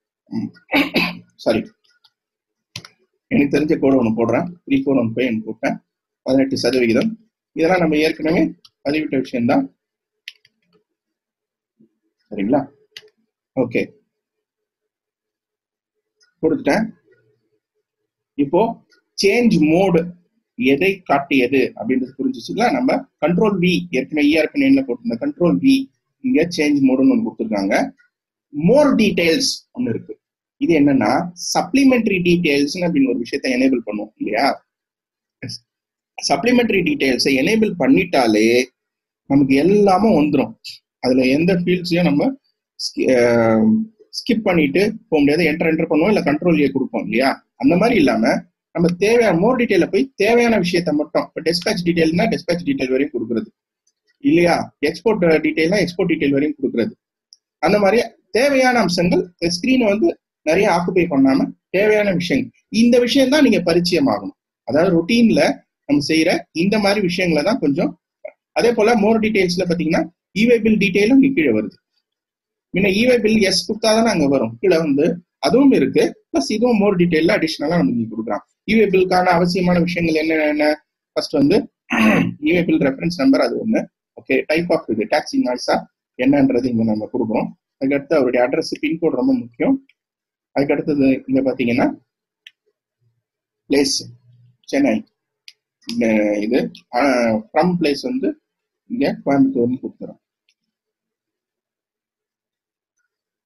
சாரி எனக்கு தெரிஞ்ச கோடு ஒன்று போடுறேன் த்ரீ ஃபோர் ஒன் ஃபைவ் போட்டேன் பதினெட்டு சதவிகிதம் இதெல்லாம் நம்ம ஏற்கனவே பதிவிட்ட விஷயம்தான் சரிங்களா ஓகே கொடுத்துட்டேன் இப்போ சேஞ்ச் மோடு எதை காட்டியது அப்படின்றது புரிஞ்சிச்சுங்களா நம்ம கண்ட்ரோல் வி ஏற்கனவே இஆர்பி நைன்ல போட்டிருந்த கண்ட்ரோல் வி இங்க சேஞ்ச் மோடுன்னு ஒன்று கொடுத்துருக்காங்க மோர் டீடைல்ஸ் ஒன்று இருக்கு இது என்னன்னா சப்ளிமெண்டரி டீடைல்ஸ் அப்படின்னு ஒரு விஷயத்த எனேபிள் பண்ணுவோம் இல்லையா சப்ளிமெண்டரி டீடைல்ஸை எனேபிள் பண்ணிட்டாலே நமக்கு எல்லாமே வந்துடும் அதுல எந்த ஃபீல்ட்ஸையும் நம்ம ஸ்கிப் பண்ணிட்டு போக முடியாது என்டர் என்டர் பண்ணுவோம் இல்லை கண்ட்ரோல் ஏ கொடுப்போம் இல்லையா அந்த மாதிரி இல்லாம நம்ம தேவையான மோர் டீட்டெயில போய் தேவையான விஷயத்த மட்டும் இப்போ டெஸ்பேச் டீடைல்னா டெஸ்பேச் டீடைல் வரையும் கொடுக்குறது இல்லையா எக்ஸ்போர்ட் டீடைல்னா எக்ஸ்போர்ட் டீடைல் வரையும் கொடுக்குறது அந்த மாதிரி தேவையான அம்சங்கள் ஸ்கிரீனை வந்து நிறைய ஆக்குபை பண்ணாம தேவையான விஷயங்கள் இந்த விஷயம் தான் நீங்க பரிச்சயம் ஆகணும் அதாவது ரொட்டீன்ல நம்ம செய்யற இந்த மாதிரி விஷயங்களை தான் கொஞ்சம் அதே போல மோர் டீடைல்ஸ்ல பாத்தீங்கன்னா இவை பில் டீடைலும் இங்க கீழே வருது முன்ன இவை பில் எஸ் கொடுத்தாதான் அங்க வரும் கீழே வந்து அதுவும் இருக்கு பிளஸ் இதுவும் மோர் டீடைல்ல அடிஷனலா நமக்கு கொடுக்குறான் இவை பில்கான அவசியமான விஷயங்கள் என்னென்ன ஃபர்ஸ்ட் வந்து இவை பில் ரெஃபரன்ஸ் நம்பர் அது ஒண்ணு ஓகே டைப் ஆஃப் இது டாக்ஸ் இன்வாய்ஸா என்னன்றது இங்க நம்ம கொடுக்குறோம் அதுக்கடுத்து அவருடைய அட்ரஸ் பின்கோட் ரொம்ப முக்கியம் அதுக்கு அடுத்தது இங்க பாத்தீங்கன்னா பிளேஸ் சென்னை இது ஃப்ரம் பிளேஸ் வந்து இங்க கோயம்புத்தூர்னு கொடுத்துறோம்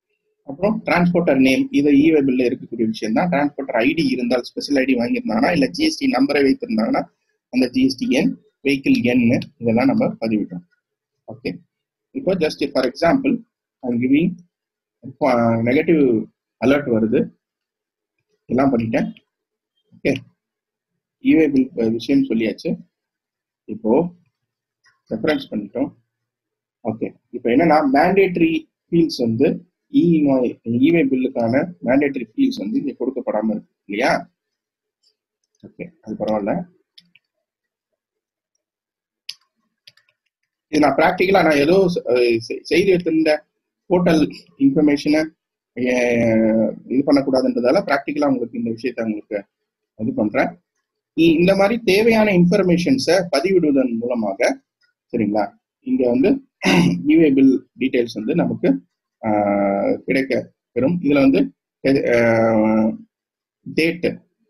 அப்புறம் டிரான்ஸ்போர்ட்டர் நேம் இது இவே பில்ல இருக்கக்கூடிய விஷயம் தான் டிரான்ஸ்போர்ட்டர் ஐடி இருந்தால் ஸ்பெஷல் ஐடி வாங்கியிருந்தாங்கன்னா இல்ல ஜிஎஸ்டி நம்பரை வைத்திருந்தாங்கன்னா அந்த ஜிஎஸ்டி எண் வெஹிக்கிள் எண் இதெல்லாம் நம்ம பதிவிட்டோம் ஓகே இப்போ just for example I'm giving negative alert வருது எல்லாம் பண்ணிட்டேன் ஓகே இவே பில் விஷயம் சொல்லியாச்சு இப்போ ரெஃபரன்ஸ் பண்ணிட்டோம் ஓகே இப்போ என்னன்னா மேண்டேட்டரி ஃபீல்ட்ஸ் வந்து இவே பில்லுக்கான மேண்டேட்டரி ஃபீல்ட்ஸ் வந்து இங்க கொடுக்கப்படாம இருக்கு இல்லையா ஓகே அது பரவாயில்ல இது நான் ப்ராக்டிக்கலா நான் ஏதோ அஹ், செ- செய்தி எடுத்திருந்த போர்ட்டல் இன்ஃபர்மேஷனை இது பண்ணக்கூடாதுன்றதால ப்ராக்டிக்கலா உங்களுக்கு இந்த விஷயத்த உங்களுக்கு இது பண்றேன் இ- இந்த மாதிரி தேவையான இன்ஃபர்மேஷன்ஸை பதிவிடுவதன் மூலமாக சரிங்களா இங்க வந்து இவே பில் டீடைல்ஸ் வந்து நமக்கு ஆஹ், கிடைக்க பெறும் இதுல வந்து டேட்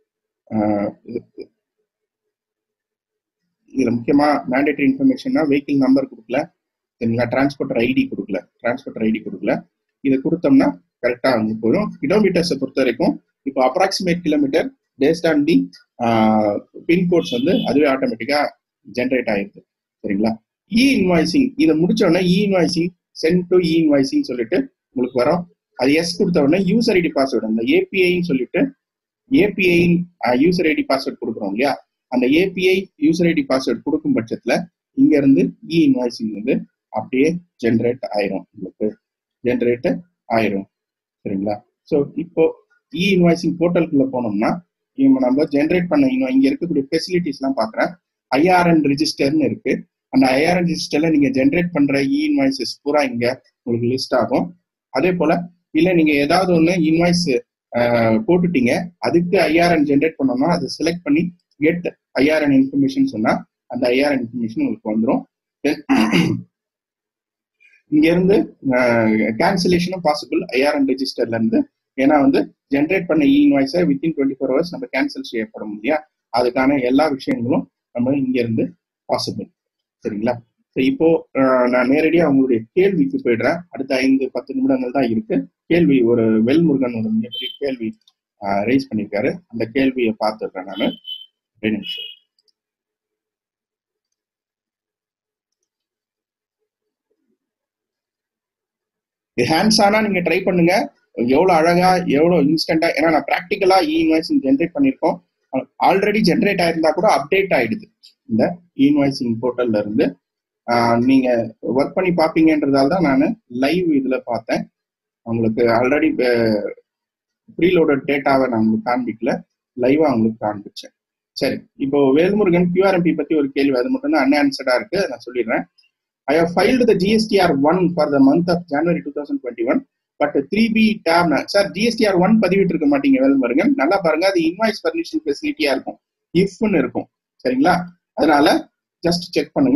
இதுல முக்கியமா மேண்டேட்டரி இன்ஃபர்மேஷன்னா வெஹிக்கிள் நம்பர் கொடுக்கல சரிங்களா டிரான்ஸ்போர்ட்டர் ஐடி கொடுக்கல டிரான்ஸ்போர்ட்டர் ஐடி கொடுக்கல இதை கொடுத்தோம்னா கரெக்டா வந்து போயிடும் கிலோமீட்டர்ஸை பொறுத்த வரைக்கும் இப்போ approximate kilometre based on the pincodes வந்து அதுவே ஆட்டோமேட்டிக்கா ஜென்ரேட் ஆயிடுது சரிங்களா இ இன்வாய்சிங் இதை முடிச்ச உடனே e invoicing sent to E invoicing சொல்லிட்டு உங்களுக்கு வரும் அது எஸ் கொடுத்த உடனே யூசர் ஐடி பாஸ்வேர்டு அந்த ஏபிஐன்னு சொல்லிட்டு ஏபிஐ யூசர் ஐடி பாஸ்வேர்ட் கொடுக்குறோம் இல்லையா அந்த ஏபிஐ யூசர் ஐடி பாஸ்வேர்ட் கொடுக்கும் பட்சத்துல இங்க இருந்து இ இன்வாய்சிங் வந்து அப்படியே ஜென்ரேட் ஆயிரும் உங்களுக்கு ஜென்ரேட் ஆயிரும் சரிங்களா ஸோ இப்போ இ இன்வாய்சிங் போர்ட்டலுக்குள்ள போனோம்னா இவங்க நம்ம ஜென்ரேட் பண்ண இன்னும் இங்க இருக்கக்கூடிய ஃபெசிலிட்டிஸ்லாம் பார்க்குறேன் ஐஆர்என் ரிஜிஸ்டர்னு இருக்கு அந்த ஐஆர்என் ரிஜிஸ்டர்ல நீங்க ஜென்ரேட் பண்ற இ இன்வாய்சஸ் பூரா இங்க உங்களுக்கு லிஸ்ட் ஆகும் அதே போல இல்ல நீங்க ஏதாவது ஒன்று இன்வாய்ஸ் போட்டுட்டீங்க அதுக்கு ஐஆர்என் ஜென்ரேட் பண்ணோம்னா அதை செலக்ட் பண்ணி கெட் ஐஆர்என் இன்ஃபர்மேஷன் சொன்னா அந்த ஐஆர்என் இன்ஃபர்மேஷன் உங்களுக்கு வந்துடும் இங்க இருந்து கேன்சலேஷனும் பாசிபிள் ஐஆர்என் ரெஜிஸ்டர்ல இருந்து ஏன்னா வந்து ஜென்ரேட் பண்ண இ இன்வாய்ஸை வித்தின் டுவெண்ட்டி ஃபோர் ஹவர்ஸ் நம்ம கேன்சல் செய்யப்படும் இல்லையா அதுக்கான எல்லா விஷயங்களும் நம்ம இங்க இருந்து பாசிபிள் சரிங்களா So, இப்போ அஹ், நான் நேரடியா உங்களுடைய கேள்விக்கு போயிடுறேன் அடுத்த ஐந்து பத்து நிமிடங்கள் தான் இருக்கு கேள்வி ஒரு வெல்முருகன் ஒரு மிகப்பெரிய கேள்வி ரைஸ் பண்ணியிருக்காரு அந்த கேள்வியை பார்த்துடுறேன் நான் ரெண்டு நிமிஷம் ஹேண்ட்ஸ் ஆனா நீங்க ட்ரை பண்ணுங்க எவ்வளவு அழகா எவ்வளவு இன்ஸ்டன்டா ஏன்னா நான் ப்ராக்டிக்கலா இ இன்வாய்சிங் ஜென்ரேட் பண்ணியிருக்கோம் ஆல்ரெடி ஜென்ரேட் ஆயிருந்தா கூட அப்டேட் ஆயிடுது இந்த இன்வாய்சிங் போர்ட்டல்ல இருந்து ஆஹ் நீங்க ஒர்க் பண்ணி பார்ப்பீங்கன்றதால தான் நான் லைவ் இதுல பார்த்தேன் உங்களுக்கு ஆல்ரெடி ப்ரீலோடட் டேட்டாவை நான் உங்களுக்கு காண்பிக்கல லைவா உங்களுக்கு காண்பிச்சேன் சரி இப்போ வேல்முருகன் QRMP பத்தி ஒரு கேள்வி அது மட்டும் தான் அன்ஆன்சர்டா இருக்கு அதை நான் சொல்லிடுறேன் I have filed the GSTR one for the month of January two thousand twenty one but three B tab sir GSTR one பதிவிட்டு இருக்க மாட்டீங்க வேல்முருகன் நல்லா பாருங்க அது இன்வாய்ஸ் பர்மிஷன் ஃபெசிலிட்டியா இருக்கும் இஃப்னு இருக்கும் சரிங்களா அதனால ஜஸ்ட் செக் பண்ணுங்க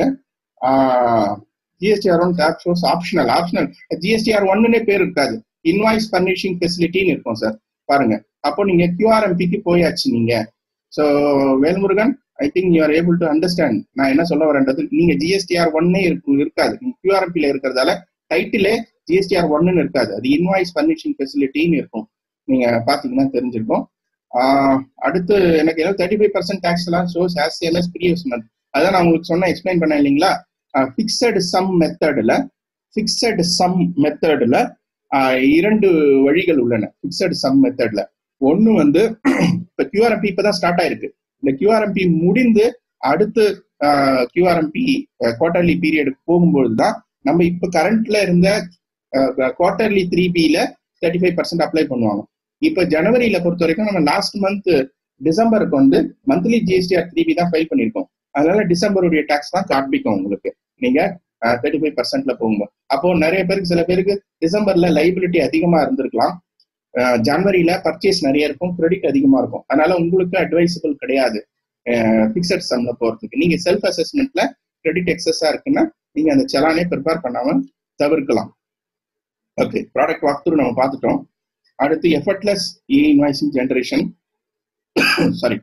GSTR one tab shows optional optional GSTR ஒன்னுனே பேர் இருக்காது இன்வாய்ஸ் பர்னிஷிங் ஃபெசிலிட்டின்னு இருக்கும் சார் பாருங்க அப்போ நீங்க கியூஆர்எம்பிக்கு போயாச்சு நீங்க so Velmurugan I think you are able to understand நான் என்ன சொல்ல வரேன்றது நீங்க ஜிஎஸ்டிஆர் ஒன்னே இருக்கும் இருக்காது நீங்க கியூஆர்எம்பில இருக்கிறதால டைட்டிலே ஜிஎஸ்டிஆர் ஒன்னு இருக்காது அது இன்வாய்ஸ் பர்னிஷிங் ஃபெசிலிட்டின்னு இருக்கும் நீங்க பாத்தீங்கன்னா தெரிஞ்சிருக்கும் ஆஹ் அடுத்து எனக்கு ஏதோ தேர்ட்டி ஃபைவ் பர்சன்ட் டேக்ஸ் எல்லாம் shows as same as previous month அதான் நான் உங்களுக்கு சொன்ன எக்ஸ்பிளைன் பண்ணேன் இல்லைங்களா ஃபிக்ஸட் சம் மெத்தடில் ஃபிக்ஸட் சம் மெத்தடில் இரண்டு வழிகள் உள்ளன ஃபிக்ஸட் சம் மெத்தட்ல ஒன்னு வந்து இப்ப கியூஆர்எம்பி இப்பதான் ஸ்டார்ட் ஆயிருக்கு இந்த கியூஆர்எம்பி முடிந்து அடுத்து கியூஆர்எம்பி குவார்டர்லி பீரியட் போகும்போது தான் நம்ம இப்ப கரண்ட்ல இருந்த குவார்டர்லி த்ரீ பில தேர்ட்டி ஃபைவ் பர்சன்ட் அப்ளை பண்ணுவாங்க இப்ப ஜனவரியில பொறுத்த வரைக்கும் நம்ம லாஸ்ட் மந்த் டிசம்பருக்கு வந்து மந்த்லி ஜிஎஸ்டிஆர் த்ரீ பி தான் ஃபைல் பண்ணியிருக்கோம் அதனால டிசம்பருடைய டேக்ஸ் தான் காண்பிக்கும் உங்களுக்கு நீங்க தேர்ட்டி ஃபைவ் பர்சன்ட்ல போகும்போது அப்போ நிறைய பேருக்கு சில பேருக்கு டிசம்பர்ல லைபிலிட்டி அதிகமா இருந்திருக்கலாம் ஜனவரியில பர்ச்சேஸ் நிறைய இருக்கும் கிரெடிட் அதிகமா இருக்கும் அதனால உங்களுக்கு அட்வைசபிள் கிடையாது பிக்சட் சம்ல போறதுக்கு நீங்க செல்ஃப் அசஸ்மெண்ட்ல கிரெடிட் எக்ஸஸா இருக்குன்னா நீங்க அந்த செலானே ப்ரிப்பேர் பண்ணாம தவிர்க்கலாம் ஓகே ப்ராடக்ட் வாக் த்ரூ நம்ம பார்த்துட்டோம் அடுத்து effortless e invoicing generation sorry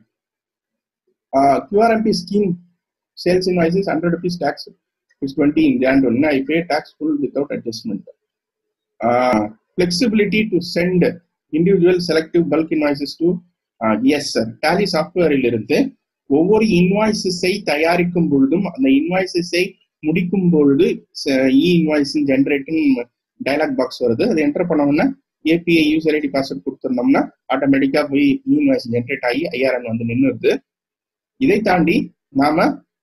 QRMP scheme sales invoices 100 rupees tax is 20 in Jan 1. I pay tax full without adjustment. Uh, flexibility to send individual selective bulk invoices to uh, yes sir tally சாஃப்ட்வேரில் இருந்து ஒவ்வொரு இன்வாய்ஸஸை தயாரிக்கும் பொழுதும் அந்த இன்வாய்ஸஸை முடிக்கும் பொழுது e invoicing generating dialog box வருது அதை என்டர் பண்ணோம்னா ஏபிஐ யூசர் ஐடி பாஸ்வேர்ட் கொடுத்துருந்தோம்னா ஆட்டோமேட்டிக்கா போய் இ இன்வாய்ஸ் ஜென்ரேட் ஆகி ஐஆர்என் வந்து நின்றுது இதை தாண்டி நாம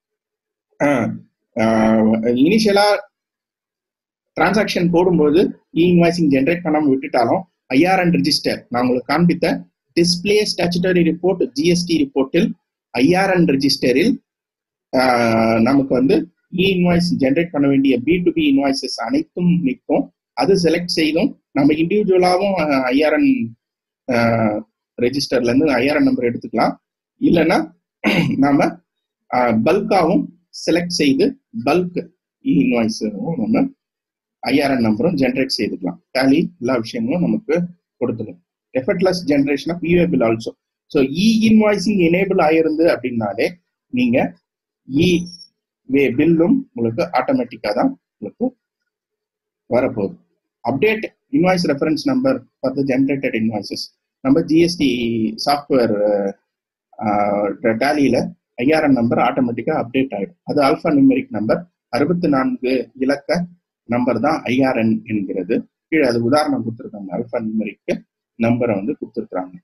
இனிஷியலா டிரான்சாக்ஷன் போடும்போது இ இன்வாய்சிங் ஜென்ரேட் பண்ணாம விட்டுட்டாலும் ஐஆர்என் ரிஜிஸ்டர் நான் உங்களுக்கு காண்பித்த டிஸ்பிளே ஸ்டாச்சுட்டரி ரிப்போர்ட் ஜிஎஸ்டி ரிப்போர்ட்டில் ஐஆர்என் ரெஜிஸ்டரில் நமக்கு வந்து இ இன்வாய்ஸ் ஜென்ரேட் பண்ண வேண்டிய பி டு பி இன்வாய்சஸ் அனைத்தும் நிற்கும் அது செலக்ட் செய்தும் நம்ம இண்டிவிஜுவலாகவும் ஐஆர்என் ரெஜிஸ்டர்ல இருந்து ஐஆர்என் நம்பர் எடுத்துக்கலாம் இல்லைன்னா நாம பல்காவும் செலக்ட் செய்து பல்க் இ இன்வாய்ஸும் நம்ம ஐஆர்என் நம்பரும் ஜென்ரேட் செய்துக்கலாம் டேலி எல்லா விஷயங்களும் நமக்கு கொடுத்துடும் effortless generation of e way bill also so e invoicing enable ஆயிருந்து அப்படின்னாலே நீங்க இ வே பில்லும் உங்களுக்கு ஆட்டோமேட்டிக்காக தான் உங்களுக்கு வரப்போகுது update invoice reference number for the generated invoices நம்ம ஜிஎஸ்டி சாஃப்ட்வேர் டேலியில ஐஆர்என் நம்பர் ஆட்டோமேட்டிக்கா அப்டேட் ஆயிடும் அது ஆல்ஃபா நியூமெரிக் நம்பர் அறுபத்தி நான்கு இலக்க நம்பர் தான் ஐஆர்என் என்கிறது கீழே அது உதாரணம் கொடுத்துருக்காங்க அல்ஃபா நியூமெரிக்கு நம்பரை வந்து கொடுத்துருக்காங்க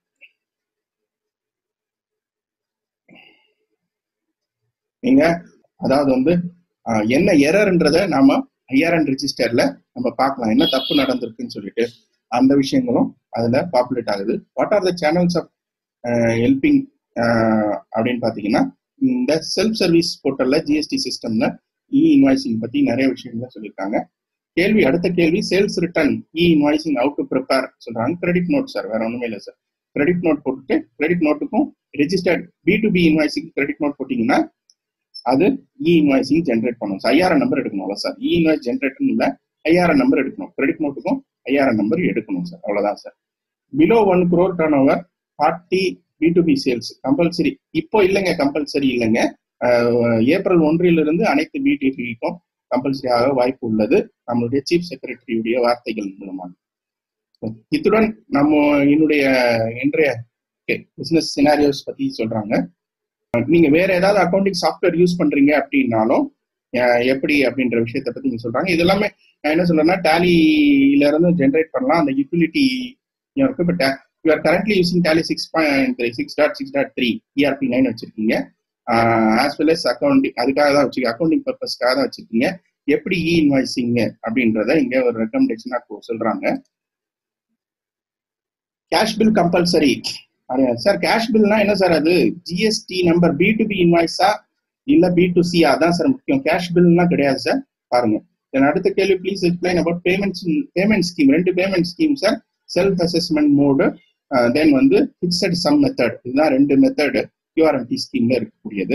நீங்க அதாவது வந்து என்ன எரர்ன்றத நாம ஐஆர்என் ரிஜிஸ்டர்ல நம்ம பார்க்கலாம் என்ன தப்பு நடந்திருக்குன்னு சொல்லிட்டு அந்த விஷயங்களும் அதுல பாப்புலேட் ஆகுது what are the channels of helping அப்படின்னு பாத்தீங்கன்னா இந்த செல்ஃப் சர்வீஸ் போர்ட்டல்ல ஜிஎஸ்டி சிஸ்டம்ல இ இன்வாய்சிங் பத்தி நிறைய விஷயங்கள் சொல்லியிருக்காங்க கேள்வி அடுத்த கேள்வி sales return e invoicing out to prepare சொல்றாங்க கிரெடிட் நோட் சார் வேற ஒண்ணுமே இல்லை சார் கிரெடிட் நோட் போட்டுட்டு கிரெடிட் நோட்டுக்கும் registered B to B invoicing credit note போட்டீங்கன்னா அது இ இன்வாய்சிங் ஜென்ரேட் பண்ணும் சார் ஐஆர்என் நம்பர் எடுக்கணும்ல சார் இ இன்வாய்ஸ் ஜென்ரேட்னு இல்லை ஐஆர்என் நம்பர் எடுக்கணும் கிரெடிட் நோட்டுக்கும் ஐஆர்என் நம்பர் எடுக்கணும் சார் அவ்வளவுதான் sir below one crore turnover forty B to B sales compulsory இப்போ இல்லைங்க கம்பல்சரி இல்லைங்க ஏப்ரல் ஒன்றிலிருந்து அனைத்து பிடிபிக்கும் கம்பல்சரியாக வாய்ப்பு உள்ளது நம்மளுடைய சீஃப் செக்ரட்டரியுடைய வார்த்தைகள் மூலமாக இத்துடன் நம்ம என்னுடைய இன்றைய பிசினஸ் சினாரியோஸ் பத்தி சொல்றாங்க நீங்க வேற ஏதாவது அக்கௌண்டிங் சாஃப்ட்வேர் யூஸ் பண்றீங்க அப்படின்னாலும் எப்படி அப்படின்ற விஷயத்த பத்தி நீங்க சொல்றாங்க இது எல்லாமே நான் என்ன சொல்றேன்னா டேலியில இருந்து ஜென்ரேட் பண்ணலாம் அந்த யூட்டிலிட்டி இருக்கு but you are currently using Tally six point three six dot six dot three ERP nine வச்சிருக்கீங்க ஆஸ் வெல் எஸ் அக்கௌண்டிங் அதுக்காக தான் வச்சிருக்கீங்க அக்கௌண்டிங் பர்பஸ்க்காக தான் வச்சிருக்கீங்க எப்படி இ இன்வாய்சிங் அப்படின்றத இங்க ஒரு ரெக்கமெண்டேஷனா சொல்றாங்க cash bill compulsory sir cash பில்னா என்ன சார் அது GST number B to B இன்வாய்ஸா இல்ல பி டு சி அதான் சார் முக்கியம் கேஷ் பில்னா கிடையாது சார் பாருங்க அடுத்த கேள்வி please explain about payment payment scheme ரெண்டு payment scheme sir self assessment mode then வந்து பிக்சட் சம் மெத்தட் இதுதான் ரெண்டு மெத்தட் கியூஆர்எம்டி ஸ்கீம்ல இருக்கக்கூடியது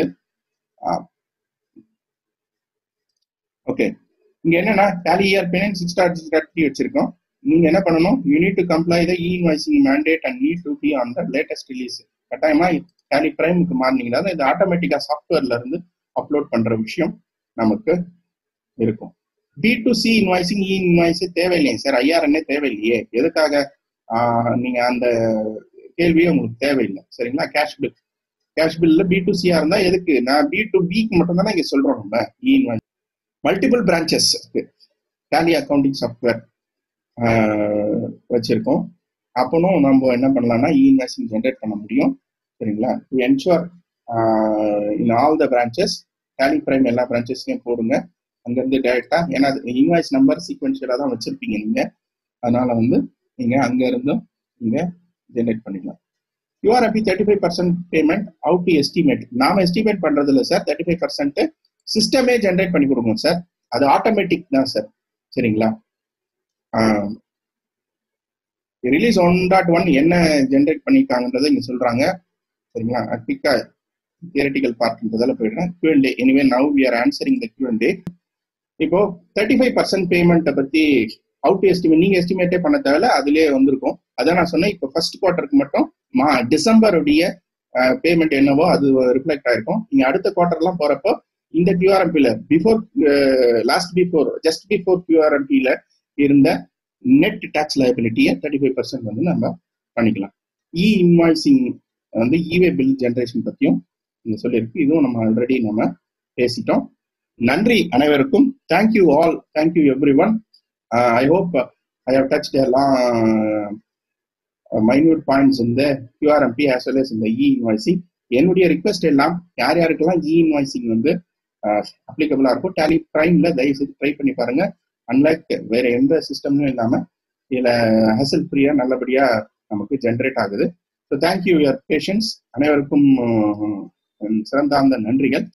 ஓகே இங்க என்னன்னா Tally year payment six dot six dot three வச்சிருக்கோம் நீங்க என்ன பண்ணணும் you need to comply the e invoicing mandate and need to be on the latest release கட்டாயமா டேலி பிரைமுக்கு மாறினீங்கன்னா இது ஆட்டோமேட்டிக்கா சாஃப்ட்வேர்ல இருந்து அப்லோட் பண்ற விஷயம் நமக்கு இருக்கும் B to C invoicing e invoice தேவையில்லையே சார் ஐஆர்என்ஏ தேவையில்லையே எதுக்காக நீங்க அந்த கேள்வியே உங்களுக்கு தேவையில்லை சரிங்களா கேஷ் பில் கேஷ் பில்ல பி டு சியா இருந்தா எதுக்கு நான் பி டு பிக்கு மட்டும் தானே இங்க சொல்றோம் நம்ம e invoice multiple branches Tally accounting software வச்சிருக்கோம் அப்பனும் நம்ம என்ன பண்ணலாம்னா இ இன்வாய்சிங் ஜென்ரேட் பண்ண முடியும் சரிங்களா to ensure in all the branches Tally prime எல்லா பிரான்ச்சஸ்லையும் போடுங்க அங்கேருந்து டேரெக்டா ஏன்னா இன்வாய்ஸ் நம்பர் சீக்வன்ஷியலாக தான் வச்சிருப்பீங்க நீங்க அதனால வந்து நீங்க அங்க இருந்தும் நீங்க ஜென்ரேட் பண்ணிக்கலாம் யூஆர்எஃபி thirty five percent payment out to estimate நாம எஸ்டிமேட் பண்றது இல்லை சார் தேர்ட்டி ஃபைவ் பர்சன்ட் சிஸ்டமே ஜென்ரேட் பண்ணி கொடுங்க சார் அது ஆட்டோமேட்டிக் தான் சார் சரிங்களா ரிலீஸ் ஒன் டாட் ஒன் என்ன ஜென்ரேட் பண்ணிருக்காங்கன்றதை இங்க சொல்றாங்க சரிங்களா குவிக்கா தியரட்டிக்கல் பார்ட்ன்றதால போயிடுறேன் Q and A anyway now we are answering the Q and A இப்போ தேர்ட்டி ஃபைவ் பர்சன்ட் பேமெண்ட்டை பத்தி அவுட் எஸ்டிமேட் நீங்க எஸ்டிமேட்டே பண்ண தேவையில்ல அதுலயே வந்திருக்கும் அதான் நான் சொன்னேன் இப்போ ஃபர்ஸ்ட் குவார்ட்டருக்கு மட்டும் மா டிசம்பருடைய பேமெண்ட் என்னவோ அது ரிஃப்ளெக்ட் ஆயிருக்கும் நீங்க அடுத்த குவார்டர்லாம் போறப்போ இந்த கியூஆர்எம்பில before last before just before கியூஆர்எம்பில இருந்த நெட் டேக்ஸ் லைபிலிட்டியை தேர்ட்டி ஃபைவ் பர்சன்ட் வந்து நம்ம பண்ணிக்கலாம் இ இன்வாய்சிங் வந்து இவே பில் ஜென்ரேஷன் பற்றியும் இங்கே சொல்லியிருக்கு இதுவும் நம்ம ஆல்ரெடி நம்ம பேசிட்டோம் நன்றி அனைவருக்கும் thank you all thank you everyone I hope I have touch எல்லாம் மைன்யூட் பாயிண்ட்ஸ் இந்த கியூஆர்எம்பி ஆஸ் வெல் இந்த இ இன்வாய்சிங் என்னுடைய ரிக்வெஸ்ட் எல்லாம் யார் யாருக்கெல்லாம் இ இன்வாய்சிங் வந்து அப்ளிகபிளா இருக்கும் டேலி பிரைம்ல தயவு செய்து ட்ரை பண்ணி பாருங்க அன்லைக் வேற எந்த சிஸ்டம்னும் இல்லாம இதுல ஹசல் ஃப்ரீயா நல்லபடியா நமக்கு ஜென்ரேட் ஆகுது ஸோ தேங்க்யூ யுவர் பேஷன்ஸ் அனைவருக்கும் சிறந்தார்ந்த நன்றிகள்